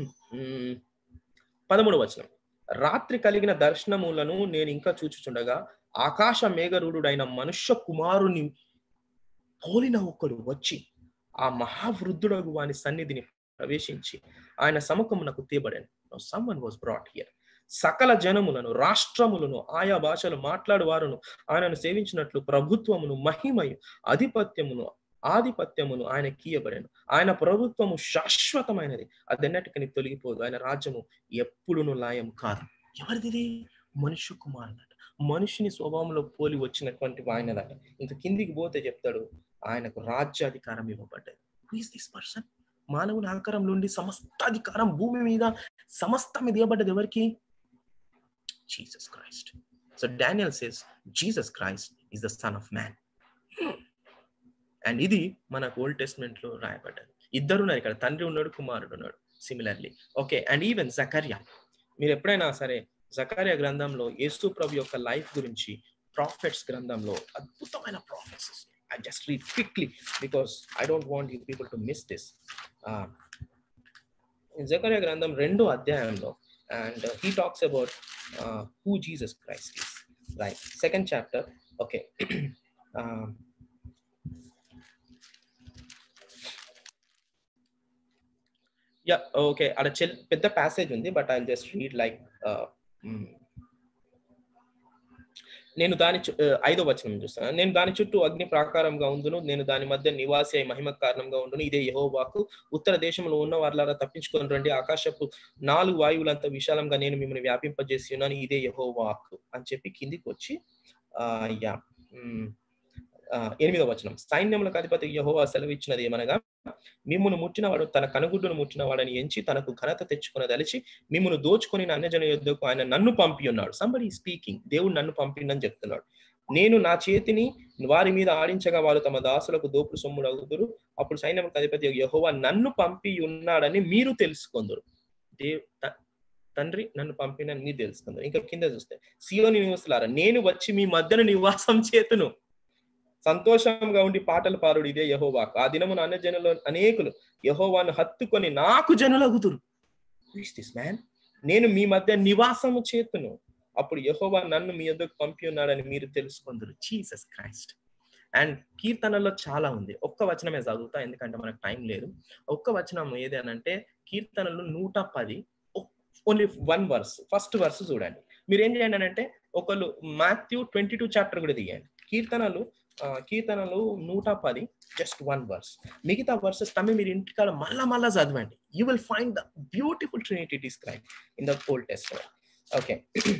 Speaker 1: పదమూడు వచనం రాత్రి కలిగిన దర్శనములను నేను ఇంకా చూచుచుండగా ఆకాశ మేఘరుడైన మనుష్య కుమారుని పోలిన ఒకడు వచ్చి ఆ మహావృద్ధుడగు వాని సన్నిధిని ప్రవేశించి ఆయన సముఖమునకు తీయబడాను సమ్మన్ వాజ్ బ్రాట్ హియర్ సకల జనములను రాష్ట్రములను ఆయా భాషలు మాట్లాడు వారును ఆయనను సేవించినట్లు ప్రభుత్వమును మహిమయు అధిపత్యమును ఆధిపత్యమును ఆయన కీయబడాను ఆయన ప్రభుత్వము శాశ్వతమైనది అదెన్నటికని తొలగిపోదు ఆయన రాజ్యము ఎప్పుడును లాయం కాదు ఎవరిది మనుష్య కుమారుడట మనుషుని స్వభావంలో పోలి వచ్చినటువంటి ఆయనదట ఇంకా కిందికి పోతే చెప్తాడు ఆయనకు రాజ్యాధికారం ఇవ్వబడ్డది హూ ఇస్ దిస్ పర్సన్ మానవుని ఆకారంలో ఉండి సమస్త అధికారం భూమి మీద సమస్తం మీద ఇవ్వబడ్డది ఎవరికి Jesus Christ so Daniel says Jesus Christ is the son of man and ఇది మనకు ఓల్డ్ టెస్ట్మెంట్ లో రాయబడ్డది ఇద్దరు ఉన్నారు ఇక్కడ తండ్రి ఉన్నాడు కుమారుడు ఉన్నాడు సిమిలర్లీ ఓకే అండ్ ఈవెన్ జకర్యా మీరు ఎప్పుడైనా సరే జకర్యా గ్రంథంలో యేసు ప్రభు యొక్క లైఫ్ గురించి ప్రాఫిట్స్ గ్రంథంలో అద్భుతమైన prophets I just read quickly because I don't want you people to miss this. Uh, in Zechariah Grandam రెండో అధ్యాయంలో and uh, he talks about uh, who Jesus Christ is. Right. Second chapter. Okay. um, yeah. Okay. అక్కడ పెద్ద passage ఉంది but I just read like నేను దాని ఐదో వచనం చూస్తాను నేను దాని చుట్టూ అగ్ని ప్రాకారంగా ఉండును నేను దాని మధ్య నివాసి అయి మహిమ కారణంగా ఉండును ఇదే యహోవాకు ఉత్తర దేశంలో ఉన్న వారిలారా తప్పించుకొని రండి ఆకాశపు నాలుగు వాయువులంత విశాలంగా నేను మిమ్మల్ని వ్యాపింపజేసి ఉన్నాను ఇదే యహోవాకు అని చెప్పి కిందికి వచ్చి ఆ యా ఎనిమిదో వచనం సైన్యములకు అధిపతి యహోవా సెలవిచ్చినది ఏమనగా మిమ్మును ముట్టినవాడు తన కనుగుడ్డును ముట్టినవాడని ఎంచి తనకు ఘనత తెచ్చుకుని దలిచి మిమ్మును దోచుకొని అన్యజన యుద్ధకు ఆయన నన్ను పంపి ఉన్నాడు సంబడి స్పీకింగ్ దేవుడు నన్ను పంపిండని చెప్తున్నాడు నేను నా చేతిని వారి మీద ఆడించగా వారు తమ దాసులకు దోపుడు సొమ్ముడు అగుదురు అప్పుడు సైన్యములకు అధిపతి యెహోవా నన్ను పంపి ఉన్నాడని మీరు తెలుసుకుందరు దేవ్ త- తండ్రి నన్ను పంపినని మీరు తెలుసుకుందరు ఇంకా కింద చూస్తే సియోని నివసులారా నేను వచ్చి మీ మధ్యన నివాసం చేతును సంతోషంగా ఉండి పాటలు పారుడు ఇదే యహోవాకు ఆ దినమున అన్న జనులు అనేకులు యహోవాను హత్తుకొని నాకు జనులగుతురు దిస్ మ్యాన్ నేను మీ మధ్య నివాసము చేతును అప్పుడు యహోవా నన్ను మీ యొద్దకు పంపి ఉన్నాడని మీరు తెలుసుకుందరు జీసస్ క్రైస్ట్ అండ్ కీర్తనలో చాలా ఉంది ఒక్క వచనమే చదువుతా ఎందుకంటే మనకు టైం లేదు ఒక్క వచనం ఏది అని అంటే కీర్తనలు నూట పది only one verse first verse చూడండి మీరు ఏం చేయండి అని అంటే ఒకళ్ళు మాథ్యూ ట్వంటీ టూ చాప్టర్ కూడా తీయండి కీర్తనలు ఆ, కీర్తనలు నూట పది జస్ట్ వన్ వర్స్ మిగతా వర్సెస్ తమ్మి మీరు ఇంటికాడ మళ్ళా మళ్ళా చదవండి you will find the beautiful trinity describe in the old test okay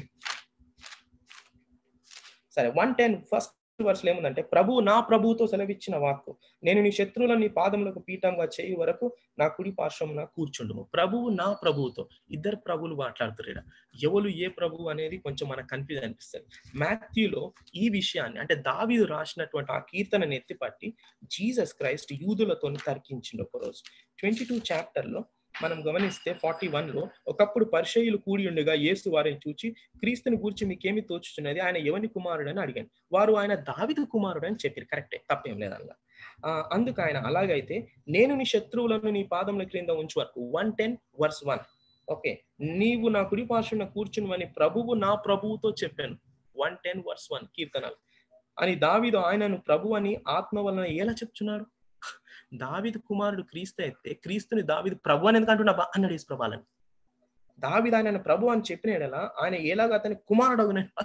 Speaker 1: సరే వన్ టెన్ ఫస్ట్ వర్స్లో ఏముందంటే ప్రభు నా ప్రభువుతో సెలవిచ్చిన వాక్కు నేను నీ శత్రువులను నీ పాదములకు పీఠంగా చేయి వరకు నా కుడి పార్శ్వమున కూర్చుండుము ప్రభువు నా ప్రభువుతో ఇద్దరు ప్రభువులు మాట్లాడుతున్నారు ఎవరు ఏ ప్రభువు అనేది కొంచెం మనకు కన్ఫ్యూజ్ అనిపిస్తుంది మాథ్యూలో ఈ విషయాన్ని అంటే దావీదు రాసినటువంటి ఆ కీర్తనని ఎత్తిపట్టి జీసస్ క్రైస్ట్ యూదులతో తర్కించిండు ఒకరోజు ట్వంటీ టూ చాప్టర్లో మనం గమనిస్తే ఫార్టీ వన్ లో ఒకప్పుడు పరిచయులు కూడి ఉండగా యేసు వారిని చూచి క్రీస్తుని గురించి మీకేమి తోచుతున్నది ఆయన ఎవని కుమారుడు అని అడిగాను వారు ఆయన దావిదు కుమారుడు అని చెప్పారు కరెక్టే తప్పేం లేదల్లా ఆ, అందుకు ఆయన అలాగైతే నేను నీ శత్రువులను నీ పాదముల క్రింద ఉంచు వరకు one ten verse one okay నీవు నా కుడి పార్శ్వన కూర్చుని ప్రభువు నా ప్రభువుతో చెప్పాను వన్ టెన్ వర్స్ వన్ కీర్తనలు అని దావిదు ఆయనను ప్రభు అని ఆత్మ వలన ఎలా చెప్తున్నాడు దావిదు కుమారుడు క్రీస్తు అయితే క్రీస్తుని దావిదు ప్రభు అని ఎందుకంటున్నా బా అన్నాడు యేసు ప్రభాలని దావిదు ఆయన ప్రభు అని చెప్పిన ఎడలా ఆయన ఎలాగ అతని కుమారుడు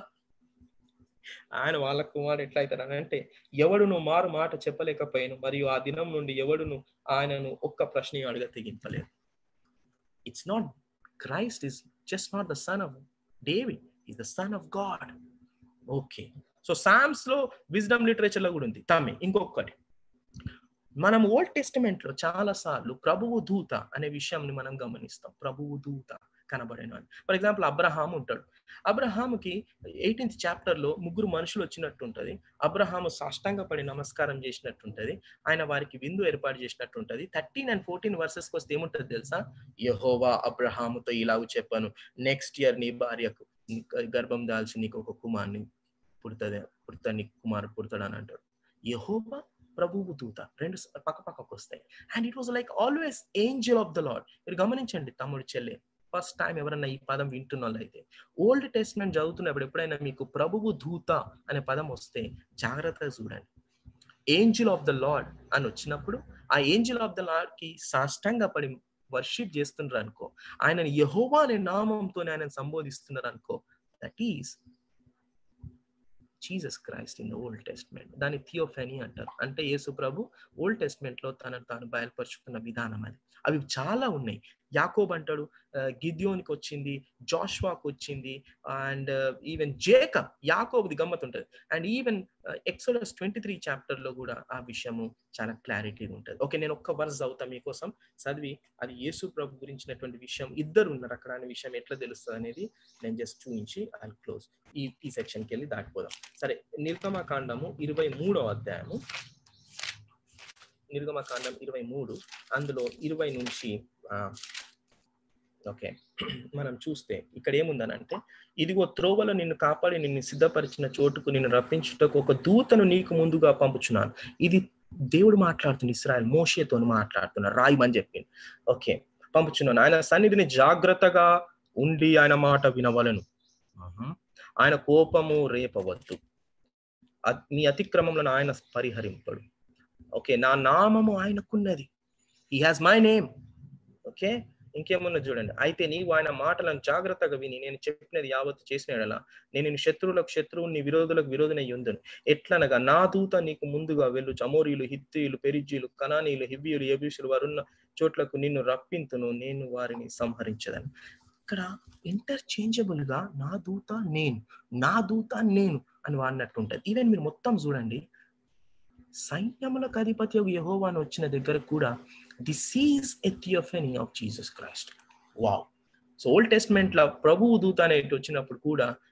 Speaker 1: ఆయన వాళ్ళ కుమారుడు ఎట్లా అవుతాడు అంటే ఎవడును మారు మాట చెప్పలేకపోయాను మరియు ఆ దినం నుండి ఎవడును ఆయనను ఒక్క ప్రశ్న అడగ తెగింపలేదు it's not Christ is just not the son of David is the son of God okay so Psalms లో విజ్డమ్ లిటరేచర్ లో కూడా ఉంది తమ్మి ఇంకొకటి మనం ఓల్డ్ టెస్టిమెంట్ లో చాలా సార్లు ప్రభువు దూత అనే విషయంని మనం గమనిస్తాం ప్రభువు దూత కనబడిన ఫర్ ఎగ్జాంపుల్ అబ్రహాం ఉంటాడు అబ్రహాముకి ఎయిటీన్త్ చాప్టర్ లో ముగ్గురు మనుషులు వచ్చినట్టు ఉంటది అబ్రహాము సాష్టాంగ పడి నమస్కారం చేసినట్టు ఉంటది ఆయన వారికి విందు ఏర్పాటు చేసినట్టు ఉంటది థర్టీన్ అండ్ ఫోర్టీన్ వర్సెస్ వస్తే ఏముంటది తెలుసా యహోవా అబ్రహాముతో ఇలాగ చెప్పాను నెక్స్ట్ ఇయర్ నీ భార్యకు నీ గర్భం దాల్చి నీకు ఒక కుమార్ని పుడుతుంది పుడతా నీ కుమారుడు పుడతాడు అని అంటాడు యహోవా ప్రభువు దూత రెండు స- పక్క పక్కకు వస్తాయి and it was like always angel of the Lord మీరు గమనించండి తమ్ముడు చెల్లె ఫస్ట్ టైం ఎవరన్నా ఈ పదం వింటున్న వాళ్ళైతే ఓల్డ్ టెస్ట్మెంట్ చదువుతున్నప్పుడు ఎప్పుడైనా మీకు ప్రభువు దూత అనే పదం వస్తే జాగ్రత్తగా చూడండి ఏంజిల్ ఆఫ్ ద లార్డ్ అని వచ్చినప్పుడు ఆ ఏంజిల్ ఆఫ్ ద లార్డ్ కి సాష్టంగా పడి వర్షిప్ చేస్తున్నారు అనుకో ఆయనని యహోవా అనే నామంతో ఆయన సంబోధిస్తున్నారు అనుకో that is Jesus Christ in the Old Testament దాన్ని థియోఫెనీ అంటారు అంటే యేసు ప్రభు ఓల్డ్ టెస్ట్మెంట్ లో తనను తాను బయలుపరుచుకున్న విధానం అది అవి చాలా ఉన్నాయి యాకోబ్ అంటాడు ఆ, గిద్యోనికి వచ్చింది జాష్వాకు వచ్చింది అండ్ ఈవెన్ జేకబ్ యాకోబ్ది గమ్మత్ ఉంటుంది and even Exodus twenty three chapter లో కూడా ఆ విషయము చాలా క్లారిటీగా ఉంటుంది ఓకే నేను ఒక్క వర్స్ చదువుతా మీకోసం చదివి అది యేసు ప్రభు గురించినటువంటి విషయం ఇద్దరు ఉన్నారు అక్కడ అనే విషయం ఎట్లా తెలుస్తుంది అనేది నేను జస్ట్ చూపించి ఐ క్లోజ్ ఈ ఈ సెక్షన్కి వెళ్ళి దాటిపోదాం సరే నిర్గమకాండము ఇరవై మూడో అధ్యాయము నిర్గమకాండం ఇరవై మూడు అందులో ఇరవై నుంచి ఆ, ఓకే మనం చూస్తే ఇక్కడ ఏముందనంటే ఇదిగో త్రోవలో నిన్ను కాపాడి నిన్ను సిద్ధపరిచిన చోటుకు నిన్ను రప్పించుటకు ఒక దూతను నీకు ముందుగా పంపుచున్నాను ఇది దేవుడు మాట్లాడుతుంది ఇస్రాయల్ మోషేతో మాట్లాడుతున్నారు రాయమని చెప్పింది ఓకే పంపుచున్నాను ఆయన సన్నిధిని జాగ్రత్తగా ఉండి ఆయన మాట వినవలను ఆహా. ఆయన కోపము రేపవద్దు అ- నీ అతిక్రమంలో ఆయన పరిహరింపడు ఓకే నా నామము ఆయనకున్నది he has my name okay ఇంకేమున్నా చూడండి అయితే నీవు ఆయన మాటలను జాగ్రత్తగా విని నేను చెప్పినది యావత్తు చేసిన యెడల నేను నీ శత్రువులకు శత్రువు నీ విరోధులకు విరోధన యుందును ఎట్లనగా నా దూత నీకు ముందుగా వెళ్ళు చమోరీలు హిత్తీయులు పెరిజీలు కనానీయులు హివ్వీయులు ఎబీసులు వారున్న చోట్లకు నిన్ను రప్పింతును నేను వారిని సంహరించదను ఇక్కడ ఇంటర్చేంజబుల్ గా నా దూత నేను నా దూత నేను అని వాడినట్టు ఉంటది ఈవెన్ మీరు మొత్తం చూడండి సైన్యములకు అధిపతి యహోవాను వచ్చిన దగ్గర కూడా this is a theophany of Jesus Christ wow so Old testament లో ప్రభువు దూత అనేటి వచ్చినప్పుడు కూడా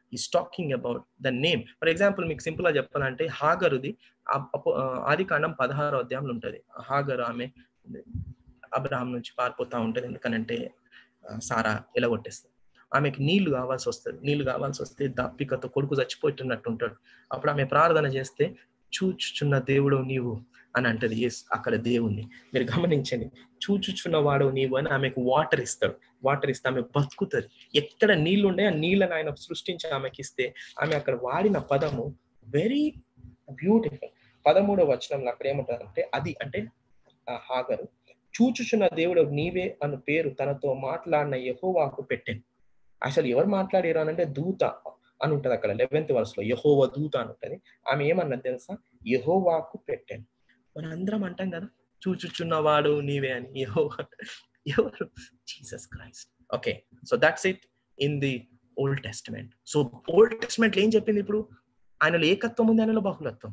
Speaker 1: is talking about the name for example మీకు సింపుల్ గా చెప్పాలంటే హాగరుది ఆది కాండం పదహారో అధ్యాయంలో ఉంటుంది హాగరు ఆమె అబ్రహాం నుంచి పారిపోతా ఉంటుంది ఎందుకనంటే సారా ఎలగొట్టేస్తుంది ఆమెకి నీళ్లు కావాల్సి వస్తుంది నీళ్లు కావాల్సి వస్తే దప్పికతో కొడుకు చచ్చిపోతున్నట్టు ఉంటాడు అప్పుడు ఆమె ప్రార్థన చేస్తే చూచుచున్న దేవుడు నీవు అని అంటది ఎస్ అక్కడ దేవుణ్ణి మీరు గమనించండి చూచుచున్న వాడు నీవు అని ఆమెకు వాటర్ ఇస్తాడు వాటర్ ఇస్తే ఆమె బతుకుతుంది ఎక్కడ నీళ్లు ఉండే ఆ నీళ్ళని ఆయన సృష్టించి ఆమెకి ఇస్తే ఆమె అక్కడ వాడిన పదము వెరీ బ్యూటిఫుల్ పదమూడవ వచనంలో అక్కడ ఏమంటారంటే అది అంటే హాగరు చూచుచున్న దేవుడు నీవే అను పేరు తనతో మాట్లాడిన యహోవాకు పెట్టాను అసలు ఎవరు మాట్లాడారు అని అంటే దూత అని ఉంటది అక్కడ లెవెన్త్ వర్స్ లో యహోవ దూత అని ఉంటది ఆమె ఏమన్నది తెలుసా యహోవాకు పెట్టాను మన అందరం అంటాం కదా చూచుచున్నవాడు నీవే అని యహోవా ఎవరు Jesus Christ okay so that's it in the Old Testament so Old Testament ఏం చెప్పింది ఇప్పుడు ఆయనలో ఏకత్వం ఉంది ఆయనలో బహుళత్వం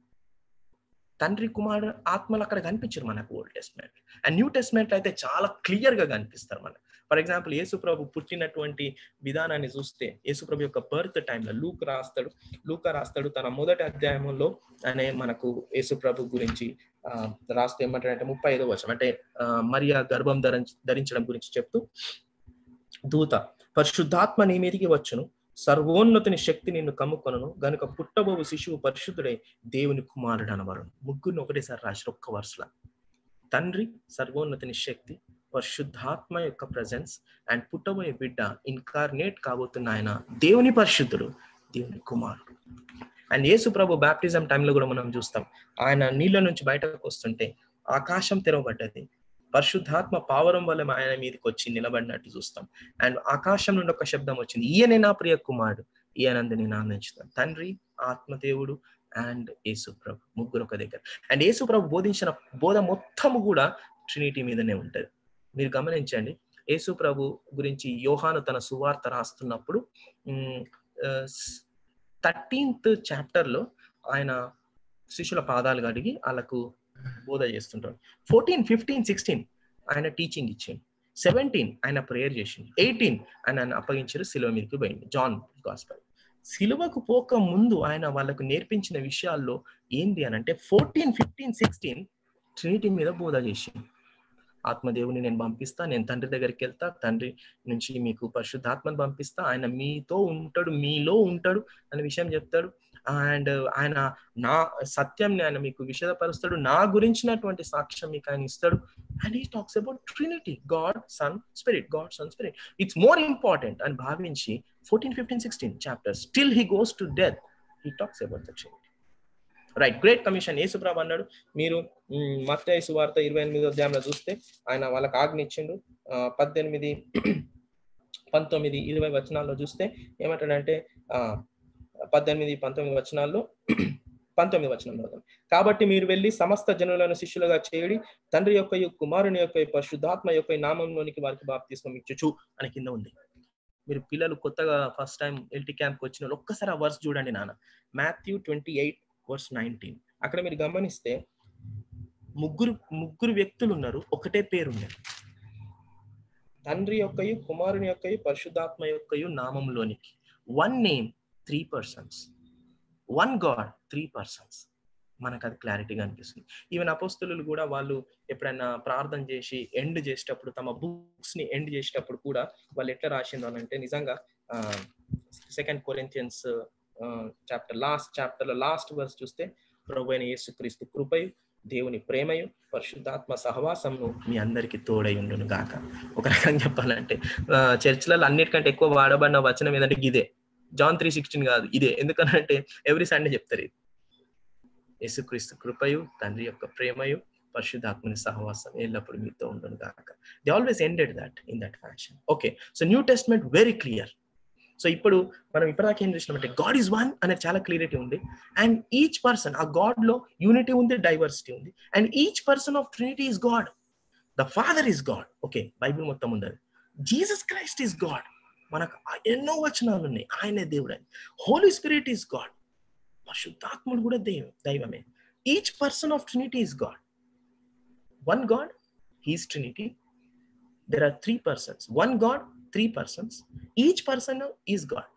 Speaker 1: తండ్రి కుమారుడు ఆత్మలు అక్కడ కనిపించారు మనకు Old Testament and New Testament అయితే చాలా క్లియర్ గా కనిపిస్తారు మనకు ఫర్ ఎగ్జాంపుల్ యేసుప్రభు పుట్టినటువంటి విధానాన్ని చూస్తే యేసుప్రభు యొక్క బర్త్ టైంలో లూక్ రాస్తాడు లూక రాస్తాడు తన మొదటి అధ్యాయంలో అనే మనకు యేసుప్రభు గురించి ఆ రాస్తూ ఏమంటాడంటే ముప్పై ఐదో వర్షం అంటే మరియా గర్భం ధరించి ధరించడం గురించి చెప్తూ దూత పరిశుద్ధాత్మ నీ మీదికి వచ్చును సర్వోన్నతిని శక్తి నిన్ను కమ్ముకొనను గనుక పుట్టబోవు శిశువు పరిశుద్ధుడై దేవుని కుమారుడు అనవరును ముగ్గురిని ఒకటేసారి రాసి ఒక్క వరుసల తండ్రి సర్వోన్నతిని శక్తి పరిశుద్ధాత్మ యొక్క ప్రజెన్స్ అండ్ పుట్టబోయే బిడ్డ ఇన్కార్నేట్ కాబోతున్న ఆయన దేవుని పరిశుద్ధుడు దేవుని కుమారుడు అండ్ యేసు ప్రభు బాప్టిజం టైంలో కూడా మనం చూస్తాం ఆయన నీళ్ళ నుంచి బయటకు వస్తుంటే ఆకాశం తెరవబడ్డది పరిశుద్ధాత్మ పావరం వల్ల ఆయన మీదకి వచ్చి నిలబడినట్టు చూస్తాం అండ్ ఆకాశం నుండి ఒక శబ్దం వచ్చింది ఈయనే నా ప్రియ కుమారుడు ఈయనందు నేను ఆనందిస్తాను తండ్రి ఆత్మదేవుడు అండ్ యేసు ప్రభు ముగ్గురు ఒక దగ్గర అండ్ యేసు ప్రభు బోధించిన బోధ మొత్తము కూడా ట్రినిటీ మీదనే ఉంటది మీరు గమనించండి యేసు ప్రభు గురించి యోహాను తన సువార్త రాస్తున్నప్పుడు థర్టీన్త్ చాప్టర్ లో ఆయన శిష్యుల పాదాలు కడిగి వాళ్ళకు బోధ చేస్తుంటాడు ఫోర్టీన్ ఫిఫ్టీన్ సిక్స్టీన్ ఆయన టీచింగ్ ఇచ్చింది సెవెంటీన్ ఆయన ప్రేయర్ చేసింది ఎయిటీన్ ఆయన అప్పగించారు సిలువ మీదకి పోయింది జాన్ గాస్పల్ సిలువకు పోక ముందు ఆయన వాళ్ళకు నేర్పించిన విషయాల్లో ఏంటి అని అంటే ఫోర్టీన్ ఫిఫ్టీన్ సిక్స్టీన్ ట్రినిటీ మీద బోధ చేసింది ఆత్మదేవుని నేను పంపిస్తా నేను తండ్రి దగ్గరికి వెళ్తా తండ్రి నుంచి మీకు పరిశుద్ధాత్మను పంపిస్తా ఆయన మీతో ఉంటాడు మీలో ఉంటాడు అనే విషయం చెప్తాడు అండ్ ఆయన నా సత్యంని ఆయన మీకు విషదపరుస్తాడు నా గురించినటువంటి సాక్ష్యం మీకు ఆయన ఇస్తాడు అండ్ ఈ talks about trinity God son spirit God son spirit it's more important అని భావించి fourteen fifteen sixteen chapter still he goes to death he talks about the trinity right great commission యేసుప్రభు అన్నాడు మీరు మత్తయి సువార్త ఇరవై ఎనిమిది అధ్యాయంలో చూస్తే ఆయన వాళ్ళకి ఆజ్ఞ ఇచ్చిండు పద్దెనిమిది పంతొమ్మిది ఇరవై వచనాల్లో చూస్తే ఏమంటాడంటే ఆ పద్దెనిమిది పంతొమ్మిది వచనాల్లో పంతొమ్మిది వచనంలో కాబట్టి మీరు వెళ్ళి సమస్త జనులను శిష్యులుగా చేయడి తండ్రి యొక్క కుమారుని యొక్క పరిశుద్ధాత్మ యొక్క నామంలోనికి వారికి బాప్తీసం ఇచ్చుచు అని కింద ఉంది మీరు పిల్లలు కొత్తగా ఫస్ట్ టైం ఎల్టీ క్యాంప్కి వచ్చిన వాళ్ళు ఒక్కసారి ఆ వర్స్ చూడండి నాన్న Matthew twenty eight verse nineteen అక్కడ మీరు గమనిస్తే ముగ్గురు ముగ్గురు వ్యక్తులు ఉన్నారు ఒకటే పేరు ఉన్నారు తండ్రి యొక్కయు కుమారుని యొక్కయు పరిశుద్ధాత్మ యొక్కయు నామంలోనికి one name three persons one God three persons మనకు అది క్లారిటీగా అనిపిస్తుంది ఈవెన్ అపోస్తులు కూడా వాళ్ళు ఎప్పుడైనా ప్రార్థన చేసి ఎండ్ చేసేటప్పుడు తమ బుక్స్ ని ఎండ్ చేసేటప్పుడు కూడా వాళ్ళు ఎట్లా రాసిందో అని అంటే నిజంగా second Corinthians chapter last chapter లో లాస్ట్ వర్స్ చూస్తే ప్రభు అయిన యేసుక్రీస్తు కృపయు దేవుని ప్రేమయు పరిశుద్ధాత్మ సహవాసము మీ అందరికి తోడై ఉండును గాక ఒక రకంగా చెప్పాలంటే చర్చిలలో అన్నిటికంటే ఎక్కువ వాడబడిన వచనం ఏంటంటే ఇదే జాన్ త్రీ సిక్స్టీన్ కాదు ఇదే ఎందుకనంటే ఎవ్రీ సండే చెప్తారు ఇది యేసుక్రీస్తు కృపయు తండ్రి యొక్క ప్రేమయు పరిశుద్ధాత్మని సహవాసం ఎల్లప్పుడు మీతో ఉండును గాక they always ended that in that fashion okay so New Testament very clear so ఇప్పుడు మనం ఇప్పటిదాకా ఏం చూసినామంటే గాడ్ ఈజ్ వన్ అనేది చాలా క్లియరిటీ ఉంది అండ్ ఈచ్ పర్సన్ ఆ గాడ్ లో యూనిటీ ఉంది డైవర్సిటీ ఉంది and each person of trinity is God the father is God okay Bible మొత్తం ఉంది జీసస్ క్రైస్ట్ ఈస్ గాడ్ మనకు ఎన్నో వచనాలు ఉన్నాయి ఆయనే దేవుడు అని హోలీ స్పిరిట్ ఈస్ గాడ్ పరిశుద్ధాత్ముడు కూడా దైవం దైవమే each person of trinity is God one God he's trinity there are three persons one God three persons each person is God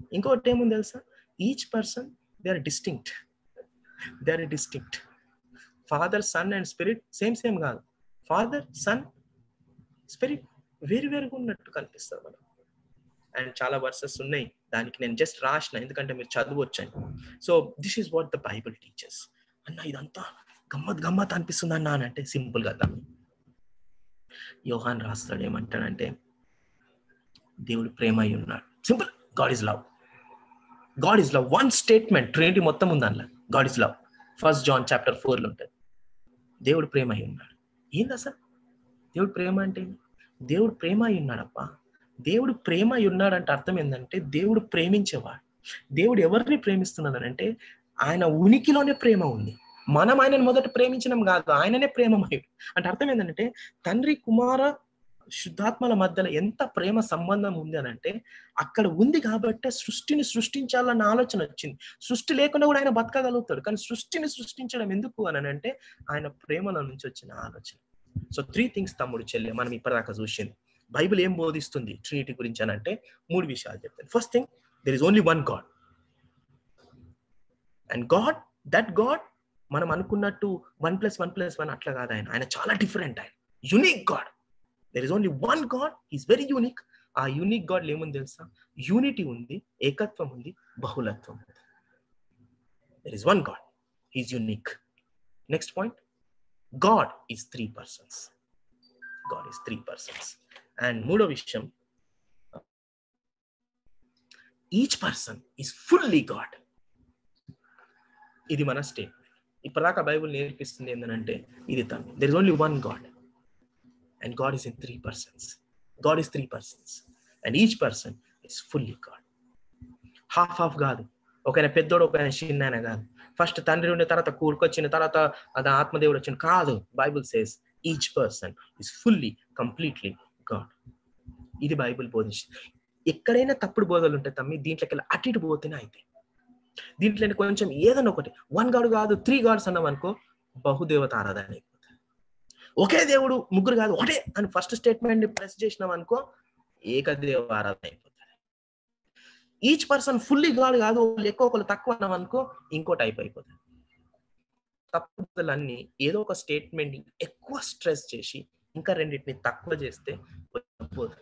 Speaker 1: ఇంకోటి ఏముంది తెలుసా each person they are distinct they are distinct father sun and spirit same same కాదు ఫాదర్ సన్ స్పిరిట్ వేరు వేరుగా ఉన్నట్టు కనిపిస్తారు మనం అండ్ చాలా వర్సెస్ ఉన్నాయి దానికి నేను జస్ట్ రాసిన ఎందుకంటే మీరు చదవచ్చని so this is what the Bible teachers అన్న ఇదంతా గమ్మత్ గమ్మత్ అనిపిస్తుంది అన్న అని అంటే సింపుల్ గా తమ్మి యోహాన్ రాస్తాడు ఏమంటాడంటే దేవుడు ప్రేమ అయి ఉన్నాడు simple God is love God is love one statement trinity మొత్తం ఉంది అందులో God is love first John chapter four లో ఉంటుంది దేవుడు ప్రేమ అయి ఉన్నాడు ఏంది అసలు దేవుడు ప్రేమ అంటే ఏంది? దేవుడు ప్రేమ అయి ఉన్నాడప్పా దేవుడు ప్రేమ అయి ఉన్నాడంటే అర్థం ఏంటంటే దేవుడు ప్రేమించేవాడు దేవుడు ఎవరిని ప్రేమిస్తున్నాడు అంటే ఆయన ఉనికిలోనే ప్రేమ ఉంది మనం ఆయనను మొదట ప్రేమించడం కాదు ఆయననే ప్రేమమయుడు అంటే అర్థం ఏంటంటే తండ్రి కుమార శుద్ధాత్మల మధ్యలో ఎంత ప్రేమ సంబంధం ఉంది అని అంటే అక్కడ ఉంది కాబట్టే సృష్టిని సృష్టించాలన్న ఆలోచన వచ్చింది సృష్టి లేకుండా కూడా ఆయన బతకగలుగుతాడు కానీ సృష్టిని సృష్టించడం ఎందుకు అని అంటే ఆయన ప్రేమలో నుంచి వచ్చిన ఆలోచన సో త్రీ థింగ్స్ తమ్ముడు చెల్లె మనం ఇప్పటిదాకా చూసింది బైబిల్ ఏం బోధిస్తుంది ట్రినిటీ గురించి అని అంటే మూడు విషయాలు చెప్తాను first thing there is only one God and God that God మనం అనుకున్నట్టు one plus one plus one అట్లా కాదు ఆయన ఆయన చాలా డిఫరెంట్ ఆయన unique God there is only one God is very unique ఆ యూనిక్ గాడ్ ఏముంది తెలుసా యూనిటీ ఉంది ఏకత్వం ఉంది బహుళత్వం ఉంది there is one God is unique next point God is three persons God is three persons and మూడో విషయం each person is fully God ఇది మన స్టేట్మెంట్ ఇప్పటిదాకా బైబుల్ నేర్పిస్తుంది ఏంటంటే ఇది తను there is only one God and God is in three persons God is three persons and each person is fully God half half కాదు ఒక పెద్దోడు ఒక చిన్న కాదు ఫస్ట్ తండ్రి ఉండే తర్వాత కూడుకొచ్చిన తర్వాత అది ఆత్మదేవుడు వచ్చిన కాదు Bible says each person is fully completely God ఇది బైబుల్ బోధించింది ఎక్కడైనా తప్పుడు బోధలు ఉంటాయి తమ్మి దీంట్లోకి వెళ్ళి అటు ఇటు పోతేనే అయితే దీంట్లో కొంచెం ఏదైనా ఒకటి వన్ గాడ్ కాదు త్రీ గాడ్స్ అన్నాం అనుకో బహుదేవత ఆరాధన అయిపోతుంది ఒకే దేవుడు ముగ్గురు కాదు ఒకటే అని ఫస్ట్ స్టేట్మెంట్ ప్రెస్ చేసినాం అనుకో ఏకదేవ ఆరాధన అయిపోతుంది ఈచ్ పర్సన్ ఫుల్లీ గాడ్ కాదు ఒకళ్ళు ఎక్కువ ఒకళ్ళు తక్కువ అన్నాం అనుకో ఇంకో టైప్ అయిపోతుంది తప్పుదలన్నీ ఏదో ఒక స్టేట్మెంట్ ఎక్కువ స్ట్రెస్ చేసి ఇంకా రెండింటిని తక్కువ చేస్తే పోతుంది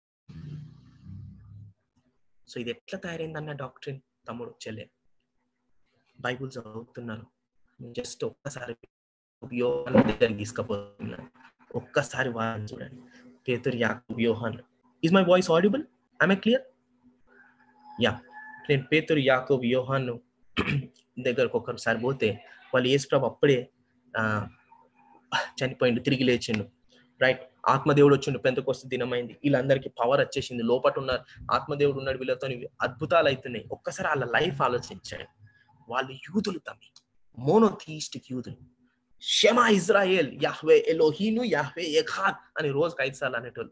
Speaker 1: సో ఇది ఎట్లా తయారైందన్న డాక్టరీన్ తమ్ముడు చెల్లె బైబుల్ చదువుతున్నారు జస్ట్ ఒక్కసారి యోహాన్ దగ్గరికి తీసుకుపోతున్నాను ఒక్కసారి వాళ్ళని చూడండి పేతురు యాకూబ్ యోహాన్ is my voice audible I clear yeah నేను పేతురు యాకూబ్ యోహాన్ దగ్గరకు ఒకసారి పోతే వాళ్ళు యేసుప్రభు అప్పుడే చనిపోయిండు తిరిగి లేచిండు రైట్ ఆత్మదేవుడు వచ్చిండు పెంతకొస్తే దినమైంది వీళ్ళందరికీ పవర్ వచ్చేసింది లోపట ఉన్నారు ఆత్మదేవుడు ఉన్నాడు వీళ్ళతో అద్భుతాలు అవుతున్నాయి ఒక్కసారి వాళ్ళ లైఫ్ ఆలోచించండి వాళ్ళు యూదులు తమ్మి మోనోథీస్టిక్ యూదులు షమా ఇజ్రాయేల్ యాహ్వే ఎలోహీను యాహ్వే ఎఖాద్ అని రోజుకి ఐదు సార్లు అనేటోళ్ళు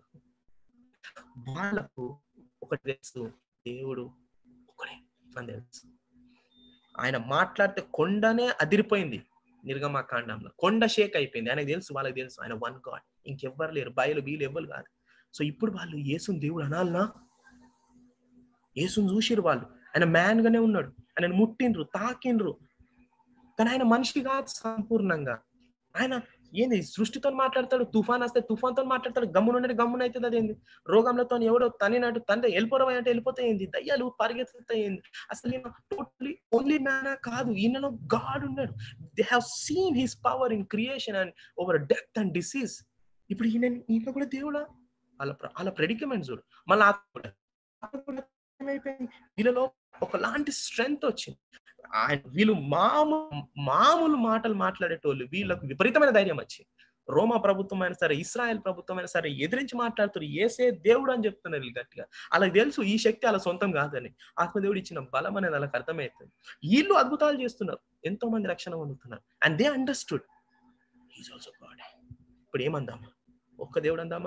Speaker 1: వాళ్ళకు ఒకటి తెలుసు దేవుడు ఒకడే అని తెలుసు ఆయన మాట్లాడితే కొండనే అదిరిపోయింది నిర్గమాకాండంలో కొండ షేక్ అయిపోయింది ఆయనకు తెలుసు వాళ్ళకి తెలుసు ఆయన వన్ గాడ్ ఇంకెవ్వరు లేరు బయలు వీళ్ళు ఎవ్వరు కాదు సో ఇప్పుడు వాళ్ళు యేసుని దేవుడు అనాలనా యేసుని చూసిరు వాళ్ళు ఆయన మ్యాన్ గానే ఉన్నాడు ఆయన ముట్టిండ్రు తాకిండ్రు కానీ ఆయన మనిషి కాదు సంపూర్ణంగా ఆయన ఏంది సృష్టితో మాట్లాడతాడు తుఫాన్ వస్తే తుఫాన్తో మాట్లాడతాడు గమ్మునుండే గమ్మున అవుతుంది అదేంది రోగంలతో ఎవడో తనినట్టు తండ్రి వెళ్ళిపోవడం అంటే వెళ్ళిపోతాయింది దయ్యాలు పరిగెత్తుతాయింది అసలు ఈయన టోటలీ ఓన్లీ మ్యాన్ కాదు ఈయనలో గాడ్ ఉన్నాడు they have seen his power in creation and over death and disease ఇప్పుడు ఈయన ఈయన కూడా దేవుడా వాళ్ళ వాళ్ళ ప్రెడికమెంట్ చూడు మళ్ళీ ఏమైపోయింది వీళ్ళలో ఒకలాంటి స్ట్రెంగ్త్ వచ్చింది ఆయన వీళ్ళు మామూలు మామూలు మాటలు మాట్లాడేటోళ్ళు వీళ్ళకు విపరీతమైన ధైర్యం వచ్చింది రోమా ప్రభుత్వం అయినా సరే ఇస్రాయల్ ప్రభుత్వం అయినా సరే ఎదిరించి మాట్లాడుతారు ఏసే దేవుడు అని చెప్తున్నారు వీళ్ళు గట్టిగా వాళ్ళకి తెలుసు ఈ శక్తి అలా సొంతం కాదని ఆత్మదేవుడు ఇచ్చిన బలం అనేది వాళ్ళకి అర్థమవుతుంది వీళ్ళు అద్భుతాలు చేస్తున్నారు ఎంతో మంది రక్షణ పొందుతున్నారు and they understood is also God ఇప్పుడు ఏమందామా ఒక్క దేవుడు అందామా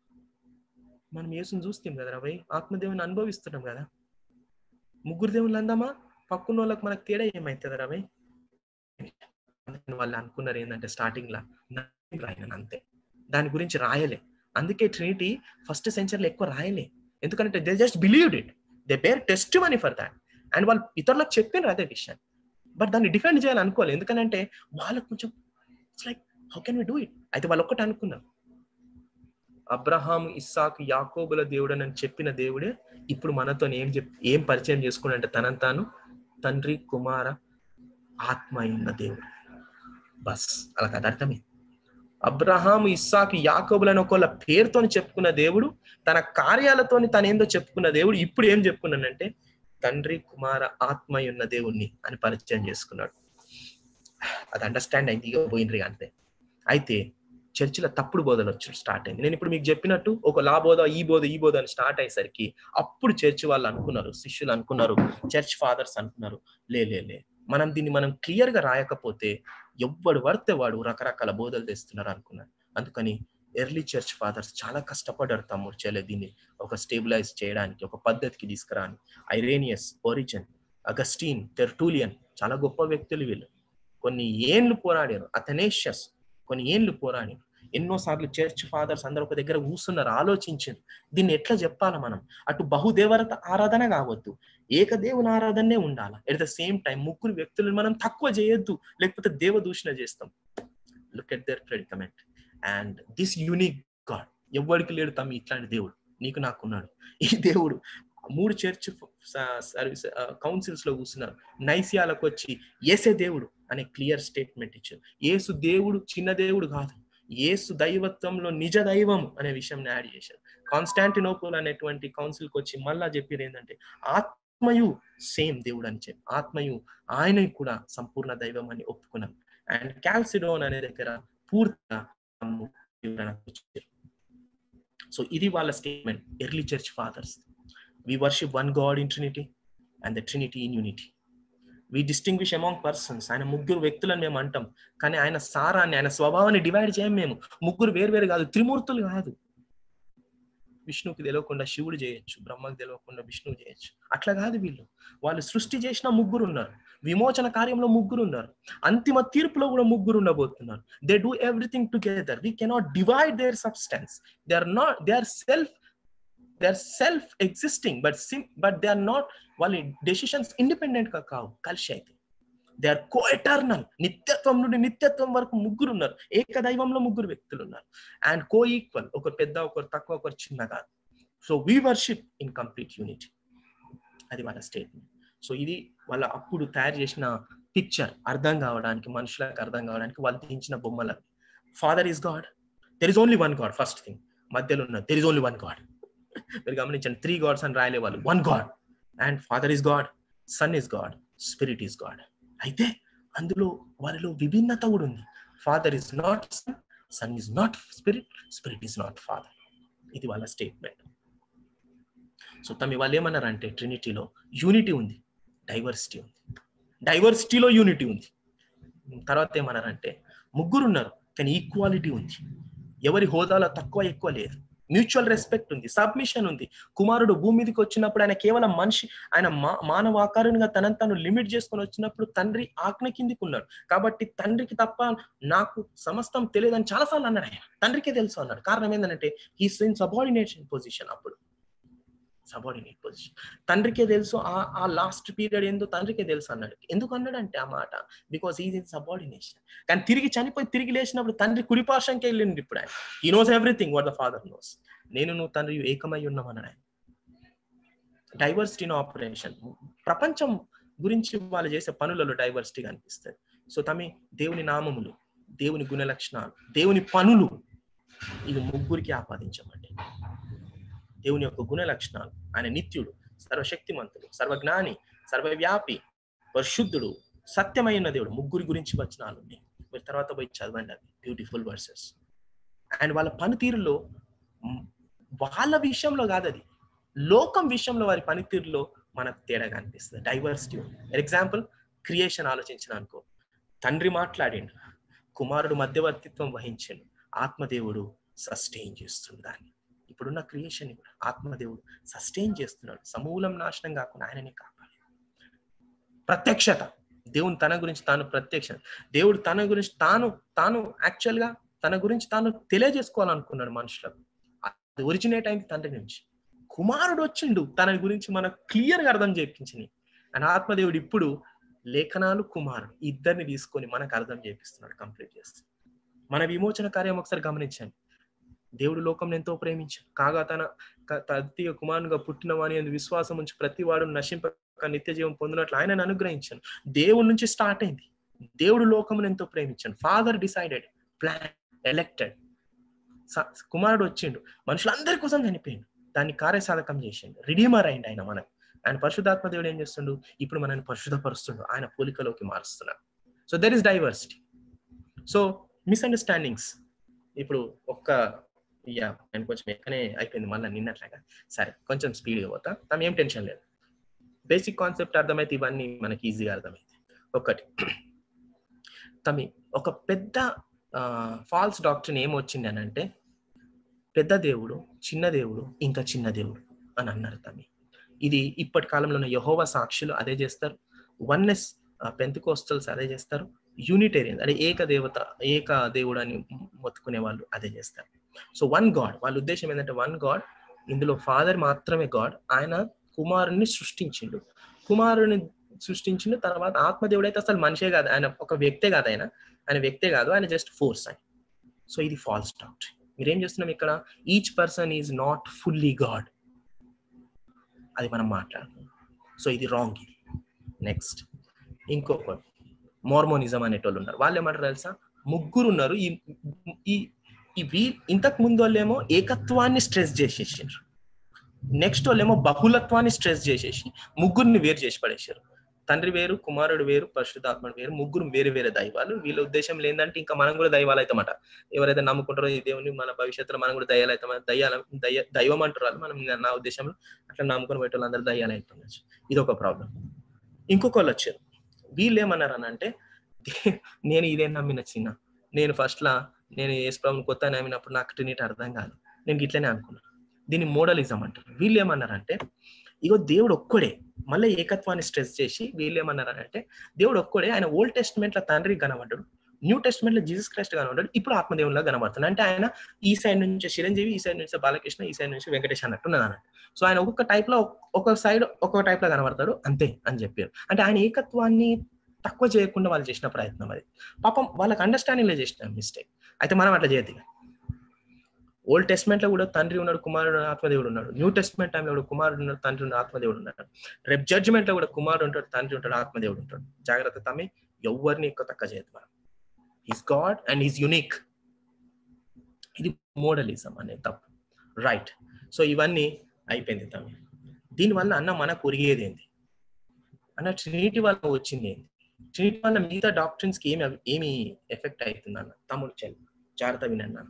Speaker 1: మనం యేసుని చూస్తాం కదా రవై ఆత్మదేవుని అనుభవిస్తున్నాం కదా ముగ్గురు దేవుళ్ళు అందామా పక్కన వాళ్ళకి మనకు తేడా ఏమైతుంది రవి వాళ్ళు అనుకున్నారు ఏంటంటే స్టార్టింగ్ లా రాయను అంతే దాని గురించి రాయలే అందుకే ట్రినిటీ ఫస్ట్ సెంచరీలో ఎక్కువ రాయలే ఎందుకంటే they just believed it they bear testimony for that and వాళ్ళు ఇతరులకు చెప్పినారు అదే విషయం బట్ దాన్ని డిఫెండ్ చేయాలి అనుకోవాలి ఎందుకంటే వాళ్ళకు కొంచెం it's like how can we do it అయితే వాళ్ళు ఒక్కటి అనుకున్నారు అబ్రహాం ఇస్సాకు యాకోబుల దేవుడు అని చెప్పిన దేవుడే ఇప్పుడు మనతో ఏం చెప్ ఏం పరిచయం చేసుకున్నంటే తనని తాను తండ్రి కుమార ఆత్మ అయి ఉన్న దేవుడు బస్ అలా కదా అర్థమే అబ్రహాం ఇస్సాకు యాకోబులని ఒకళ్ళ పేరుతోని చెప్పుకున్న దేవుడు తన కార్యాలతోని తనేందో చెప్పుకున్న దేవుడు ఇప్పుడు ఏం చెప్పుకున్నానంటే తండ్రి కుమార ఆత్మ అయి ఉన్న దేవుణ్ణి అని పరిచయం చేసుకున్నాడు అది అండర్స్టాండ్ అయింది ఇక పోయినరి అంతే అయితే చర్చిలో తప్పుడు బోధలు వచ్చి స్టార్ట్ అయింది నేను ఇప్పుడు మీకు చెప్పినట్టు ఒక లా బోధ ఈ బోధ ఈ బోధ అని స్టార్ట్ అయ్యేసరికి అప్పుడు చర్చ్ వాళ్ళు అనుకున్నారు శిష్యులు అనుకున్నారు చర్చ్ ఫాదర్స్ అనుకున్నారు లే లే లే మనం దీన్ని మనం క్లియర్ గా రాయకపోతే ఎవ్వడు పడితే వాడు రకరకాల బోధలు తెస్తున్నారు అనుకున్నారు అందుకని ఎర్లీ చర్చ్ ఫాదర్స్ చాలా కష్టపడ్డారు తమ్ముడు చేయలే దీన్ని ఒక స్టేబిలైజ్ చేయడానికి ఒక పద్ధతికి తీసుకురాని ఐరేనియస్ ఒరిజన్ అగస్టీన్ టెర్టూలియన్ చాలా గొప్ప వ్యక్తులు వీళ్ళు కొన్ని ఏండ్లు పోరాడారు అథనేషియస్ కొన్ని ఏండ్లు పోరాడారు ఎన్నోసార్లు చర్చ్ ఫాదర్స్ అందరూ ఒక దగ్గర కూర్చున్నారు ఆలోచించారు దీన్ని ఎట్లా చెప్పాలా మనం అటు బహుదేవరత ఆరాధన కావద్దు ఏకదేవుని ఆరాధనే ఉండాలి ఎట్ ద సేమ్ టైం ముగ్గురు వ్యక్తులను మనం తక్కువ చేయొద్దు లేకపోతే దేవదూషణ చేస్తాం look at their predicament and this unique God ఎవరికి లేడు తమ్మి ఇట్లాంటి దేవుడు నీకు నాకున్నాడు ఈ దేవుడు మూడు చర్చ్ సర్వీస్ కౌన్సిల్స్ లో కూర్చున్నారు నైసియాలకు వచ్చి ఏసే దేవుడు అనే క్లియర్ స్టేట్మెంట్ ఇచ్చారు ఏసు దేవుడు చిన్న దేవుడు కాదు ఏసు దైవత్వంలో నిజ దైవం అనే విషయం యాడ్ చేశారు కాన్స్టాంటినోపుల్ అనేటువంటి కౌన్సిల్ కి వచ్చి మళ్ళా చెప్పారు ఏంటంటే ఆత్మయు సేమ్ దేవుడు అని చెప్పి ఆత్మయు ఆయన కూడా సంపూర్ణ దైవం అని ఒప్పుకున్నారు అండ్ క్యాల్సిడోన్ అనే దగ్గర పూర్తిగా సో ఇది వాళ్ళ statement early church fathers we worship one God in trinity and the trinity in unity we distinguish among persons ఆయన ముగ్గురు వ్యక్తులను మేము అంటాం కానీ ఆయన సారాన్ని ఆయన స్వభావాన్ని డివైడ్ చేయం మేము ముగ్గురు వేరు కాదు త్రిమూర్తులు కాదు విష్ణుకి తెలియకుండా శివుడు చేయొచ్చు బ్రహ్మకు తెలియకుండా విష్ణువు చేయొచ్చు అట్లా కాదు వీళ్ళు వాళ్ళు సృష్టి చేసిన ముగ్గురు ఉన్నారు విమోచన కార్యంలో ముగ్గురు ఉన్నారు అంతిమ తీర్పులో కూడా ముగ్గురు ఉండబోతున్నారు they do everything together we cannot divide their substance they are not they are self they are self existing but seem but they are not వాళ్ళ డెసిషన్స్ ఇండిపెండెంట్ గా కావు కలిసి అయితే దే ఆర్ కో ఎటర్నల్ నిత్యత్వం నుండి నిత్యత్వం వరకు ముగ్గురు ఉన్నారు ఏకదైవంలో ముగ్గురు వ్యక్తులు ఉన్నారు అండ్ కో ఈక్వల్ ఒకరు పెద్ద ఒకరు తక్కువ ఒకరు చిన్న కాదు so we worship in complete unity అది వాళ్ళ స్టేట్మెంట్ సో ఇది వాళ్ళ అప్పుడు తయారు చేసిన పిక్చర్ అర్థం కావడానికి మనుషులకు అర్థం కావడానికి వాళ్ళు తీయించిన బొమ్మలు father is God there is only one God first thing మధ్యలో ఉన్న there is only one God మీరు గమనించండి త్రీ గాడ్స్ అని రాయలే వాళ్ళు one God and father is God son is God spirit is God అయితే అందులో వారిలో విభిన్నత కూడా ఉంది father is not son son is not spirit spirit is not father ఇది వాళ్ళ స్టేట్మెంట్ సో తమ వాళ్ళు ఏమన్నారంటే ట్రినిటీలో యూనిటీ ఉంది డైవర్సిటీ ఉంది డైవర్సిటీలో యూనిటీ ఉంది తర్వాత ఏమన్నారంటే ముగ్గురు ఉన్నారు కానీ ఈక్వాలిటీ ఉంది ఎవరి హోదాలో తక్కువ ఎక్కువ లేదు మ్యూచువల్ రెస్పెక్ట్ ఉంది సబ్మిషన్ ఉంది కుమారుడు భూమి మీదకి వచ్చినప్పుడు ఆయన కేవలం మనిషి ఆయన మానవ ఆకారునిగా తనని తను లిమిట్ చేసుకొని వచ్చినప్పుడు తండ్రి ఆజ్ఞ కిందికి ఉన్నాడు కాబట్టి తండ్రికి తప్ప నాకు సమస్తం తెలియదని చాలాసార్లు అన్నాడు ఆయన తండ్రికే తెలుసు అన్నాడు కారణం ఏంటంటే హీస్ ఇన్ సబార్డినేషన్ పొజిషన్ అప్పుడు సబార్డినేట్ పొజిషన్ తండ్రికే తెలుసు ఆ ఆ లాస్ట్ పీరియడ్ ఏందో తండ్రికే తెలుసు అన్నాడు ఎందుకు అన్నాడు అంటే ఆ మాట బికాస్ ఈజ్ ఇన్ సబార్డినేషన్ కానీ తిరిగి చనిపోయి తిరిగి లేచినప్పుడు తండ్రి కుడిపార్శ్వంకి వెళ్ళింది ఇప్పుడు ఆయన ఈ knows everything what the father knows నేను నువ్వు తండ్రి ఏకమై ఉన్నామన్నాడు ఆయన డైవర్సిటీ ఇన్ ఆపరేషన్ ప్రపంచం గురించి వాళ్ళు చేసే పనులలో డైవర్సిటీ కనిపిస్తుంది సో తమి దేవుని నామములు దేవుని గుణ లక్షణాలు దేవుని పనులు ఇవి ముగ్గురికి ఆపాదించమండి దేవుని యొక్క గుణ లక్షణాలు ఆయన నిత్యుడు సర్వశక్తిమంతుడు సర్వజ్ఞాని సర్వవ్యాపి పరిశుద్ధుడు సత్యమైన దేవుడు ముగ్గురి గురించి వచనాలు ఉన్నాయి మీరు తర్వాత పోయి చదవండి అవి బ్యూటిఫుల్ వర్సెస్ అండ్ వాళ్ళ పనితీరులో వాళ్ళ విషయంలో కాదు అది లోకం విషయంలో వారి పనితీరులో మనకు తేడా కనిపిస్తుంది డైవర్సిటీ ఫర్ ఎగ్జాంపుల్ క్రియేషన్ ఆలోచించిన అనుకో తండ్రి మాట్లాడిండు కుమారుడు మధ్యవర్తిత్వం వహించిండు ఆత్మదేవుడు సస్టైన్ చేస్తుంది దాన్ని ఇప్పుడున్న క్రియేషన్ కూడా ఆత్మదేవుడు సస్టైన్ చేస్తున్నాడు సమూలం నాశనం కాకుండా ఆయననే కాపాడు ప్రత్యక్షత దేవుని తన గురించి తాను ప్రత్యక్ష దేవుడు తన గురించి తాను తాను యాక్చువల్ గా తన గురించి తాను తెలియజేసుకోవాలనుకున్నాడు మనుషులకు అది ఒరిజినేట్ అయింది తండ్రి నుంచి కుమారుడు వచ్చిండు తన గురించి మనకు క్లియర్ గా అర్థం చేయించింది అండ్ ఆత్మదేవుడు ఇప్పుడు లేఖనాలు కుమారుడు ఇద్దరిని తీసుకొని మనకు అర్థం చేపిస్తున్నాడు కంప్లీట్ చేస్తే మన విమోచన కార్యం ఒకసారి గమనించండి దేవుడు లోకం ఎంతో ప్రేమించాడు కాగా తన తద్దియ కుమారునిగా పుట్టిన వాని అందు విశ్వాసం ఉంచి ప్రతి వాడు నశింపక నిత్య జీవం పొందినట్లు ఆయనను అనుగ్రహించాను దేవుడి నుంచి స్టార్ట్ అయింది దేవుడు లోకమును ఎంతో ప్రేమించాడు ఫాదర్ డిసైడెడ్ ప్లాన్ ఎలెక్టెడ్ కుమారుడు వచ్చిండు మనుషులందరి కోసం చనిపోయిండు దాన్ని కార్యసాధకం చేసిండు రిడీమర్ అయింది ఆయన మనకు ఆయన పరిశుధాత్మ దేవుడు ఏం చేస్తుండు ఇప్పుడు మనల్ని పరిశుద్ధపరుస్తుండు ఆయన పోలికలోకి మారుస్తున్నాడు so there is diversity so misunderstandings ఇప్పుడు ఒక్క యా నేను కొంచెం ఎక్కనే అయిపోయింది మళ్ళీ నిన్నట్లాగా సరే కొంచెం స్పీడ్గా పోతా తమ ఏం టెన్షన్ లేదు బేసిక్ కాన్సెప్ట్ అర్థమైతే ఇవన్నీ మనకి ఈజీగా అర్థమైంది ఒకటి తమి ఒక పెద్ద ఫాల్స్ డాక్టర్ ఏమొచ్చింది అని అంటే పెద్ద దేవుడు చిన్న దేవుడు ఇంకా చిన్న దేవుడు అని అన్నారు తమి ఇది ఇప్పటి కాలంలో ఉన్న యహోవా సాక్షులు అదే చేస్తారు వన్నెస్ పెంతుకోస్టల్స్ అదే చేస్తారు యూనిటేరియన్ అంటే ఏక దేవత ఏక దేవుడు అని మొత్తుకునే వాళ్ళు అదే చేస్తారు సో వన్ గాడ్ వాళ్ళ ఉద్దేశం ఏంటంటే వన్ గాడ్ ఇందులో ఫాదర్ మాత్రమే గాడ్ ఆయన కుమారుని సృష్టించిండు కుమారుని సృష్టించిండు తర్వాత ఆత్మదేవుడు అయితే అసలు మనిషే కాదు ఆయన ఒక వ్యక్తే కాదు ఆయన ఆయన వ్యక్తే కాదు ఆయన జస్ట్ ఫోర్స్ అని సో ఇది ఫాల్స్ డాక్టర్ మీరేం చేస్తున్నాం ఇక్కడ each person is not fully God అది మనం మాట్లాడుతున్నాం సో ఇది రాంగ్ ఇది నెక్స్ట్ ఇంకొక మోర్మోనిజం అనేటోళ్ళు ఉన్నారు వాళ్ళు ఏమంటారు తెలుసా ముగ్గురు ఉన్నారు ఈ ఈ ఈ వీ ఇంతకు ముందు వాళ్ళేమో ఏకత్వాన్ని స్ట్రెస్ చేసేసారు నెక్స్ట్ వాళ్ళేమో బహుళత్వాన్ని స్ట్రెస్ చేసేసి ముగ్గురిని వేరు చేసి పడేసారు తండ్రి వేరు కుమారుడు వేరు పరిశుద్ధాత్ముడు వేరు ముగ్గురు వేరు వేరే దైవాలు వీళ్ళ ఉద్దేశం ఏంటంటే ఇంకా మనం కూడా దైవాలు అవుతామట ఎవరైతే నమ్ముకుంటారో ఈ దేవుని మన భవిష్యత్తులో మనం కూడా దయ్యాలు అవుతాం దయ్యాల దయ్య దైవం అంటారు వాళ్ళు మనం నా ఉద్దేశంలో అట్లా నమ్ముకుని పెట్టే వాళ్ళందరూ దయ్యాలు అవుతుండొచ్చు ఇది ఒక ప్రాబ్లం ఇంకొకళ్ళు వచ్చారు వీళ్ళు ఏమన్నారు అని అంటే నేను ఇదే నమ్మిన చిన్న నేను ఫస్ట్లా నేను ఏసుప్రభుని కొత్త నమ్మినప్పుడు నాకు ట్రినిటీ అర్థం కాదు నేను ఇట్లనే అనుకున్నాను దీన్ని మోడలిజం అంటారు వీళ్ళు ఏమన్నారంటే ఇగో దేవుడు ఒక్కడే మళ్ళీ ఏకత్వాన్ని స్ట్రెస్ చేసి వీళ్ళు ఏమన్నారంటే దేవుడు ఒక్కడే ఆయన ఓల్డ్ టెస్ట్మెంట్ లో తండ్రి కనబడ్డాడు న్యూ టెస్ట్మెంట్ లో జీసస్ క్రైస్ట్ కనబడ్డాడు ఇప్పుడు ఆత్మదేవునిలా కనబడుతున్నాడు అంటే ఆయన ఈ సైడ్ నుంచి చిరంజీవి ఈ సైడ్ నుంచి బాలకృష్ణ ఈ సైడ్ నుంచి వెంకటేష్ అన్నట్టు ఉన్నది అన్నట్టు సో ఆయన ఒక్కొక్క టైప్ లో ఒక సైడ్ ఒక్కొక్క టైప్ లో కనబడతాడు అంతే అని చెప్పారు అంటే ఆయన ఏకత్వాన్ని తక్కువ చేయకుండా వాళ్ళు చేసిన ప్రయత్నం అది పాపం వాళ్ళకి అండర్స్టాండింగ్ లో చేసిన మిస్టేక్ అయితే మనం అట్లా చేయదు ఓల్డ్ టెస్ట్మెంట్ లో కూడా తండ్రి ఉన్నాడు కుమారుడు ఆత్మదేవుడు ఉన్నాడు న్యూ టెస్ట్మెంట్ టైంలో కూడా కుమారుడు ఉన్నాడు తండ్రి ఉన్నాడు ఆత్మదేవుడు ఉన్నాడు రేపు జడ్జిమెంట్ లో కూడా కుమారుడు ఉంటాడు తండ్రి ఉంటాడు ఆత్మదేవుడు ఉంటాడు జాగ్రత్త తమ్మి ఎవరిని ఎక్కువ తక్కువ చేయదు మనం is God and is unique ఇది మోడలిజం అనే తప్పు రైట్ సో ఇవన్నీ అయిపోయింది తమ్మి దీనివల్ల అన్న మనకు ఒరిగేది ఏంది అన్న ట్రినిటీ వల్ల వచ్చింది ఏంది ట్రినిటీ వల్ల మిగతా డాక్టర్స్ కి ఏమి ఏమి ఎఫెక్ట్ అవుతుంది అన్న తమ్ముడు చెల్లి జాగ్రత్త వినన్నా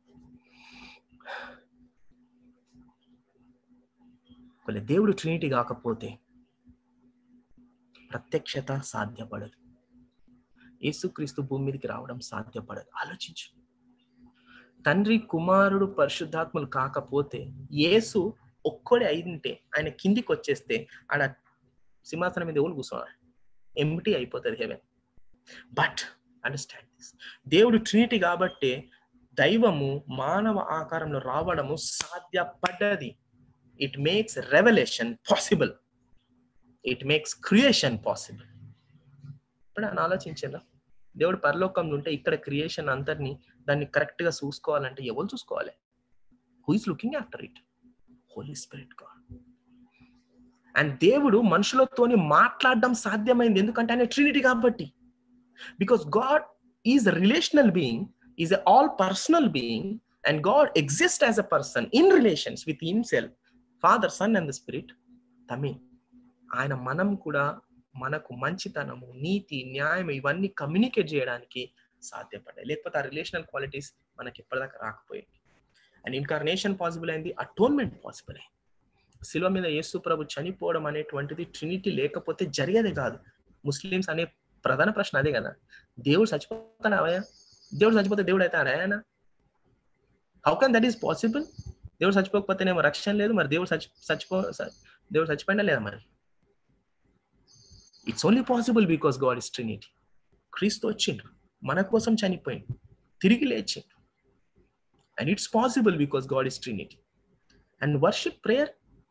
Speaker 1: ఒకవేళ దేవుడు ట్రినిటీ కాకపోతే ప్రత్యక్షత సాధ్యపడదు యేసుక్రీస్తు భూమి మీదకి రావడం సాధ్యపడదు ఆలోచించు తండ్రి కుమారుడు పరిశుద్ధాత్ములు కాకపోతే యేసు ఒక్కడే అయింటే ఆయన కిందికి వచ్చేస్తే ఆడ సింహాసనం మీద ఎవరు కూర్చోవాలి ఎంటీ అయిపోతుంది హెవెన్ బట్ అండర్స్టాండ్ దిస్ దేవుడు ట్రినిటీ కాబట్టే దైవము మానవ ఆకారంలో రావడము సాధ్యపడ్డది it makes revolution possible it makes creation possible ఇప్పుడు అని ఆలోచించారా దేవుడు పరలోకంలో ఉంటే ఇక్కడ క్రియేషన్ అంతర్ని దాన్ని కరెక్ట్ గా చూసుకోవాలంటే ఎవరు చూసుకోవాలి who is looking after it Holy Spirit God and దేవుడు మనుషులతోని మాట్లాడడం సాధ్యమైంది ఎందుకంటే ఆయన ట్రినిటీ కాబట్టి because God is relational being is a all personal being and God exist as a person in relations with himself father sun and the spirit తమి ఆయన మనం కూడా మనకు మంచితనము నీతి న్యాయం ఇవన్నీ కమ్యూనికేట్ చేయడానికి సాధ్యపడ్డాయి లేకపోతే ఆ రిలేషనల్ క్వాలిటీస్ మనకి ఎప్పటిదాకా రాకపోయాయి అండ్ ఇన్కార్నేషన్ పాసిబుల్ అయింది అటోన్మెంట్ పాసిబుల్ అయింది శిల్వ మీద యేసు ప్రభు చనిపోవడం అనేటువంటిది ట్రినిటీ లేకపోతే జరిగేదే కాదు ముస్లిమ్స్ అనే ప్రధాన ప్రశ్న అదే కదా దేవుడు చచ్చిపోతాడా అవయా దేవుడు చచ్చిపోతే దేవుడు అవుతాడా ఆయన how can that is possible దేవుడు చచ్చిపోకపోతేనేమో రక్షణ లేదు మరి దేవుడు చచ్చి చచ్చిపో దేవుడు చచ్చిపోయినా లేదా మరి it's only possible because God is Trinity క్రీస్తు వచ్చిండు మన కోసం చనిపోయిండు తిరిగి లేచిండు and it's possible because God is Trinity and worship prayer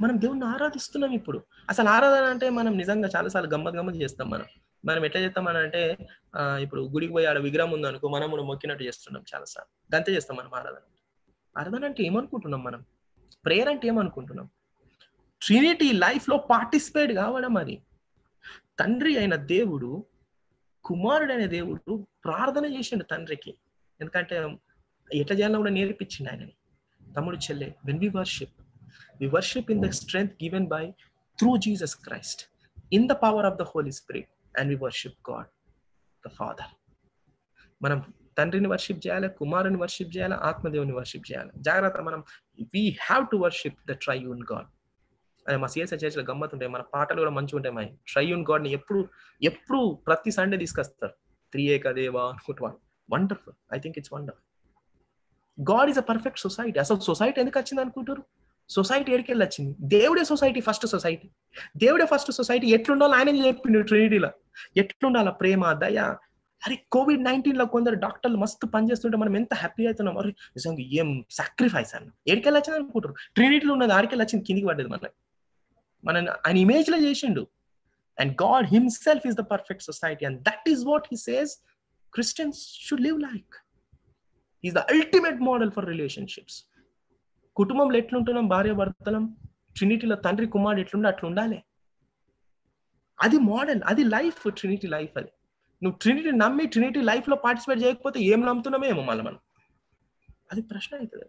Speaker 1: మనం దేవుణ్ణి ఆరాధిస్తున్నాం ఇప్పుడు అసలు ఆరాధన అంటే మనం నిజంగా చాలాసార్లు గమ్మత్ గమ్మత్ చేస్తాం మనం మనం ఎట్లా చేస్తామని అంటే ఆ, ఇప్పుడు గుడికి పోయి ఆడ విగ్రహం ఉంది అనుకో మనం కూడా మొక్కినట్టు చేస్తున్నాం చాలాసార్లు గంతే చేస్తాం మనం ఆరాధన ఆరాధన అంటే ఏమనుకుంటున్నాం మనం ప్రేయర్ అంటే ఏమనుకుంటున్నాం ట్రినిటీ లైఫ్ లో పార్టిసిపేట్ కావడం అది తండ్రి అయిన దేవుడు కుమారుడైన దేవుడు ప్రార్థన చేసిండు తండ్రికి ఎందుకంటే ఎట్లా చేయాలో కూడా నేర్పించిండు ఆయనని తమ్ముడు చెల్లె when we worship we worship in the strength given by through Jesus Christ in the power of the Holi Spirit and we worship God the father మనం తండ్రిని వర్షిప్ చేయాలి కుమారుని వర్షిప్ చేయాలి ఆత్మదేవుని వర్షిప్ చేయాలి జాగ్రత్త మనం we have to worship the triune God అదే మా సిఎస్ఐ చర్చిలో గమ్మత్ ఉంటాయి మన పాటలు కూడా మంచిగా ఉంటాయి మా ట్రైయూన్ గాడ్ ని ఎప్పుడు ఎప్పుడు ప్రతి సండే తీసుకొస్తారు త్రీ ఏక దేవా అనుకుంటున్నాను wonderful I think it's wonderful God is a perfect society అసలు సొసైటీ ఎందుకు వచ్చింది అనుకుంటారు సొసైటీ ఎడికెళ్ళి వచ్చింది దేవుడే సొసైటీ ఫస్ట్ సొసైటీ దేవుడే ఫస్ట్ సొసైటీ ఎట్లుండాలో ఆయన చెప్పిండు ట్రినిటీలో ఎట్లుండాల ప్రేమ దయ అరే కోవిడ్ నైన్టీన్ లో కొందరు డాక్టర్లు మస్తు పనిచేస్తుంటే మనం ఎంత హ్యాపీ అవుతున్నాం అరే నిజంగా ఏం సాక్రిఫైస్ అన్న ఎడికెళ్ళి వచ్చింది అనుకుంటారు ట్రినిటీలో ఉన్నది ఆడికెళ్ళి వచ్చింది కిందికి పడ్డది మన మన ఆయన ఇమేజ్ లో చేసిండు and God himself is the perfect society and that is what he says Christians should live like is the ultimate model for relationships కుటుంబంలో ఎట్లుంటున్నాం భార్య భర్తలం ట్రినిటీలో తండ్రి కుమారుడు ఎట్లుండే అట్లా ఉండాలి అది మోడల్ అది లైఫ్ ట్రినిటీ లైఫ్ అది నువ్వు ట్రినిటీ నమ్మి ట్రినిటీ లైఫ్ లో పార్టిసిపేట్ చేయకపోతే ఏం నమ్ముతున్నామేమో మళ్ళీ మనం అది ప్రశ్న అవుతుంది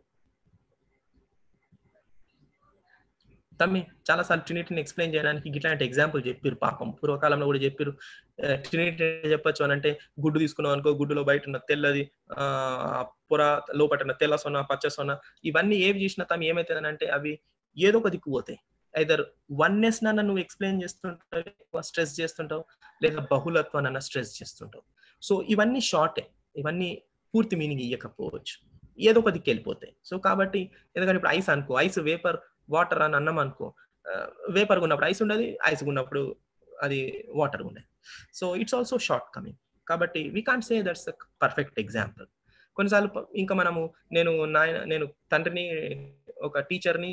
Speaker 1: తమ్మి చాలా సార్లు ట్రినిటీని ఎక్స్ప్లెయిన్ చేయడానికి ఇట్లాంటి ఎగ్జాంపుల్ చెప్పారు పాపం పూర్వకాలంలో కూడా చెప్పారు ట్రినిటీ చెప్పొచ్చు అని అంటే గుడ్డు తీసుకున్నాం అనుకో గుడ్డులో బయట ఉన్న తెల్లది ఆ పొర లోపట ఉన్న తెల్ల సొన్న పచ్చ సొన్న ఇవన్నీ ఏవి చేసినా తమ ఏమైతుందని అంటే అవి ఏదో ఒక దిక్కు పోతాయి ఐదర్ వన్నెస్ నన్న నువ్వు ఎక్స్ప్లెయిన్ చేస్తుంటావు స్ట్రెస్ చేస్తుంటావు లేదా బహుళత్వాన్ని అన్న స్ట్రెస్ చేస్తుంటావు సో ఇవన్నీ షార్టే ఇవన్నీ పూర్తి మీనింగ్ ఇవ్వకపోవచ్చు ఏదో ఒక దిక్కు వెళ్ళిపోతాయి సో కాబట్టి ఎందుకంటే ఇప్పుడు ఐస్ అనుకో ఐస్ వేపర్ వాటర్ అని అన్నం అనుకో వేపర్ ఉన్నప్పుడు ఐస్ ఉండదు ఐస్ ఉన్నప్పుడు అది వాటర్ ఉండేది so it's also shortcoming కాబట్టి we can't say that's perfect example కొన్నిసార్లు ఇంకా మనము నేను నాయన నేను తండ్రిని ఒక టీచర్ని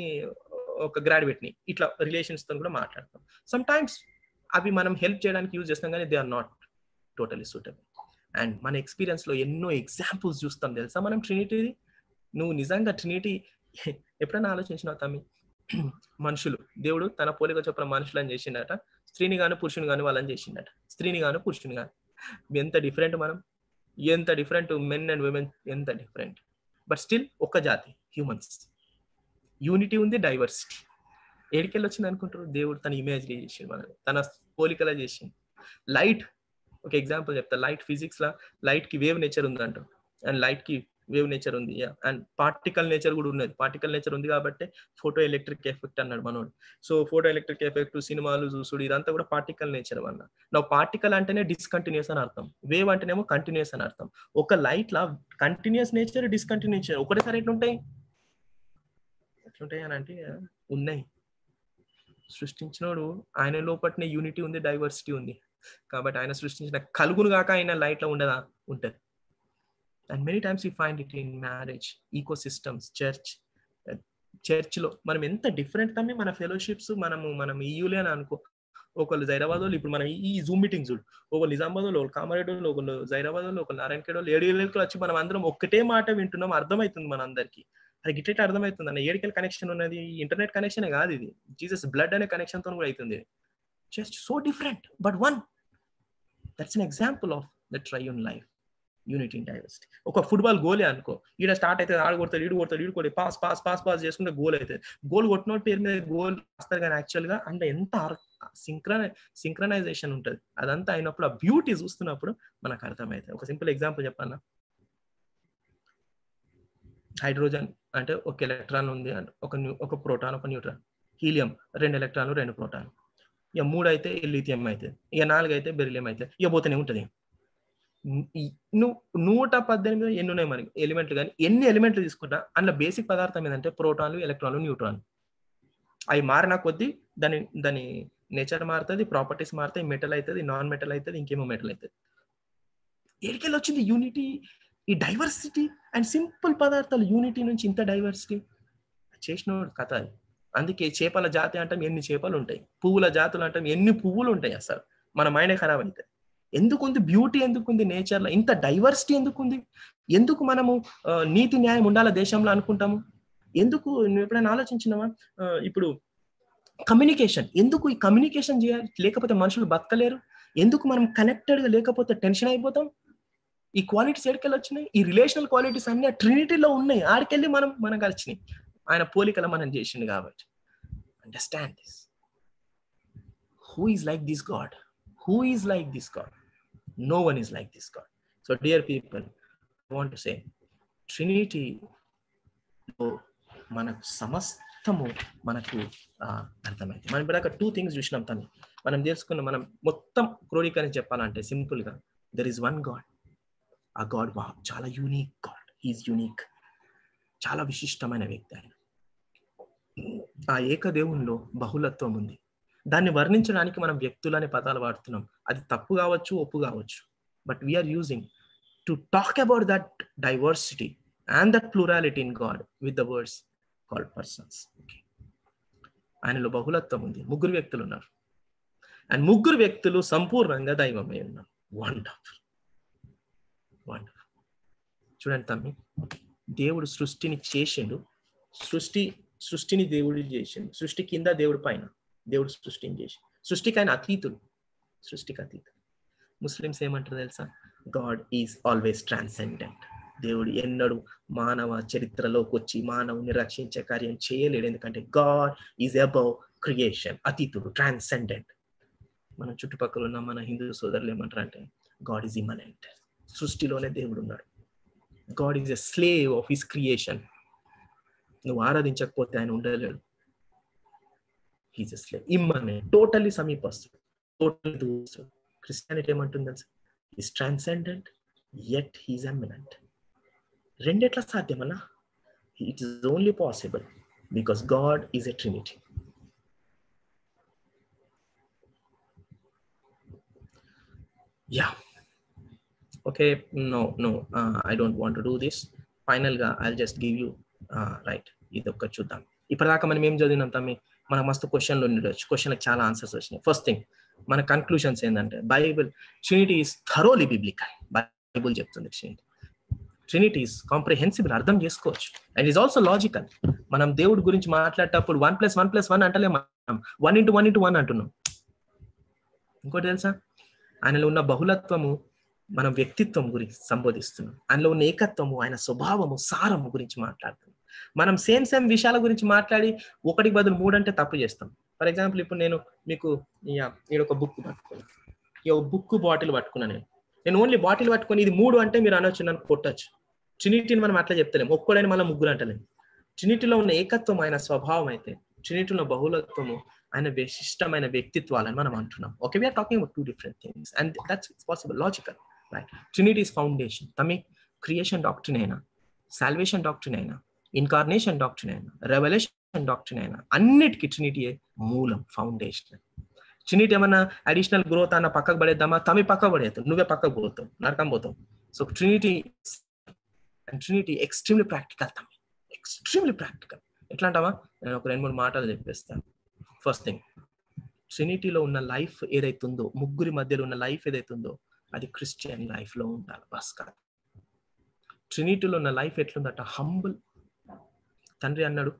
Speaker 1: ఒక గ్రాడ్యుయేట్ని ఇట్లా రిలేషన్స్ తో కూడా మాట్లాడతాం సమ్ టైమ్స్ అవి మనం హెల్ప్ చేయడానికి యూజ్ చేస్తాం కానీ they are not totally suitable and మన ఎక్స్పీరియన్స్ లో ఎన్నో ఎగ్జాంపుల్స్ చూస్తాం తెలుసా మనం ట్రినిటీది నువ్వు నిజంగా ట్రినిటీ ఎప్పుడైనా ఆలోచించినావు తమ్మి మనుషులు దేవుడు తన పోలిక చొప్పున మనుషులను చేసిండట స్త్రీని గాను పురుషుని గాను వాళ్ళని చేసిండట స్త్రీని గాను పురుషుని గాను ఎంత డిఫరెంట్ మనం ఎంత డిఫరెంట్ మెన్ అండ్ విమెన్ ఎంత డిఫరెంట్ బట్ స్టిల్ ఒక్క జాతి హ్యూమన్స్ యూనిటీ ఉంది డైవర్సిటీ ఏడికెళ్ళి వచ్చింది అనుకుంటారు దేవుడు తన ఇమేజ్ చేసిండు మనం తన పోలికలా చేసిండు లైట్ ఒక ఎగ్జాంపుల్ చెప్తా లైట్ ఫిజిక్స్ లా లైట్ కి వేవ్ నేచర్ ఉందంట అండ్ లైట్ కి వేవ్ నేచర్ ఉంది అండ్ పార్టికల్ నేచర్ కూడా ఉన్నది పార్టికల్ నేచర్ ఉంది కాబట్టి ఫోటో ఎలక్ట్రిక్ ఎఫెక్ట్ అన్నాడు మనోడు సో ఫోటో ఎలక్ట్రిక్ ఎఫెక్ట్ సినిమాలు చూసుడు ఇదంతా కూడా పార్టికల్ నేచర్ అన్న నా పార్టికల్ అంటేనే డిస్కంటిన్యూస్ అని అర్థం వేవ్ అంటేనేమో కంటిన్యూస్ అని అర్థం ఒక లైట్ లా కంటిన్యూస్ నేచర్ డిస్కంటిన్యూస్ ఒకటేసారి ఎట్లుంటాయి ఎట్లుంటాయి అని అంటే ఉన్నాయి సృష్టించినోడు ఆయన లోపట్నే యూనిటీ ఉంది డైవర్సిటీ ఉంది కాబట్టి ఆయన సృష్టించిన కలుగును కాక ఆయన లైట్ లో ఉండదా ఉంటది and many times you find it in marriage ecosystems church church లో మనం ఎంత డిఫరెంట్ తమ్మి మన ఫెలోషిప్స్ మనము మనం ఈయులే అని అనుకో ఒకళ్ళు జైరాబాద్ వాళ్ళు ఇప్పుడు మనం ఈ జూమ్ మీటింగ్ చూడు ఒకళ్ళు నిజామాబాద్ వాళ్ళు ఒకళ్ళు కామారెడ్డి వాళ్ళు ఒకళ్ళు జైరాబాద్ వాళ్ళు ఒకళ్ళు నారాయణఖేడ్ వాళ్ళు ఏడు ఏళ్ళకి వచ్చి మనం అందరం ఒక్కటే మాట వింటున్నాం అర్థమవుతుంది మన అందరికి అది గిట్ట అర్థమవుతుంది అన్న ఏడికల్ కనెక్షన్ ఉన్నది ఇంటర్నెట్ కనెక్షన్ కాదు ఇది జీసస్ బ్లడ్ అనే కనెక్షన్ తో కూడా అవుతుంది just so different but one that's an example of the triune life unity in diversity ఒక ఫుట్బాల్ గోలే అనుకో ఈడ స్టార్ట్ అయితే ఆడ కొడతాడు ఈడు కొడతాడు ఈడు కొడి పాస్ పాస్ పాస్ పాస్ చేసుకుంటే గోల్ అవుతుంది గోల్ కొట్టిన పేరు మీద గోల్ వస్తారు కానీ యాక్చువల్ గా అంటే ఎంత సింక్రన సింక్రనైజేషన్ ఉంటుంది అదంతా అయినప్పుడు ఆ బ్యూటీ చూస్తున్నప్పుడు మనకు అర్థమవుతుంది ఒక సింపుల్ ఎగ్జాంపుల్ చెప్పన్నా హైడ్రోజన్ అంటే ఒక ఎలక్ట్రాన్ ఉంది ఒక ఒక ప్రోటాన్ ఒక న్యూట్రాన్ హీలియం రెండు ఎలక్ట్రాన్లు రెండు ప్రోటాన్ ఇక మూడు అయితే లిథియం అయితే ఇక నాలుగు అయితే బెరిలియం అయితే ఇక పోతేనే ఉంటుంది నువ్వు నూట పద్దెనిమిది ఎన్ని ఉన్నాయి మరి ఎలిమెంట్లు కానీ ఎన్ని ఎలిమెంట్లు తీసుకుంటా అందులో బేసిక్ పదార్థం ఏంటంటే ప్రోటాన్లు ఎలక్ట్రాన్లు న్యూట్రాన్లు అవి మారిన కొద్దీ దాని దాని నేచర్ మారుతుంది ప్రాపర్టీస్ మారుతాయి మెటల్ అవుతుంది నాన్ మెటల్ అవుతుంది ఇంకేమో మెటల్ అవుతుంది ఏడికెళ్ళి వచ్చింది యూనిటీ ఈ డైవర్సిటీ అండ్ సింపుల్ పదార్థాలు యూనిటీ నుంచి ఇంత డైవర్సిటీ చేసిన కథ అది అందుకే చేపల జాతి అంటాం ఎన్ని చేపలు ఉంటాయి పువ్వుల జాతులు అంటాం ఎన్ని పువ్వులు ఉంటాయి అసలు మన మైండే ఖరాబ్ అవుతుంది ఎందుకుంది బ్యూటీ ఎందుకుంది నేచర్లో ఇంత డైవర్సిటీ ఎందుకుంది ఎందుకు మనము ఆ, నీతి న్యాయం ఉండాల దేశంలో అనుకుంటాము ఎందుకు నువ్వు ఎప్పుడైనా ఆలోచించినావా ఆ, ఇప్పుడు కమ్యూనికేషన్ ఎందుకు ఈ కమ్యూనికేషన్ చేయాలి లేకపోతే మనుషులు బతకలేరు ఎందుకు మనం కనెక్టెడ్ గా లేకపోతే టెన్షన్ అయిపోతాం ఈ క్వాలిటీస్ ఎక్కడికెళ్ళి వచ్చినాయి ఈ రిలేషనల్ క్వాలిటీస్ అన్ని ఆ ట్రినిటీలో ఉన్నాయి ఆడికెళ్ళి మనం మనం కలిసినాయి ఆయన పోలికలు మనం చేసిండు కాబట్టి understand this who is like this God who is like this God no one is like this God so dear people want say Trinity మనకు సమస్తము మనకు ఆ, అర్థమైంది మనం ఇప్పుడు టూ థింగ్స్ చూసినాం తను మనం తెలుసుకున్న మనం మొత్తం క్రోడీకరించి చెప్పాలంటే సింపుల్ గా దెర్ ఇస్ వన్ గాడ్ ఆ గాడ్ వా చాలా యూనిక్ గాడ్ హీఈస్ యూనిక్ చాలా విశిష్టమైన వ్యక్తి ఆయన ఆ ఏకదేవుల్లో బహుళత్వం ఉంది దాన్ని వర్ణించడానికి మనం వ్యక్తులు అనే పదాలు వాడుతున్నాం అది తప్పు కావచ్చు ఒప్పు కావచ్చు but we're using to talk about that diversity and that plurality in God with the words called persons ఆయనలో బహుళత్వం ఉంది ముగ్గురు వ్యక్తులు ఉన్నారు అండ్ ముగ్గురు వ్యక్తులు సంపూర్ణంగా దైవమై ఉన్నారు వండర్ఫుల్ వండర్ఫుల్ చూడండి తమ్మి దేవుడు సృష్టిని చేసిండు సృష్టి సృష్టిని దేవుడు చేసిండు సృష్టి కింద దేవుడు పైన దేవుడు సృష్టిని చేసి సృష్టికి ఆయన అతీతుడు సృష్టికి అతీతుడు ముస్లిమ్స్ ఏమంటారు తెలుసా గాడ్ ఈజ్ ఆల్వేస్ ట్రాన్సెండెంట్ దేవుడు ఎన్నడూ మానవ చరిత్రలోకి వచ్చి మానవుని రక్షించే కార్యం చేయలేడు ఎందుకంటే గాడ్ ఈజ్ అబౌవ్ క్రియేషన్ అతీతుడు ట్రాన్సెండెంట్ మన చుట్టుపక్కల ఉన్న మన హిందూ సోదరులు ఏమంటారు అంటే గాడ్ ఈజ్ ఇమనెంట్ సృష్టిలోనే దేవుడు ఉన్నాడు God is a slave of his creation నువ్వు ఆరాధించకపోతే ఆయన ఉండలేడు he's a slave immanent totally సమీపస్తుడు టోటల్లీ దూస్తుడు క్రిస్టియానిటీ ఏమంటుంది తెలుసా is transcendent and he's immanent రెండెట్లా సాధ్యమన్నా it is only possible because God is a Trinity yeah okay no no I don't want to do this final గా I just give you right ఇది ఒక్క చూద్దాం ఇప్పటిదాకా మనం ఏం చదివినాం తమ్మి మనకు మస్తు క్వశ్చన్లు ఉండొచ్చు క్వశ్చన్కి చాలా ఆన్సర్స్ వచ్చినాయి ఫస్ట్ థింగ్ మన కన్క్లూషన్స్ ఏంటంటే Bible Trinity is thoroughly biblical Bible చెప్తుంది ట్రినిటీ ట్రినిటీ ఈస్ కాంప్రిహెన్సిబుల్ అర్థం చేసుకోవచ్చు అండ్ ఈస్ ఆల్సో లాజికల్ మనం దేవుడి గురించి మాట్లాడేటప్పుడు one plus one plus one అంటలే మనం one into one into one అంటున్నాం ఇంకోటి తెలుసా ఆయనలో ఉన్న బహుళత్వము మన వ్యక్తిత్వం గురించి సంబోధిస్తున్నాం ఆయనలో ఉన్న ఏకత్వము ఆయన స్వభావము సారము గురించి మాట్లాడుతున్నాం మనం సేమ్ సేమ్ విషయాల గురించి మాట్లాడి ఒకటికి బదులు మూడు అంటే తప్పు చేస్తాం ఫర్ ఎగ్జాంపుల్ ఇప్పుడు నేను మీకు నేను ఒక బుక్ పట్టుకున్నాను ఈ ఒక బుక్ బాటిల్ పట్టుకున్నాను నేను నేను ఓన్లీ బాటిల్ పట్టుకొని ఇది మూడు అంటే మీరు అనొచ్చు నన్ను కొట్టచ్చు ట్రినిటీని మనం అట్లా చెప్తలేము ఒక్కడైనా మళ్ళీ ముగ్గురు అంటలేము ట్రినిటీలో ఉన్న ఏకత్వం ఆయన స్వభావం అయితే ట్రినిటీలో బహుళత్వము ఆయన విశిష్టమైన వ్యక్తిత్వాలని మనం అంటున్నాం okay we're talking about two different things and that's possible logical right Trinity's foundation తమి క్రియేషన్ డాక్టరీన్ అయినా సాల్వేషన్ డాక్టరీన్ అయినా ఇన్కార్నేషన్ డాక్టరీన్ అయినా రెవల్యూషన్ డాక్టరీన్ అయినా అన్నిటికీ ట్రినిటీ మూలం ఫౌండేషన్ ట్రినిటీ ఏమన్నా అడిషనల్ గ్రోత్ అన్న పక్కకు పడేద్దామా తమి పక్కకు పడేద్దాం నువ్వే పక్కకు పోతావు నరకం పోతావు so Trinity Trinity extremely practical తమి ఎక్స్ట్రీమ్లీ ప్రాక్టికల్ ఎట్లా అంటావా నేను ఒక రెండు మూడు మాటలు చెప్పేస్తాను ఫస్ట్ థింగ్ ట్రినిటీలో ఉన్న లైఫ్ ఏదైతుందో ముగ్గురి మధ్యలో ఉన్న లైఫ్ ఏదైతుందో అది క్రిస్టియన్ లైఫ్ లో ఉండాలి బస్ కాదు ట్రినిటీలో ఉన్న లైఫ్ ఎట్లుందట హంబుల్ తండ్రి అన్నాడు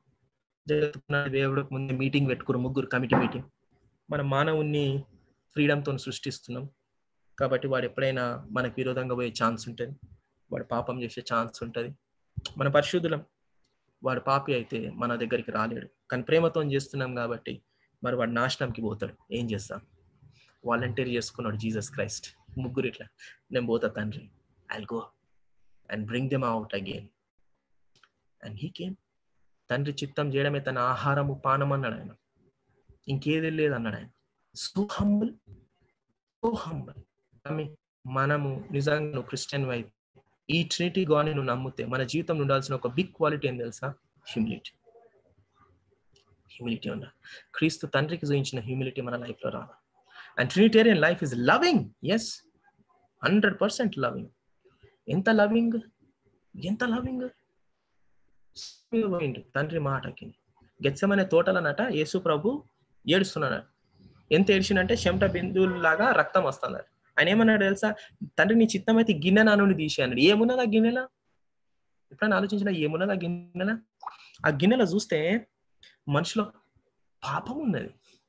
Speaker 1: దేవుడికి ముందే మీటింగ్ పెట్టుకురు ముగ్గురు కమిటీ మీటింగ్ మన మానవుణ్ణి ఫ్రీడమ్తో సృష్టిస్తున్నాం కాబట్టి వాడు ఎప్పుడైనా మనకు విరోధంగా పోయే ఛాన్స్ ఉంటుంది వాడు పాపం చేసే ఛాన్స్ ఉంటుంది మన పరిశుద్ధులం వాడు పాపి అయితే మన దగ్గరికి రాలేడు కానీ ప్రేమతో చేస్తున్నాం కాబట్టి మరి వాడు నాశనంకి పోతాడు ఏం చేస్తాం వాలంటీర్ చేసుకున్నాడు జీసస్ క్రైస్ట్ ముగ్గురు ఇట్లా నేను పోతా తండ్రి I go and bring them out again and he came తండ్రి చిత్తం చేయడమే తన ఆహారము పానం అన్నాడు ఆయన ఇంకేది లేదు అన్నాడు ఆయన సో హంబుల్ సో హంబుల్ మనము నిజంగా నువ్వు క్రిస్టియన్ వైపు ఈ ట్రినిటీ గాని నువ్వు నమ్మితే మన జీవితంలో ఉండాల్సిన ఒక బిగ్ క్వాలిటీ ఏం తెలుసా హ్యూమిలిటీ హ్యూమిలిటీ ఉండాలి క్రీస్తు తండ్రికి చూపించిన హ్యూమిలిటీ మన లైఫ్ లో రావాలి and Trinitarian life is loving yes hundred percent loving ఎంత లవింగ్ ఎంత లవింగ్ పోయిండు తండ్రి మాటకి గెచ్చమనే తోటలనట యేసు ప్రభు ఏడుస్తున్నాడు ఎంత ఏడ్చినంటే చెమట బిందువులాగా రక్తం వస్తుంది ఆయన ఏమన్నాడు తెలుసా తండ్రి నీ చిత్తం అయితే గిన్నె నా నుండి తీసి అన్నాడు ఏమున్నది ఆ గిన్నెలా ఎప్పుడైనా ఆలోచించిన ఏమున్నది ఆ గిన్నెలా ఆ గిన్నెలో చూస్తే మనిషిలో పాపం ఉన్నది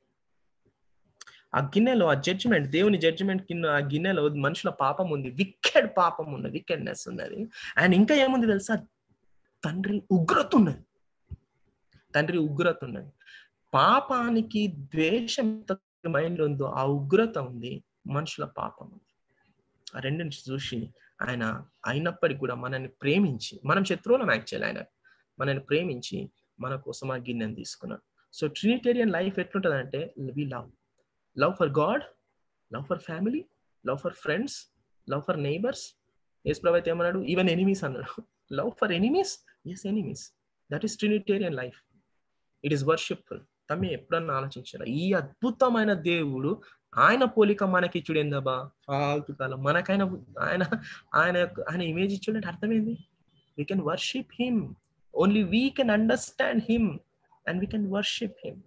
Speaker 1: ఆ గిన్నెలో ఆ జడ్జిమెంట్ దేవుని జడ్జిమెంట్ కింద ఆ గిన్నెలో మనుషుల పాపం ఉంది వికెడ్ పాపం ఉన్నది వికెడ్నెస్ ఉన్నది అండ్ ఇంకా ఏముంది తెలుసా తండ్రి ఉగ్రత ఉన్నది తండ్రి ఉగ్రత ఉన్నది పాపానికి ద్వేషం మైండ్ ఉందో ఆ ఉగ్రత ఉంది మనుషుల పాపం ఉంది ఆ రెండింటి చూసి ఆయన అయినప్పటికీ కూడా మనల్ని ప్రేమించి మనం శత్రువులం యాక్చువల్ ఆయన మనల్ని ప్రేమించి మన కోసం ఆ గిన్నెని తీసుకున్నాడు సో ట్రినిటేరియన్ లైఫ్ ఎట్లుంటుంది అంటే we love love for God love for family love for friends love for neighbours yes ప్రభు అయితే ఏమన్నాడు ఈవెన్ ఎనిమీస్ అన్నాడు love for enemies yes enemies that is Trinitarian life it is worshipful తమ్మి ఎప్పుడన్నా ఆలోచించారా ఈ అద్భుతమైన దేవుడు ఆయన పోలిక మనకి ఇచ్చుడు ఏందబ్బా ఫాల్తు కాలం మనకైనా ఆయన ఆయన ఆయన ఇమేజ్ ఇచ్చుడంటే అర్థమైంది we can worship him only we can understand him and we can worship him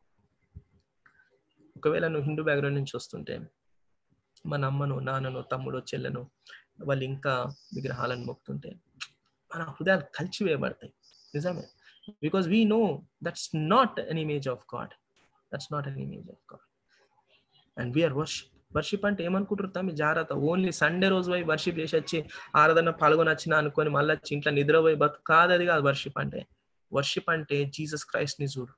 Speaker 1: ఒకవేళ నువ్వు హిందూ బ్యాక్గ్రౌండ్ నుంచి వస్తుంటే మన అమ్మను నాన్నను తమ్ముడు చెల్లెను వాళ్ళు ఇంకా విగ్రహాలను మొక్కుతుంటే మన హృదయాలు కలిచివేయబడతాయి నిజమే because we know that's not an image of God that's not an image of God and we're worship worship అంటే ఏమనుకుంటారు తమ్మి జాగ్రత్త ఓన్లీ సండే రోజు పోయి వర్షిప్ చేసి వచ్చి ఆరాధన పాల్గొని వచ్చిన అనుకొని మళ్ళీ వచ్చి ఇంట్లో నిద్రపోయి బతు కాదు అది కాదు వర్షిప్ అంటే వర్షిప్ అంటే జీసస్ క్రైస్ట్ ని చూడు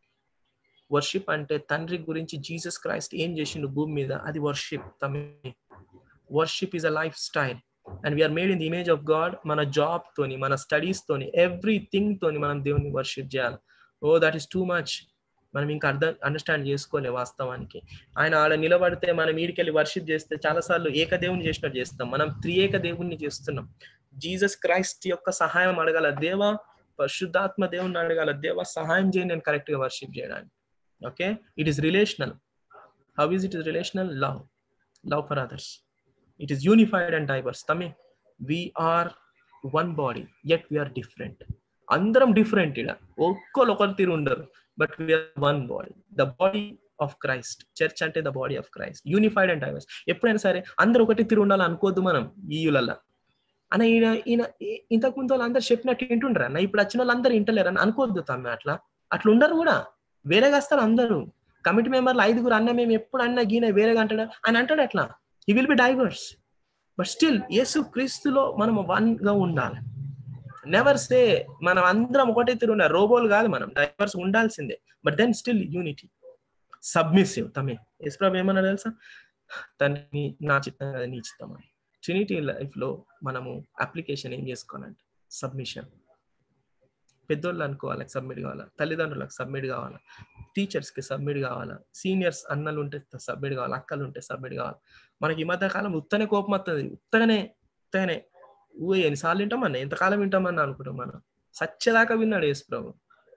Speaker 1: వర్షిప్ అంటే తండ్రి గురించి జీసస్ క్రైస్ట్ ఏం చేసిండు భూమి మీద అది వర్షిప్ తమ్మి worship is a lifestyle and we're made in the image of God మన జాబ్ తోని మన స్టడీస్ తోని ఎవ్రీథింగ్ తోని మనం దేవుని వర్షిప్ చేయాలి oh that is too much మనం ఇంకా అర్థం అండర్స్టాండ్ చేసుకోలే వాస్తవానికి ఆయన ఆడ నిలబడితే మనం ఈడికెళ్ళి వర్షిప్ చేస్తే చాలాసార్లు ఏకదేవుని చేసినట్టు చేస్తాం మనం త్రియేక దేవుణ్ణి చేస్తున్నాం జీసస్ క్రైస్ట్ యొక్క సహాయం అడగాల దేవా పరిశుద్ధాత్మ దేవుని అడగాల దేవా సహాయం చేయండి నేను కరెక్ట్ గా వర్షిప్ చేయడానికి okay it is relational how is it is relational love love for others it is unified and diverse తమే we're one body yet we're different అందరం డిఫరెంట్ ఇడ ఒక్కరు ఒకరు తీరు ఉండరు but we're one body the body of Christ church అంటే the body of Christ unified and diverse ఎప్పుడైనా సరే అందరు ఒకటి తీరు ఉండాలి అనుకోవద్దు మనం ఈయులల్లా అన్న ఈయన ఈయన ఇంతకు ముందు వాళ్ళు అందరు చెప్పినట్టు వింటుండ్రా అన్న ఇప్పుడు వచ్చిన వాళ్ళు అందరు వింటలేరు అని అనుకోవద్దు తమ్మి అట్లా అట్లా ఉండరు కూడా వేరేగా వస్తారు అందరూ కమిటీ మెంబర్లు ఐదుగురు అన్న మేము ఎప్పుడు అన్న గీన వేరేగా అంటాడు ఆయన అంటాడు అట్లా he will be diverse but still యేసు క్రీస్తులో మనం వన్ గా ఉండాలి నెవర్ సే మనం అందరం ఒకటే తిరుగుండాలి రోబోలు కాదు మనం డైవర్స్ ఉండాల్సిందే but then still unity submissive తమే యేసు ప్రభు ఏమన్నా తెలుసా తన్ని నా చిత్తం కదా నీ చిత్తం అని ట్రినిటీ లైఫ్ లో మనము అప్లికేషన్ ఏం చేసుకోవాలంటే సబ్మిషన్ పెద్దోళ్ళు అనుకో వాళ్ళకి సబ్మిట్ కావాలా తల్లిదండ్రులకు సబ్మిట్ కావాలా టీచర్స్ కి సబ్మిట్ కావాలా సీనియర్స్ అన్నలు ఉంటే సబ్మిట్ కావాలి అక్కలు ఉంటే సబ్మిట్ కావాలి మనకి ఈ మధ్య కాలం ఉత్తనే కోపం వస్తుంది ఉత్తగానే ఉత్తగానే ఊ ఎన్నిసార్లు వింటామన్నా ఎంతకాలం వింటామన్నా అనుకుంటాం మనం సత్యదాకా విన్నాడు యేసు ప్రభు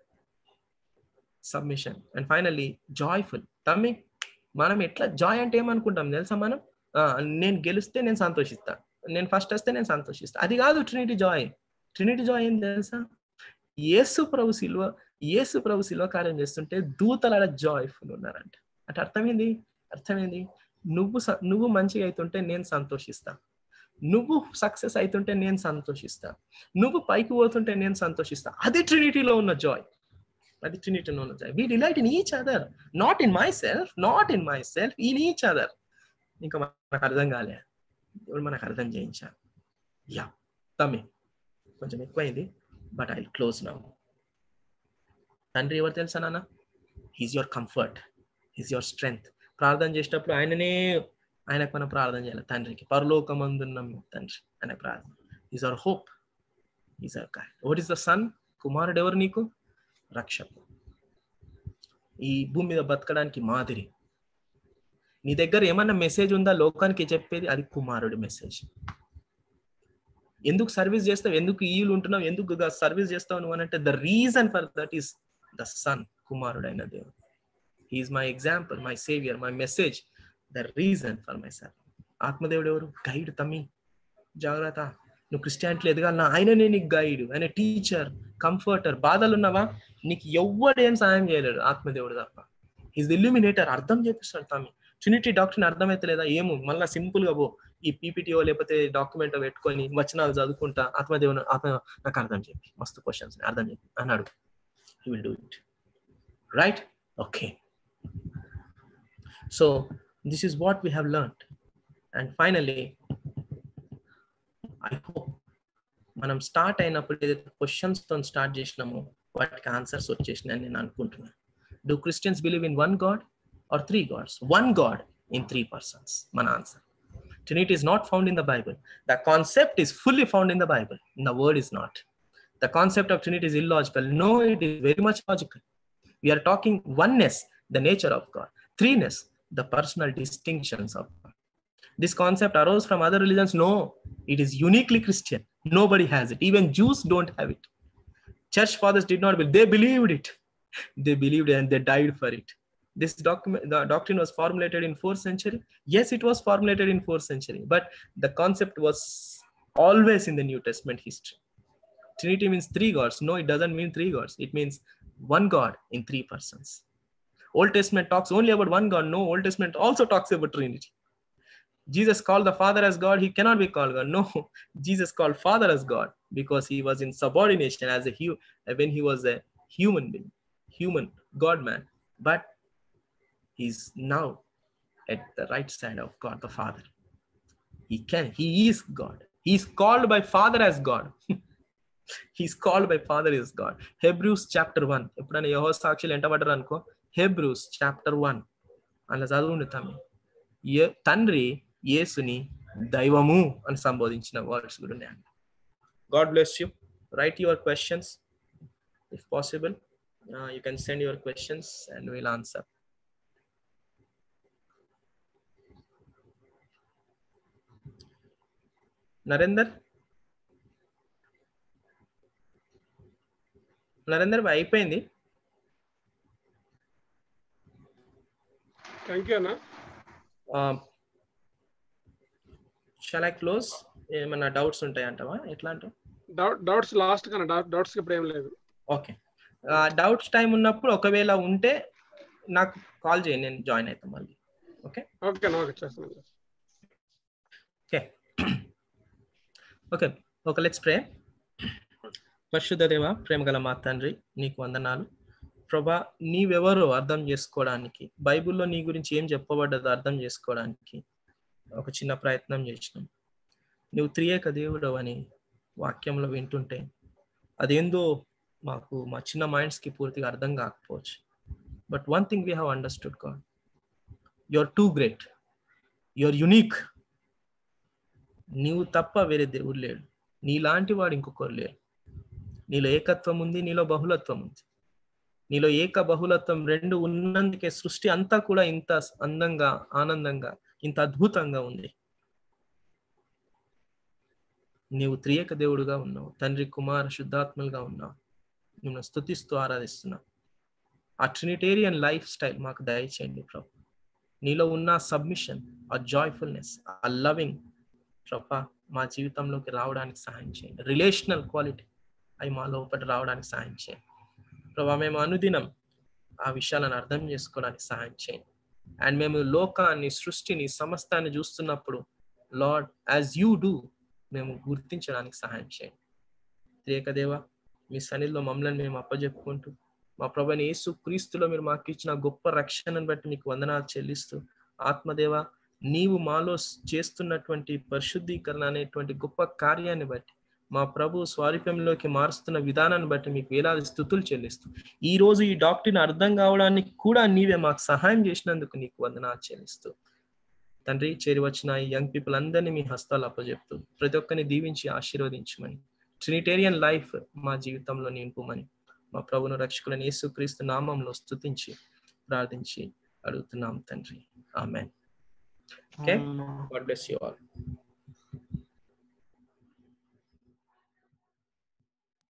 Speaker 1: సబ్మిషన్ అండ్ ఫైనల్లీ జాయ్ఫుల్ తమ్మి మనం ఎట్లా జాయ్ అంటే ఏమనుకుంటాం తెలుసా మనం నేను గెలిస్తే నేను సంతోషిస్తా నేను ఫస్ట్ వస్తే నేను సంతోషిస్తా అది కాదు ట్రినిటీ జాయ్ ట్రినిటీ జాయ్ ఏం తెలుసా యేసు ప్రభు శిల్వ యేసు ప్రభు శిల్వ కార్యం చేస్తుంటే దూతల జాయ్ఫుల్ ఉన్నారంట అంటే అర్థమైంది అర్థమైంది నువ్వు నువ్వు మంచిగా అవుతుంటే నేను సంతోషిస్తా నువ్వు సక్సెస్ అవుతుంటే నేను సంతోషిస్తా నువ్వు పైకి పోతుంటే నేను సంతోషిస్తా అది ట్రినిటీలో ఉన్న జాయ్ అది ట్రినిటీలో ఉన్న joy we delight in each other not in myself not in myself in each other ఇంకా మనకు అర్థం కాలే ఇప్పుడు మనకు అర్థం చేయించాలి యా తమ్మి కొంచెం ఎక్కువైంది బట్ ఐ క్లోజ్ నౌ తండ్రి ఎవరు తెలుసా నాన్న he's your comfort he's your strength ప్రార్థన చేసేటప్పుడు ఆయననే ఆయనకు మనం ప్రార్థన చేయాలి తండ్రికి పరలోకమందున్న తండ్రి అనే ప్రార్థన is our hope is our God what is the son కుమారుడు ఎవరు నీకు రక్షకు ఈ భూమి మీద బతకడానికి మాదిరి నీ దగ్గర ఏమన్నా మెసేజ్ ఉందా లోకానికి చెప్పేది అది కుమారుడి మెసేజ్ ఎందుకు సర్వీస్ చేస్తావు ఎందుకు ఈలు ఉంటున్నావు ఎందుకు సర్వీస్ చేస్తావు నువ్వు అంటే the reason for that is the son కుమారుడైన దేవుడు he is my example my saviour my message the reason for my sir ఆత్మదేవుడు ఎవరు గైడ్ తమ్మి జాగ్రత్త నువ్వు క్రిస్టియానిటీలో ఎదగాలన్నా ఆయననే నీకు గైడ్ ఆయన టీచర్ కంఫర్టర్ బాధలు ఉన్నవా నీకు ఎవ్వడు ఏం సాయం చేయలేడు ఆత్మదేవుడు తప్ప ఈజ్ ఇల్యూమినేటర్ అర్థం చేపిస్తాడు తామి ట్రినిటీ డాక్టర్ని అర్థమైతే లేదా ఏమో మళ్ళీ సింపుల్ గా పో ఈ పీపీటీఓ లేకపోతే డాక్యుమెంట్ పెట్టుకొని వచనాలు చదువుకుంటా ఆత్మదేవుని ఆత్మ నాకు అర్థం చెప్పి మస్తు క్వశ్చన్స్ అర్థం చెప్పి అన్నాడు he will do it right okay so this is what we have learn and finally I hope మనం స్టార్ట్ అయినప్పుడు ఏదైతే క్వశ్చన్స్ తో స్టార్ట్ చేసినామో వాటికి ఆన్సర్స్ వచ్చేసినాయని నేను అనుకుంటున్నాను do Christians believe in one God or three gods one God in three persons మన answer Trinity is not found in the Bible. The concept is fully found in the Bible. The word is not. The concept of Trinity is illogical. No, it is very much logical. We are talking oneness, the nature of God. Threeness, the personal distinctions of God. This concept arose from other religions. No, it is uniquely Christian. Nobody has it. Even Jews don't have it. Church fathers did not believe. They believed it. They believed and they died for it. This document, the doctrine was formulated in fourth century. Yes, it was formulated in fourth century, but the concept was always in the New Testament history. Trinity means three gods. No, it doesn't mean three gods. It means one God in three persons. Old Testament talks only about one God. No, Old Testament also talks about Trinity. Jesus called the Father as God. He cannot be called God. No, Jesus called Father as God because he was in subordination as a hu- when he was a human being, human God man. But he's now at the right side of God the Father. He can, he is God. He's called by Father as God. He's called by Father as God. Hebrews chapter 1. ఎప్పుడైనా యహో సాక్షులు ఎంటబడ్డారు అనుకో Hebrews chapter one అలా చదువుండు తమ్మి ఏ తండ్రి యేసుని దైవము అని సంబోధించిన వర్డ్స్ కూడా ఉన్నాయి God bless you right your questions if possible you can send your questions and will answer Narender Narender భాయ్ అయిపోయింది
Speaker 3: థ్యాంక్ యూ అన్న
Speaker 1: షాల్ ఐ క్లోజ్ ఏమన్నా డౌట్స్ ఉంటాయి అంటావా ఎట్లా అంటావు
Speaker 3: డౌట్ డౌట్స్ లాస్ట్ కన్నా డౌట్స్ ఇప్పుడు ఏం లేదు
Speaker 1: ఓకే డౌట్స్ టైం ఉన్నప్పుడు ఒకవేళ ఉంటే నాకు కాల్ చేయండి నేను జాయిన్ అవుతాను మళ్ళీ ఓకే
Speaker 3: ఓకే అన్న ఓకే చేస్తాను
Speaker 1: ఓకే ఓకే ఒక లెట్స్ ప్రే పరిశుద్ధ దేవ ప్రేమ గల మా తండ్రి నీకు వందనాలు ప్రభా నీవెవరో అర్థం చేసుకోవడానికి బైబిల్లో నీ గురించి ఏం చెప్పబడ్డదో అర్థం చేసుకోవడానికి ఒక చిన్న ప్రయత్నం చేసినాం నువ్వు త్రియేక దేవుడు అని వాక్యంలో వింటుంటే అదేందో మాకు మా చిన్న మైండ్స్కి పూర్తిగా అర్థం కాకపోవచ్చు but one thing we have understood God you are too great you are unique నీవు తప్ప వేరే దేవుడు లేడు నీలాంటి వాడు ఇంకొకరు లేరు నీలో ఏకత్వం ఉంది నీలో బహుళత్వం ఉంది నీలో ఏక బహుళత్వం రెండు ఉన్నందుకే సృష్టి అంతా కూడా ఇంత అందంగా ఆనందంగా ఇంత అద్భుతంగా ఉంది నీవు త్రియేక దేవుడుగా ఉన్నావు తండ్రి కుమార శుద్ధాత్మలుగా ఉన్నావు నిన్ను స్థుతిస్తూ ఆరాధిస్తున్నావు ఆ ట్రినిటేరియన్ లైఫ్ స్టైల్ మాకు దయచేయండి ప్రభు నీలో ఉన్న సబ్మిషన్ ఆ జాయ్ఫుల్నెస్ ఆ లవింగ్ ప్రభా మా జీవితంలోకి రావడానికి సహాయం చేయండి రిలేషనల్ క్వాలిటీ అవి మా లోపల రావడానికి సహాయం చేయండి ప్రభా మేము అనుదినం ఆ విషయాలను అర్థం చేసుకోవడానికి సహాయం చేయండి అండ్ మేము లోకాన్ని సృష్టిని సమస్తాన్ని చూస్తున్నప్పుడు లార్డ్ యాజ్ యూ డూ మేము గుర్తించడానికి సహాయం చేయండి త్రేకదేవ మీ సన్నిధిలో మమ్మల్ని మేము అప్పజెప్పుకుంటూ మా ప్రభుని యేసు క్రీస్తులో మీరు మాకు ఇచ్చిన గొప్ప రక్షణను బట్టి మీకు వందనాలు చెల్లిస్తూ ఆత్మదేవ నీవు మాలో చేస్తున్నటువంటి పరిశుద్ధీకరణ అనేటువంటి గొప్ప కార్యాన్ని బట్టి మా ప్రభు స్వారూప్యంలోకి మారుస్తున్న విధానాన్ని బట్టి మీకు వేలాది స్థుతులు చెల్లిస్తూ ఈ రోజు ఈ డాక్టర్ని అర్థం కావడానికి కూడా నీవే మాకు సహాయం చేసినందుకు నీకు వందనాలు చెల్లిస్తూ తండ్రి చేరి వచ్చిన ఈ యంగ్ పీపుల్ అందరినీ మీ హస్తాలు అప్పచెప్తూ ప్రతి ఒక్కరిని దీవించి ఆశీర్వదించమని ట్రినిటేరియన్ లైఫ్ మా జీవితంలో నింపుమని మా ప్రభును రక్షకులను యేసుక్రీస్తు నామంలో స్తుతించి ప్రార్థించి అడుగుతున్నాం తండ్రి ఆమె okay God bless you all